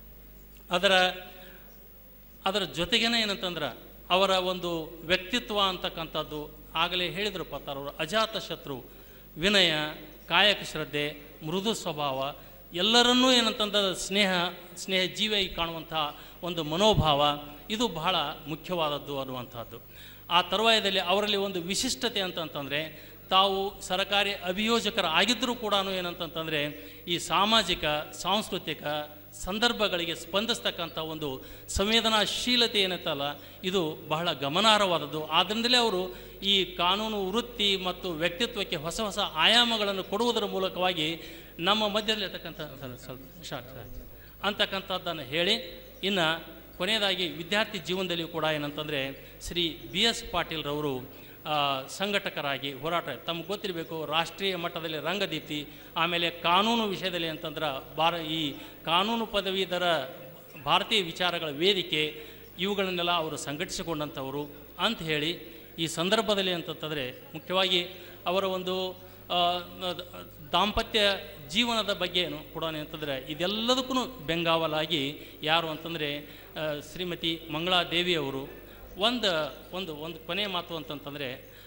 ಅದರ ಅದರ ಜೊತೆಗೇನೆ ಏನಂತಂದ್ರೆ ಅವರ ಒಂದು ವ್ಯಕ್ತಿತ್ವ ಅಂತಕ್ಕಂಥದ್ದು ಆಗಲೇ ಹೇಳಿದರು ಪತ್ತಾರವರು ಅಜಾತ ಶತ್ರು ವಿನಯ ಕಾಯಕ ಶ್ರದ್ಧೆ ಮೃದು ಸ್ವಭಾವ ಎಲ್ಲರನ್ನೂ ಏನಂತಂದ್ರೆ ಸ್ನೇಹ ಸ್ನೇಹ ಜೀವಿಯಾಗಿ ಕಾಣುವಂಥ ಒಂದು ಮನೋಭಾವ ಇದು ಬಹಳ ಮುಖ್ಯವಾದದ್ದು ಅನ್ನುವಂಥದ್ದು ಆ ತರುವಾಯದಲ್ಲಿ ಅವರಲ್ಲಿ ಒಂದು ವಿಶಿಷ್ಟತೆ ಅಂತಂತಂದರೆ ತಾವು ಸರಕಾರಿ ಅಭಿಯೋಜಕರ ಆಗಿದ್ದರೂ ಕೂಡ ಏನಂತಂತಂದರೆ ಈ ಸಾಮಾಜಿಕ ಸಾಂಸ್ಕೃತಿಕ ಸಂದರ್ಭಗಳಿಗೆ ಸ್ಪಂದಿಸ್ತಕ್ಕಂಥ ಒಂದು ಸಂವೇದನಾಶೀಲತೆ ಏನೈತಲ್ಲ ಇದು ಬಹಳ ಗಮನಾರ್ಹವಾದದ್ದು ಆದ್ದರಿಂದಲೇ ಅವರು ಈ ಕಾನೂನು ವೃತ್ತಿ ಮತ್ತು ವ್ಯಕ್ತಿತ್ವಕ್ಕೆ ಹೊಸ ಹೊಸ ಆಯಾಮಗಳನ್ನು ಕೊಡುವುದರ ಮೂಲಕವಾಗಿ ನಮ್ಮ ಮಧ್ಯದಲ್ಲಿರ್ತಕ್ಕಂಥ ಸ್ವಲ್ಪ ಶಾರ್ಟ್ ಅಂತಕ್ಕಂಥದ್ದನ್ನು ಹೇಳಿ ಇನ್ನು ಕೊನೆಯದಾಗಿ ವಿದ್ಯಾರ್ಥಿ ಜೀವನದಲ್ಲಿಯೂ ಕೂಡ ಏನಂತಂದರೆ ಶ್ರೀ ಬಿ ಎಸ್ ಪಾಟೀಲ್ರವರು ಆ, ಸಂಘಟಕರಾಗಿ ಹೋರಾಟ ತಮ್ಗೆ ಗೊತ್ತಿರಬೇಕು ರಾಷ್ಟ್ರೀಯ ಮಟ್ಟದಲ್ಲಿ ರಂಗದೀಪ್ತಿ ಆಮೇಲೆ ಕಾನೂನು ವಿಷಯದಲ್ಲಿ ಅಂತಂದ್ರೆ ಭಾರ ಈ ಕಾನೂನು ಪದವೀಧರ ಭಾರತೀಯ ವಿಚಾರಗಳ ವೇದಿಕೆ ಇವುಗಳನ್ನೆಲ್ಲ ಅವರು ಸಂಘಟಿಸಿಕೊಂಡಂಥವರು ಅಂತ ಹೇಳಿ ಈ ಸಂದರ್ಭದಲ್ಲಿ ಅಂತಂತಂದರೆ ಮುಖ್ಯವಾಗಿ ಅವರ ಒಂದು ಆ, ದ- ದಾಂಪತ್ಯ ಜೀವನದ ಬಗ್ಗೆ ಏನು ಕೂಡ ಅಂತಂದರೆ ಇದೆಲ್ಲದಕ್ಕೂ ಬೆಂಗಾವಲಾಗಿ ಯಾರು ಅಂತಂದರೆ ಆ, ಶ್ರೀಮತಿ ಮಂಗಳಾದೇವಿಯವರು ಒಂದು ಒಂದು ಒಂದು ಕೊನೆಯ ಮಾತು ಅಂತಂತಂದರೆ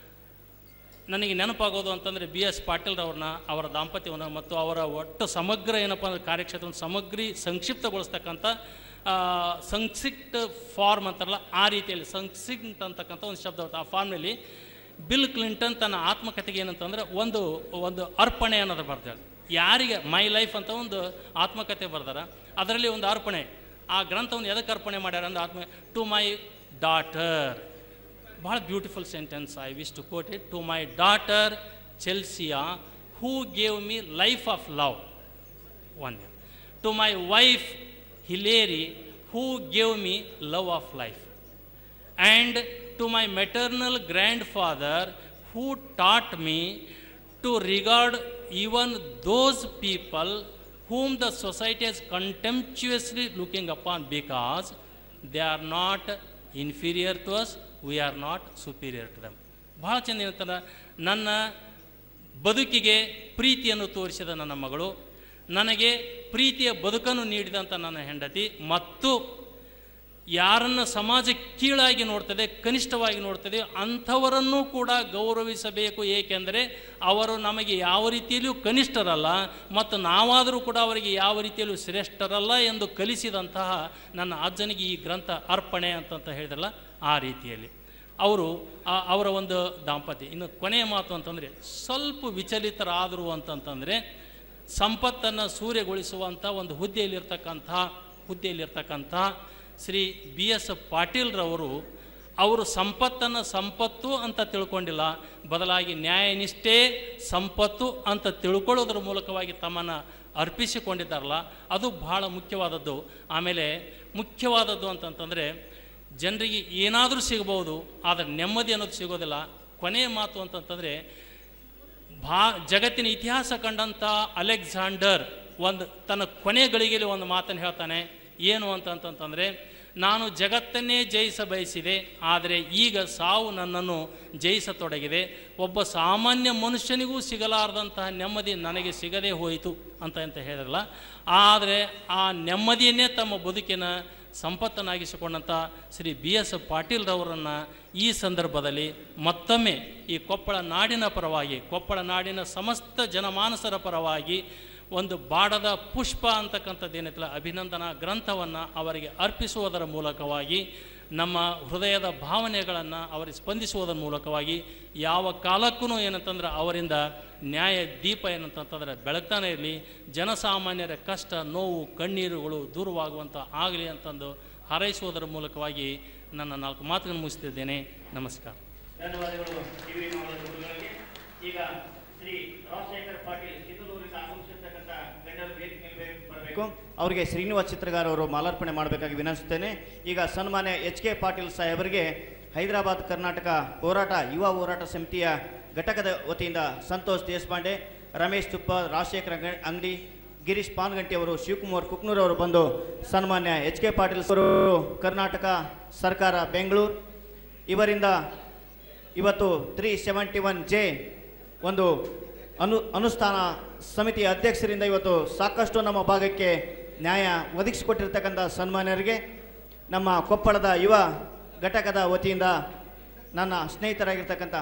ನನಗೆ ನೆನಪಾಗೋದು ಅಂತಂದರೆ ಬಿ ಎಸ್ ಪಾಟೀಲ್ರವ್ರನ್ನ ಅವರ ದಾಂಪತ್ಯವನ್ನು ಮತ್ತು ಅವರ ಒಟ್ಟು ಸಮಗ್ರ ಏನಪ್ಪ ಅಂದರೆ ಕಾರ್ಯಕ್ಷೇತ್ರವನ್ನು ಸಮಗ್ರಿ ಸಂಕ್ಷಿಪ್ತಗೊಳಿಸ್ತಕ್ಕಂಥ ಆ, ಸಂಕ್ಷಿಪ್ತ ಫಾರ್ಮ್ ಅಂತಾರಲ್ಲ ಆ ರೀತಿಯಲ್ಲಿ ಸಂಕ್ಷಿಪ್ತ ಅಂತಕ್ಕಂಥ ಒಂದು ಶಬ್ದ ಬರುತ್ತೆ. ಆ ಫಾರ್ಮ್ನಲ್ಲಿ ಬಿಲ್ ಕ್ಲಿಂಟನ್ ತನ್ನ ಆತ್ಮಕಥೆಗೆ ಏನಂತಂದ್ರೆ ಒಂದು ಒಂದು ಅರ್ಪಣೆ ಅನ್ನೋದು ಬರ್ತಾರೆ ಯಾರಿಗೆ ಮೈ ಲೈಫ್ ಅಂತ ಒಂದು ಆತ್ಮಕಥೆ ಬರ್ದಾರ ಅದರಲ್ಲಿ ಒಂದು ಅರ್ಪಣೆ ಆ ಗ್ರಂಥವನ್ನು ಎದಕ್ಕೆ ಅರ್ಪಣೆ ಮಾಡ್ಯಾರ ಅಂದ್ರೆ ಆತ್ಮ ಟು ಮೈ ಡಾಟರ್ ಭಾಳ beautiful sentence I wish to quote it to my daughter Chelsea who gave me life of love. One year. To my wife, Hilary, who gave me love of life. And to my maternal grandfather, who taught me to regard even those people whom the society is contemptuously looking upon because they are not inferior to us, we are not superior to them. ಭಾಳ ಚಂದ ಏನಂತಂದ್ರೆ ನನ್ನ ಬದುಕಿಗೆ ಪ್ರೀತಿಯನ್ನು ತೋರಿಸಿದ ನನ್ನ ಮಗಳು ನನಗೆ ಪ್ರೀತಿಯ ಬದುಕನ್ನು ನೀಡಿದಂಥ ನನ್ನ ಹೆಂಡತಿ ಮತ್ತು ಯಾರನ್ನು ಸಮಾಜ ಕೀಳಾಗಿ ನೋಡ್ತದೆ ಕನಿಷ್ಠವಾಗಿ ನೋಡ್ತದೆ ಅಂಥವರನ್ನೂ ಕೂಡ ಗೌರವಿಸಬೇಕು ಏಕೆಂದರೆ ಅವರು ನಮಗೆ ಯಾವ ರೀತಿಯಲ್ಲಿಯೂ ಕನಿಷ್ಠರಲ್ಲ ಮತ್ತು ನಾವಾದರೂ ಕೂಡ ಅವರಿಗೆ ಯಾವ ರೀತಿಯಲ್ಲೂ ಶ್ರೇಷ್ಠರಲ್ಲ ಎಂದು ಕಲಿಸಿದಂತಹ ನನ್ನ ಅಜ್ಜನಿಗೆ ಈ ಗ್ರಂಥ ಅರ್ಪಣೆ ಅಂತಂತ ಹೇಳಿದ್ರಲ್ಲ ಆ ರೀತಿಯಲ್ಲಿ ಅವರು ಆ- ಅವರ ಒಂದು ದಾಂಪತ್ಯ ಇನ್ನು ಕೊನೆಯ ಮಾತು ಅಂತಂದರೆ ಸ್ವಲ್ಪ ವಿಚಲಿತರಾದರು ಅಂತಂತಂದರೆ ಸಂಪತ್ತನ್ನು ಸೂರ್ಯಗೊಳಿಸುವಂಥ ಒಂದು ಹುದ್ದೆಯಲ್ಲಿರ್ತಕ್ಕಂಥ ಹುದ್ದೆಯಲ್ಲಿರ್ತಕ್ಕಂಥ ಶ್ರೀ ಬಿ ಎಸ್ ಪಾಟೀಲ್ರವರು ಅವರು ಸಂಪತ್ತನ್ನು ಸಂಪತ್ತು ಅಂತ ತಿಳ್ಕೊಂಡಿಲ್ಲ ಬದಲಾಗಿ ನ್ಯಾಯನಿಷ್ಠೆ ಸಂಪತ್ತು ಅಂತ ತಿಳ್ಕೊಳ್ಳೋದ್ರ ಮೂಲಕವಾಗಿ ತಮ್ಮನ್ನು ಅರ್ಪಿಸಿಕೊಂಡಿದ್ದಾರಲ್ಲ ಅದು ಬಹಳ ಮುಖ್ಯವಾದದ್ದು ಆಮೇಲೆ ಮುಖ್ಯವಾದದ್ದು ಅಂತಂತಂದರೆ ಜನರಿಗೆ ಏನಾದರೂ ಸಿಗ್ಬೋದು ಆದರೆ ನೆಮ್ಮದಿ ಅನ್ನೋದು ಸಿಗೋದಿಲ್ಲ ಕೊನೆಯ ಮಾತು ಅಂತಂತಂದರೆ ಭಾ ಜಗತ್ತಿನ ಇತಿಹಾಸ ಕಂಡಂಥ ಅಲೆಕ್ಸಾಂಡರ್ ಒಂದು ತನ್ನ ಕೊನೆ ಗಳಿಗೆಯಲ್ಲಿ ಒಂದು ಮಾತನ್ನು ಹೇಳ್ತಾನೆ ಏನು ಅಂತಂತಂತಂದರೆ ನಾನು ಜಗತ್ತನ್ನೇ ಜಯಿಸ ಬಯಸಿದೆ ಆದರೆ ಈಗ ಸಾವು ನನ್ನನ್ನು ಜಯಿಸತೊಡಗಿದೆ ಒಬ್ಬ ಸಾಮಾನ್ಯ ಮನುಷ್ಯನಿಗೂ ಸಿಗಲಾರದಂತಹ ನೆಮ್ಮದಿ ನನಗೆ ಸಿಗದೇ ಹೋಯಿತು ಅಂತ ಅಂತ ಹೇಳಿರಲ್ಲ ಆದರೆ ಆ ನೆಮ್ಮದಿಯನ್ನೇ ತಮ್ಮ ಬದುಕಿನ ಸಂಪತ್ತನ್ನಾಗಿಸಿಕೊಂಡಂಥ ಶ್ರೀ ಬಿ ಎಸ್ ಪಾಟೀಲ್ರವರನ್ನು ಈ ಸಂದರ್ಭದಲ್ಲಿ ಮತ್ತೊಮ್ಮೆ ಈ ಕೊಪ್ಪಳ ನಾಡಿನ ಪರವಾಗಿ ಕೊಪ್ಪಳ ನಾಡಿನ ಸಮಸ್ತ ಜನಮಾನಸರ ಪರವಾಗಿ ಒಂದು ಬಾಡದ ಪುಷ್ಪ ಅಂತಕ್ಕಂಥದ್ದು ಏನೈತಲ್ಲ ಅಭಿನಂದನಾ ಗ್ರಂಥವನ್ನು ಅವರಿಗೆ ಅರ್ಪಿಸುವುದರ ಮೂಲಕವಾಗಿ ನಮ್ಮ ಹೃದಯದ ಭಾವನೆಗಳನ್ನು ಅವರಿಗೆ ಸ್ಪಂದಿಸುವುದರ ಮೂಲಕವಾಗಿ ಯಾವ ಕಾಲಕ್ಕೂ ಏನಂತಂದ್ರೆ ಅವರಿಂದ ನ್ಯಾಯ ದೀಪ ಏನಂತಂತಂದ್ರೆ ಬೆಳಗ್ತಾನೆ ಇರಲಿ ಜನಸಾಮಾನ್ಯರ ಕಷ್ಟ ನೋವು ಕಣ್ಣೀರುಗಳು ದೂರವಾಗುವಂಥ ಆಗಲಿ ಅಂತಂದು ಹಾರೈಸುವುದರ ಮೂಲಕವಾಗಿ ನನ್ನ ನಾಲ್ಕು ಮಾತುಗಳನ್ನು ಮುಗಿಸ್ತಿದ್ದೇನೆ ನಮಸ್ಕಾರ ಧನ್ಯವಾದಗಳು ಟಿವಿ ನಾಲ್ಕು ಗುರುಗಳಿಗೆ ಈಗ ಶ್ರೀ ರಾಜಶೇಖರ್ ಪಾಟೀಲ್ ಚಿತ್ರದುರ್ಗದಿಂದ ಆಗಮಿಸಿರ್ತಕ್ಕಂಥ ಗಣ್ಯರು ವೇದಿಕೆ ಮೇಲೆ ಬರಬೇಕು ಅವರಿಗೆ ಶ್ರೀನಿವಾಸ್ ಚಿತ್ರಗಾರ್ ಅವರು ಮಾಲಾರ್ಪಣೆ ಮಾಡಬೇಕಾಗಿ ವಿನಂತಿಸುತ್ತೇನೆ ಈಗ ಸನ್ಮಾನ್ಯ ಎಚ್ ಕೆ ಪಾಟೀಲ್ ಸಾಹೇಬರಿಗೆ ಹೈದರಾಬಾದ್ ಕರ್ನಾಟಕ ಹೋರಾಟ ಯುವ ಹೋರಾಟ ಸಮಿತಿಯ ಘಟಕದ ವತಿಯಿಂದ ಸಂತೋಷ್ ದೇಶಪಾಂಡೆ ರಮೇಶ್ ತುಪ್ಪ ರಾಜಶೇಖರ ಅಂಗ- ಅಂಗಡಿ ಗಿರೀಶ್ ಪಾನ್ಗಂಟಿ ಅವರು ಶಿವಕುಮಾರ್ ಕುಕ್ನೂರ್ ಅವರು ಬಂದು ಸನ್ಮಾನ್ಯ ಎಚ್ ಕೆ ಪಾಟೀಲ್ ಅವರು ಕರ್ನಾಟಕ ಸರ್ಕಾರ ಬೆಂಗಳೂರು ಇವರಿಂದ ಇವತ್ತು ತ್ರೀ ಸೆವೆಂಟಿ ಒನ್ ಜೆ ಒಂದು ಅನು ಅನುಷ್ಠಾನ ಸಮಿತಿಯ ಅಧ್ಯಕ್ಷರಿಂದ ಇವತ್ತು ಸಾಕಷ್ಟು ನಮ್ಮ ಭಾಗಕ್ಕೆ ನ್ಯಾಯ ಒದಗಿಸಿಕೊಟ್ಟಿರ್ತಕ್ಕಂಥ ಸನ್ಮಾನ್ಯರಿಗೆ ನಮ್ಮ ಕೊಪ್ಪಳದ ಯುವ ಘಟಕದ ವತಿಯಿಂದ ನನ್ನ ಸ್ನೇಹಿತರಾಗಿರ್ತಕ್ಕಂಥ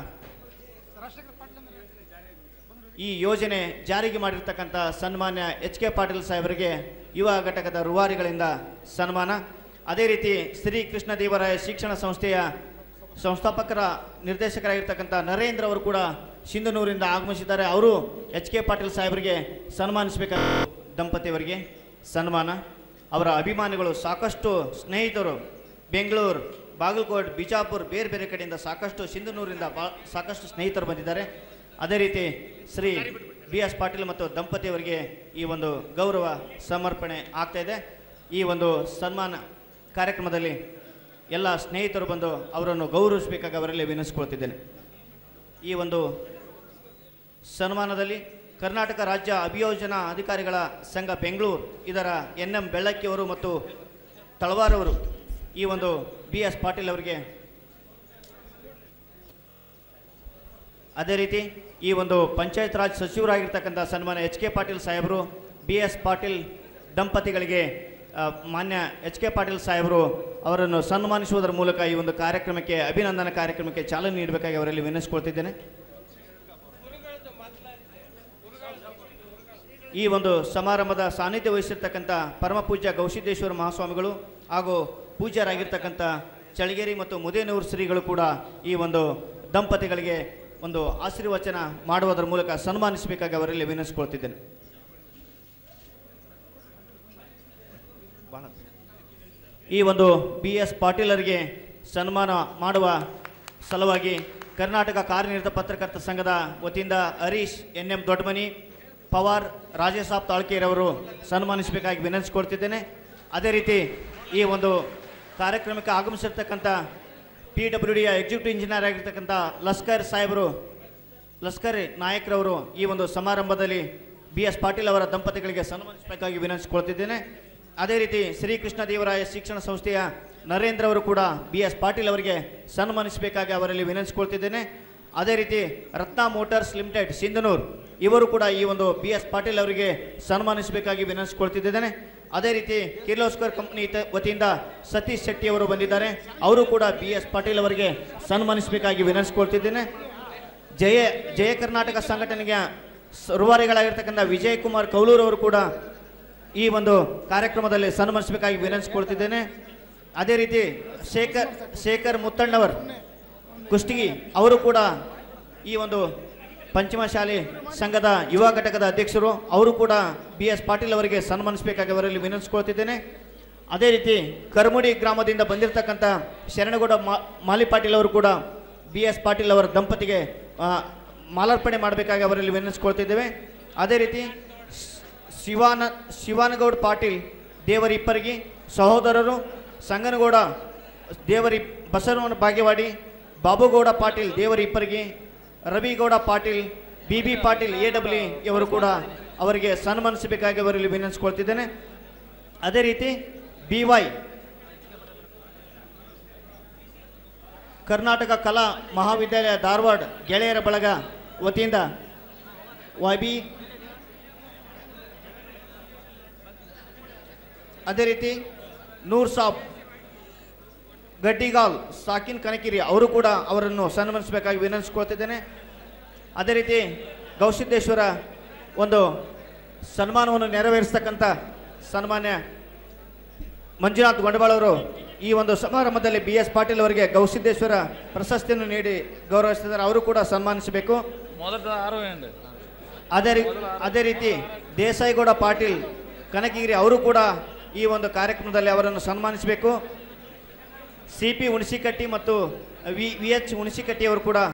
ಈ ಯೋಜನೆ ಜಾರಿಗೆ ಮಾಡಿರ್ತಕ್ಕಂಥ ಸನ್ಮಾನ್ಯ ಎಚ್ ಕೆ ಪಾಟೀಲ್ ಸಾಹೇಬರಿಗೆ ಯುವ ಘಟಕದ ರೂವಾರಿಗಳಿಂದ ಸನ್ಮಾನ ಅದೇ ರೀತಿ ಶ್ರೀ ಕೃಷ್ಣ ದೇವರಾಯ ಶಿಕ್ಷಣ ಸಂಸ್ಥೆಯ ಸಂಸ್ಥಾಪಕರ ನಿರ್ದೇಶಕರಾಗಿರ್ತಕ್ಕಂಥ ನರೇಂದ್ರ ಅವರು ಕೂಡ ಸಿಂಧನೂರಿಂದ ಆಗಮಿಸಿದ್ದಾರೆ ಅವರು ಎಚ್ ಕೆ ಪಾಟೀಲ್ ಸಾಹೇಬರಿಗೆ ಸನ್ಮಾನಿಸಬೇಕಾದ ದಂಪತಿಯವರಿಗೆ ಸನ್ಮಾನ ಅವರ ಅಭಿಮಾನಿಗಳು ಸಾಕಷ್ಟು ಸ್ನೇಹಿತರು ಬೆಂಗಳೂರು ಬಾಗಲಕೋಟ್ ಬಿಜಾಪುರ್ ಬೇರೆ ಬೇರೆ ಕಡೆಯಿಂದ ಸಾಕಷ್ಟು ಸಿಂಧನೂರಿಂದ ಬಾ ಸಾಕಷ್ಟು ಸ್ನೇಹಿತರು ಬಂದಿದ್ದಾರೆ ಅದೇ ರೀತಿ ಶ್ರೀ ಬಿ ಎಸ್ ಪಾಟೀಲ್ ಮತ್ತು ದಂಪತಿಯವರಿಗೆ ಈ ಒಂದು ಗೌರವ ಸಮರ್ಪಣೆ ಆಗ್ತಾ ಇದೆ ಈ ಒಂದು ಸನ್ಮಾನ ಕಾರ್ಯಕ್ರಮದಲ್ಲಿ ಎಲ್ಲ ಸ್ನೇಹಿತರು ಬಂದು ಅವರನ್ನು ಗೌರವಿಸಬೇಕಾಗಿ ಅವರಲ್ಲಿ ವಿನಿಸ್ಕೊಳ್ತಿದ್ದೇನೆ ಈ ಒಂದು ಸನ್ಮಾನದಲ್ಲಿ ಕರ್ನಾಟಕ ರಾಜ್ಯ ಅಭಿಯೋಜನಾ ಅಧಿಕಾರಿಗಳ ಸಂಘ ಬೆಂಗಳೂರು ಇದರ ಎನ್ ಎಂ ಬೆಳ್ಳಕ್ಕಿಯವರು ಮತ್ತು ತಳವಾರವರು ಈ ಒಂದು ಬಿ ಎಸ್ ಪಾಟೀಲ್ ಅವರಿಗೆ ಅದೇ ರೀತಿ ಈ ಒಂದು ಪಂಚಾಯತ್ ರಾಜ್ ಸಚಿವರಾಗಿರ್ತಕ್ಕಂಥ ಸನ್ಮಾನ್ಯ ಎಚ್ ಕೆ ಪಾಟೀಲ್ ಸಾಹೇಬರು ಬಿ ಎಸ್ ಪಾಟೀಲ್ ದಂಪತಿಗಳಿಗೆ ಆ, ಮಾನ್ಯ ಎಚ್ ಕೆ ಪಾಟೀಲ್ ಸಾಹೇಬರು ಅವರನ್ನು ಸನ್ಮಾನಿಸುವುದರ ಮೂಲಕ ಈ ಒಂದು ಕಾರ್ಯಕ್ರಮಕ್ಕೆ ಅಭಿನಂದನಾ ಕಾರ್ಯಕ್ರಮಕ್ಕೆ ಚಾಲನೆ ನೀಡಬೇಕಾಗಿ ಅವರಲ್ಲಿ ವಿನಿಸ್ಕೊಳ್ತಿದ್ದೇನೆ ಈ ಒಂದು ಸಮಾರಂಭದ ಸಾನ್ನಿಧ್ಯ ವಹಿಸಿರ್ತಕ್ಕಂಥ ಪರಮ ಪೂಜ್ಯ ಗೌಸಿದ್ದೇಶ್ವರ ಮಹಾಸ್ವಾಮಿಗಳು ಹಾಗೂ ಪೂಜ್ಯರಾಗಿರ್ತಕ್ಕಂಥ ಚಳಗೇರಿ ಮತ್ತು ಮುದೇನೂರು ಶ್ರೀಗಳು ಕೂಡ ಈ ಒಂದು ದಂಪತಿಗಳಿಗೆ ಒಂದು ಆಶೀರ್ವಚನ ಮಾಡುವುದರ ಮೂಲಕ ಸನ್ಮಾನಿಸಬೇಕಾಗಿ ಅವರಲ್ಲಿ ವಿನಿಸ್ಕೊಳ್ತಿದ್ದೇನೆ ಬಹಳ ಈ ಒಂದು ಬಿ ಎಸ್ ಪಾಟೀಲರಿಗೆ ಸನ್ಮಾನ ಮಾಡುವ ಸಲುವಾಗಿ ಕರ್ನಾಟಕ ಕಾರ್ಯನಿರತ ಪತ್ರಕರ್ತ ಸಂಘದ ವತಿಯಿಂದ ಹರೀಶ್ ಎನ್ ಎಂ ದೊಡ್ಡಮನಿ ಪವಾರ್ ರಾಜೇಸಾಬ್ ತಾಳ್ಕೇರವರು ಸನ್ಮಾನಿಸಬೇಕಾಗಿ ವಿನಂತಿಸಿಕೊಳ್ತಿದ್ದೇನೆ ಅದೇ ರೀತಿ ಈ ಒಂದು ಕಾರ್ಯಕ್ರಮಕ್ಕೆ ಆಗಮಿಸಿರ್ತಕ್ಕಂಥ ಪಿ ಡಬ್ಲ್ಯೂ ಡಿಯ ಎಕ್ಸಿಕ್ಯೂಟಿವ್ ಇಂಜಿನಿಯರ್ ಆಗಿರ್ತಕ್ಕಂಥ ಲಸ್ಕರ್ ಸಾಹೇಬರು ಲಸ್ಕರ್ ನಾಯಕರವರು ಈ ಒಂದು ಸಮಾರಂಭದಲ್ಲಿ ಬಿ ಎಸ್ ಪಾಟೀಲ್ ಅವರ ದಂಪತಿಗಳಿಗೆ ಸನ್ಮಾನಿಸಬೇಕಾಗಿ ವಿನಂತಿಸಿಕೊಳ್ತಿದ್ದೇನೆ ಅದೇ ರೀತಿ ಶ್ರೀಕೃಷ್ಣ ದೇವರಾಯ ಶಿಕ್ಷಣ ಸಂಸ್ಥೆಯ ನರೇಂದ್ರ ಅವರು ಕೂಡ ಬಿ ಎಸ್ ಪಾಟೀಲ್ ಅವರಿಗೆ ಸನ್ಮಾನಿಸಬೇಕಾಗಿ ಅವರಲ್ಲಿ ವಿನಂತಿಸಿಕೊಳ್ತಿದ್ದೇನೆ ಅದೇ ರೀತಿ ರತ್ನ ಮೋಟಾರ್ಸ್ ಲಿಮಿಟೆಡ್ ಸಿಂಧನೂರ್ ಇವರು ಕೂಡ ಈ ಒಂದು ಬಿ ಎಸ್ ಪಾಟೀಲ್ ಅವರಿಗೆ ಸನ್ಮಾನಿಸಬೇಕಾಗಿ ವಿನಂತಿಸಿಕೊಳ್ತಿದ್ದೇನೆ ಅದೇ ರೀತಿ ಕಿರ್ಲೋಸ್ಕರ್ ಕಂಪನಿ ವತಿಯಿಂದ ಸತೀಶ್ ಶೆಟ್ಟಿ ಅವರು ಬಂದಿದ್ದಾರೆ ಅವರು ಕೂಡ ಬಿ ಎಸ್ ಪಾಟೀಲ್ ಅವರಿಗೆ ಸನ್ಮಾನಿಸಬೇಕಾಗಿ ವಿನಂತಿಸಿಕೊಳ್ತಿದ್ದೇನೆ ಜಯ ಜಯ ಕರ್ನಾಟಕ ಸಂಘಟನೆಗೆ ಸ- ರೂವಾರಿಗಳಾಗಿರ್ತಕ್ಕಂಥ ವಿಜಯ್ ಕುಮಾರ್ ಕೌಲೂರ್ ಅವರು ಕೂಡ ಈ ಒಂದು ಕಾರ್ಯಕ್ರಮದಲ್ಲಿ ಸನ್ಮಾನಿಸಬೇಕಾಗಿ ವಿನಂತಿಸಿಕೊಳ್ತಿದ್ದೇನೆ ಅದೇ ರೀತಿ ಶೇಖರ್ ಶೇಖರ್ ಮುತ್ತಣ್ಣವರ್ ಕುಷ್ಟಗಿ ಅವರು ಕೂಡ ಈ ಒಂದು ಪಂಚಮಶಾಲಿ ಸಂಘದ ಯುವ ಘಟಕದ ಅಧ್ಯಕ್ಷರು ಅವರು ಕೂಡ ಬಿ ಎಸ್ ಪಾಟೀಲ್ ಅವರಿಗೆ ಸನ್ಮಾನಿಸಬೇಕಾಗಿ ಅವರಲ್ಲಿ ವಿನಂತಿಸ್ಕೊಳ್ತಿದ್ದೇನೆ ಅದೇ ರೀತಿ ಕರ್ಮುಡಿ ಗ್ರಾಮದಿಂದ ಬಂದಿರತಕ್ಕಂಥ ಶರಣಗೌಡ ಮಾ ಮಾಲಿ ಪಾಟೀಲ್ ಅವರು ಕೂಡ ಬಿ ಎಸ್ ಪಾಟೀಲ್ ಅವರ ದಂಪತಿಗೆ ಆ, ಮಾಲಾರ್ಪಣೆ ಮಾಡಬೇಕಾಗಿ ಅವರಲ್ಲಿ ವಿನಂತಿಸ್ಕೊಳ್ತಿದ್ದೇವೆ ಅದೇ ರೀತಿ ಸ್- ಶಿವಾನ ಶಿವಾನಗೌಡ ಪಾಟೀಲ್ ದೇವರಿಪ್ಪರಿಗೆ ಸಹೋದರರು Sanganagouda Devari Basavana Bagewadi Babugouda Patil Devarahipparagi Ravigouda Patil B B Patil A W ಇವರು ಕೂಡ ಅವರಿಗೆ ಸನ್ಮಾನಿಸಬೇಕಾಗಿ ಅವರಲ್ಲಿ ವಿನಂತಿಸ್ಕೊಳ್ತಿದ್ದೇನೆ ಅದೇ ರೀತಿ ಬಿ ವೈ ಕರ್ನಾಟಕ ಕಲಾ ಮಹಾವಿದ್ಯಾಲಯ ಧಾರವಾಡ ಗೆಳೆಯರ ಬಳಗ ವತಿಯಿಂದ ವೈ ಬಿ ಅದೇ ರೀತಿ ನೂರ್ ಸಾಬ್ ಗಡ್ಡಿಗಾಲ್ ಸಾಕಿನ್ ಕನಕಿರಿ ಅವರು ಕೂಡ ಅವರನ್ನು ಸನ್ಮಾನಿಸಬೇಕಾಗಿ ವಿನಂತಿಸ್ಕೊಳ್ತಿದ್ದೇನೆ ಅದೇ ರೀತಿ ಗೌಸಿದ್ದೇಶ್ವರ ಒಂದು ಸನ್ಮಾನವನ್ನು ನೆರವೇರಿಸ್ತಕ್ಕಂಥ ಸನ್ಮಾನ್ಯ ಮಂಜುನಾಥ್ ಗೊಂಡಬಾಳ್ ಅವರು ಈ ಒಂದು ಸಮಾರಂಭದಲ್ಲಿ ಬಿ ಎಸ್ ಪಾಟೀಲ್ ಅವರಿಗೆ ಗೌಸಿದ್ದೇಶ್ವರ ಪ್ರಶಸ್ತಿಯನ್ನು ನೀಡಿ ಗೌರವಿಸಿದ್ದಾರೆ ಅವರು ಕೂಡ ಸನ್ಮಾನಿಸಬೇಕು ಅದೇ ರೀ ಅದೇ ರೀತಿ ದೇಸಾಯಿಗೌಡ ಪಾಟೀಲ್ ಕನಕಗಿರಿ ಅವರು ಕೂಡ ಈ ಒಂದು ಕಾರ್ಯಕ್ರಮದಲ್ಲಿ ಅವರನ್ನು ಸನ್ಮಾನಿಸಬೇಕು ಸಿ ಪಿ ಹುಣಸಿಕಟ್ಟಿ ಮತ್ತು ವಿ ವಿ ಎಚ್ ಹುಣಸಿಕಟ್ಟಿ ಅವರು ಕೂಡ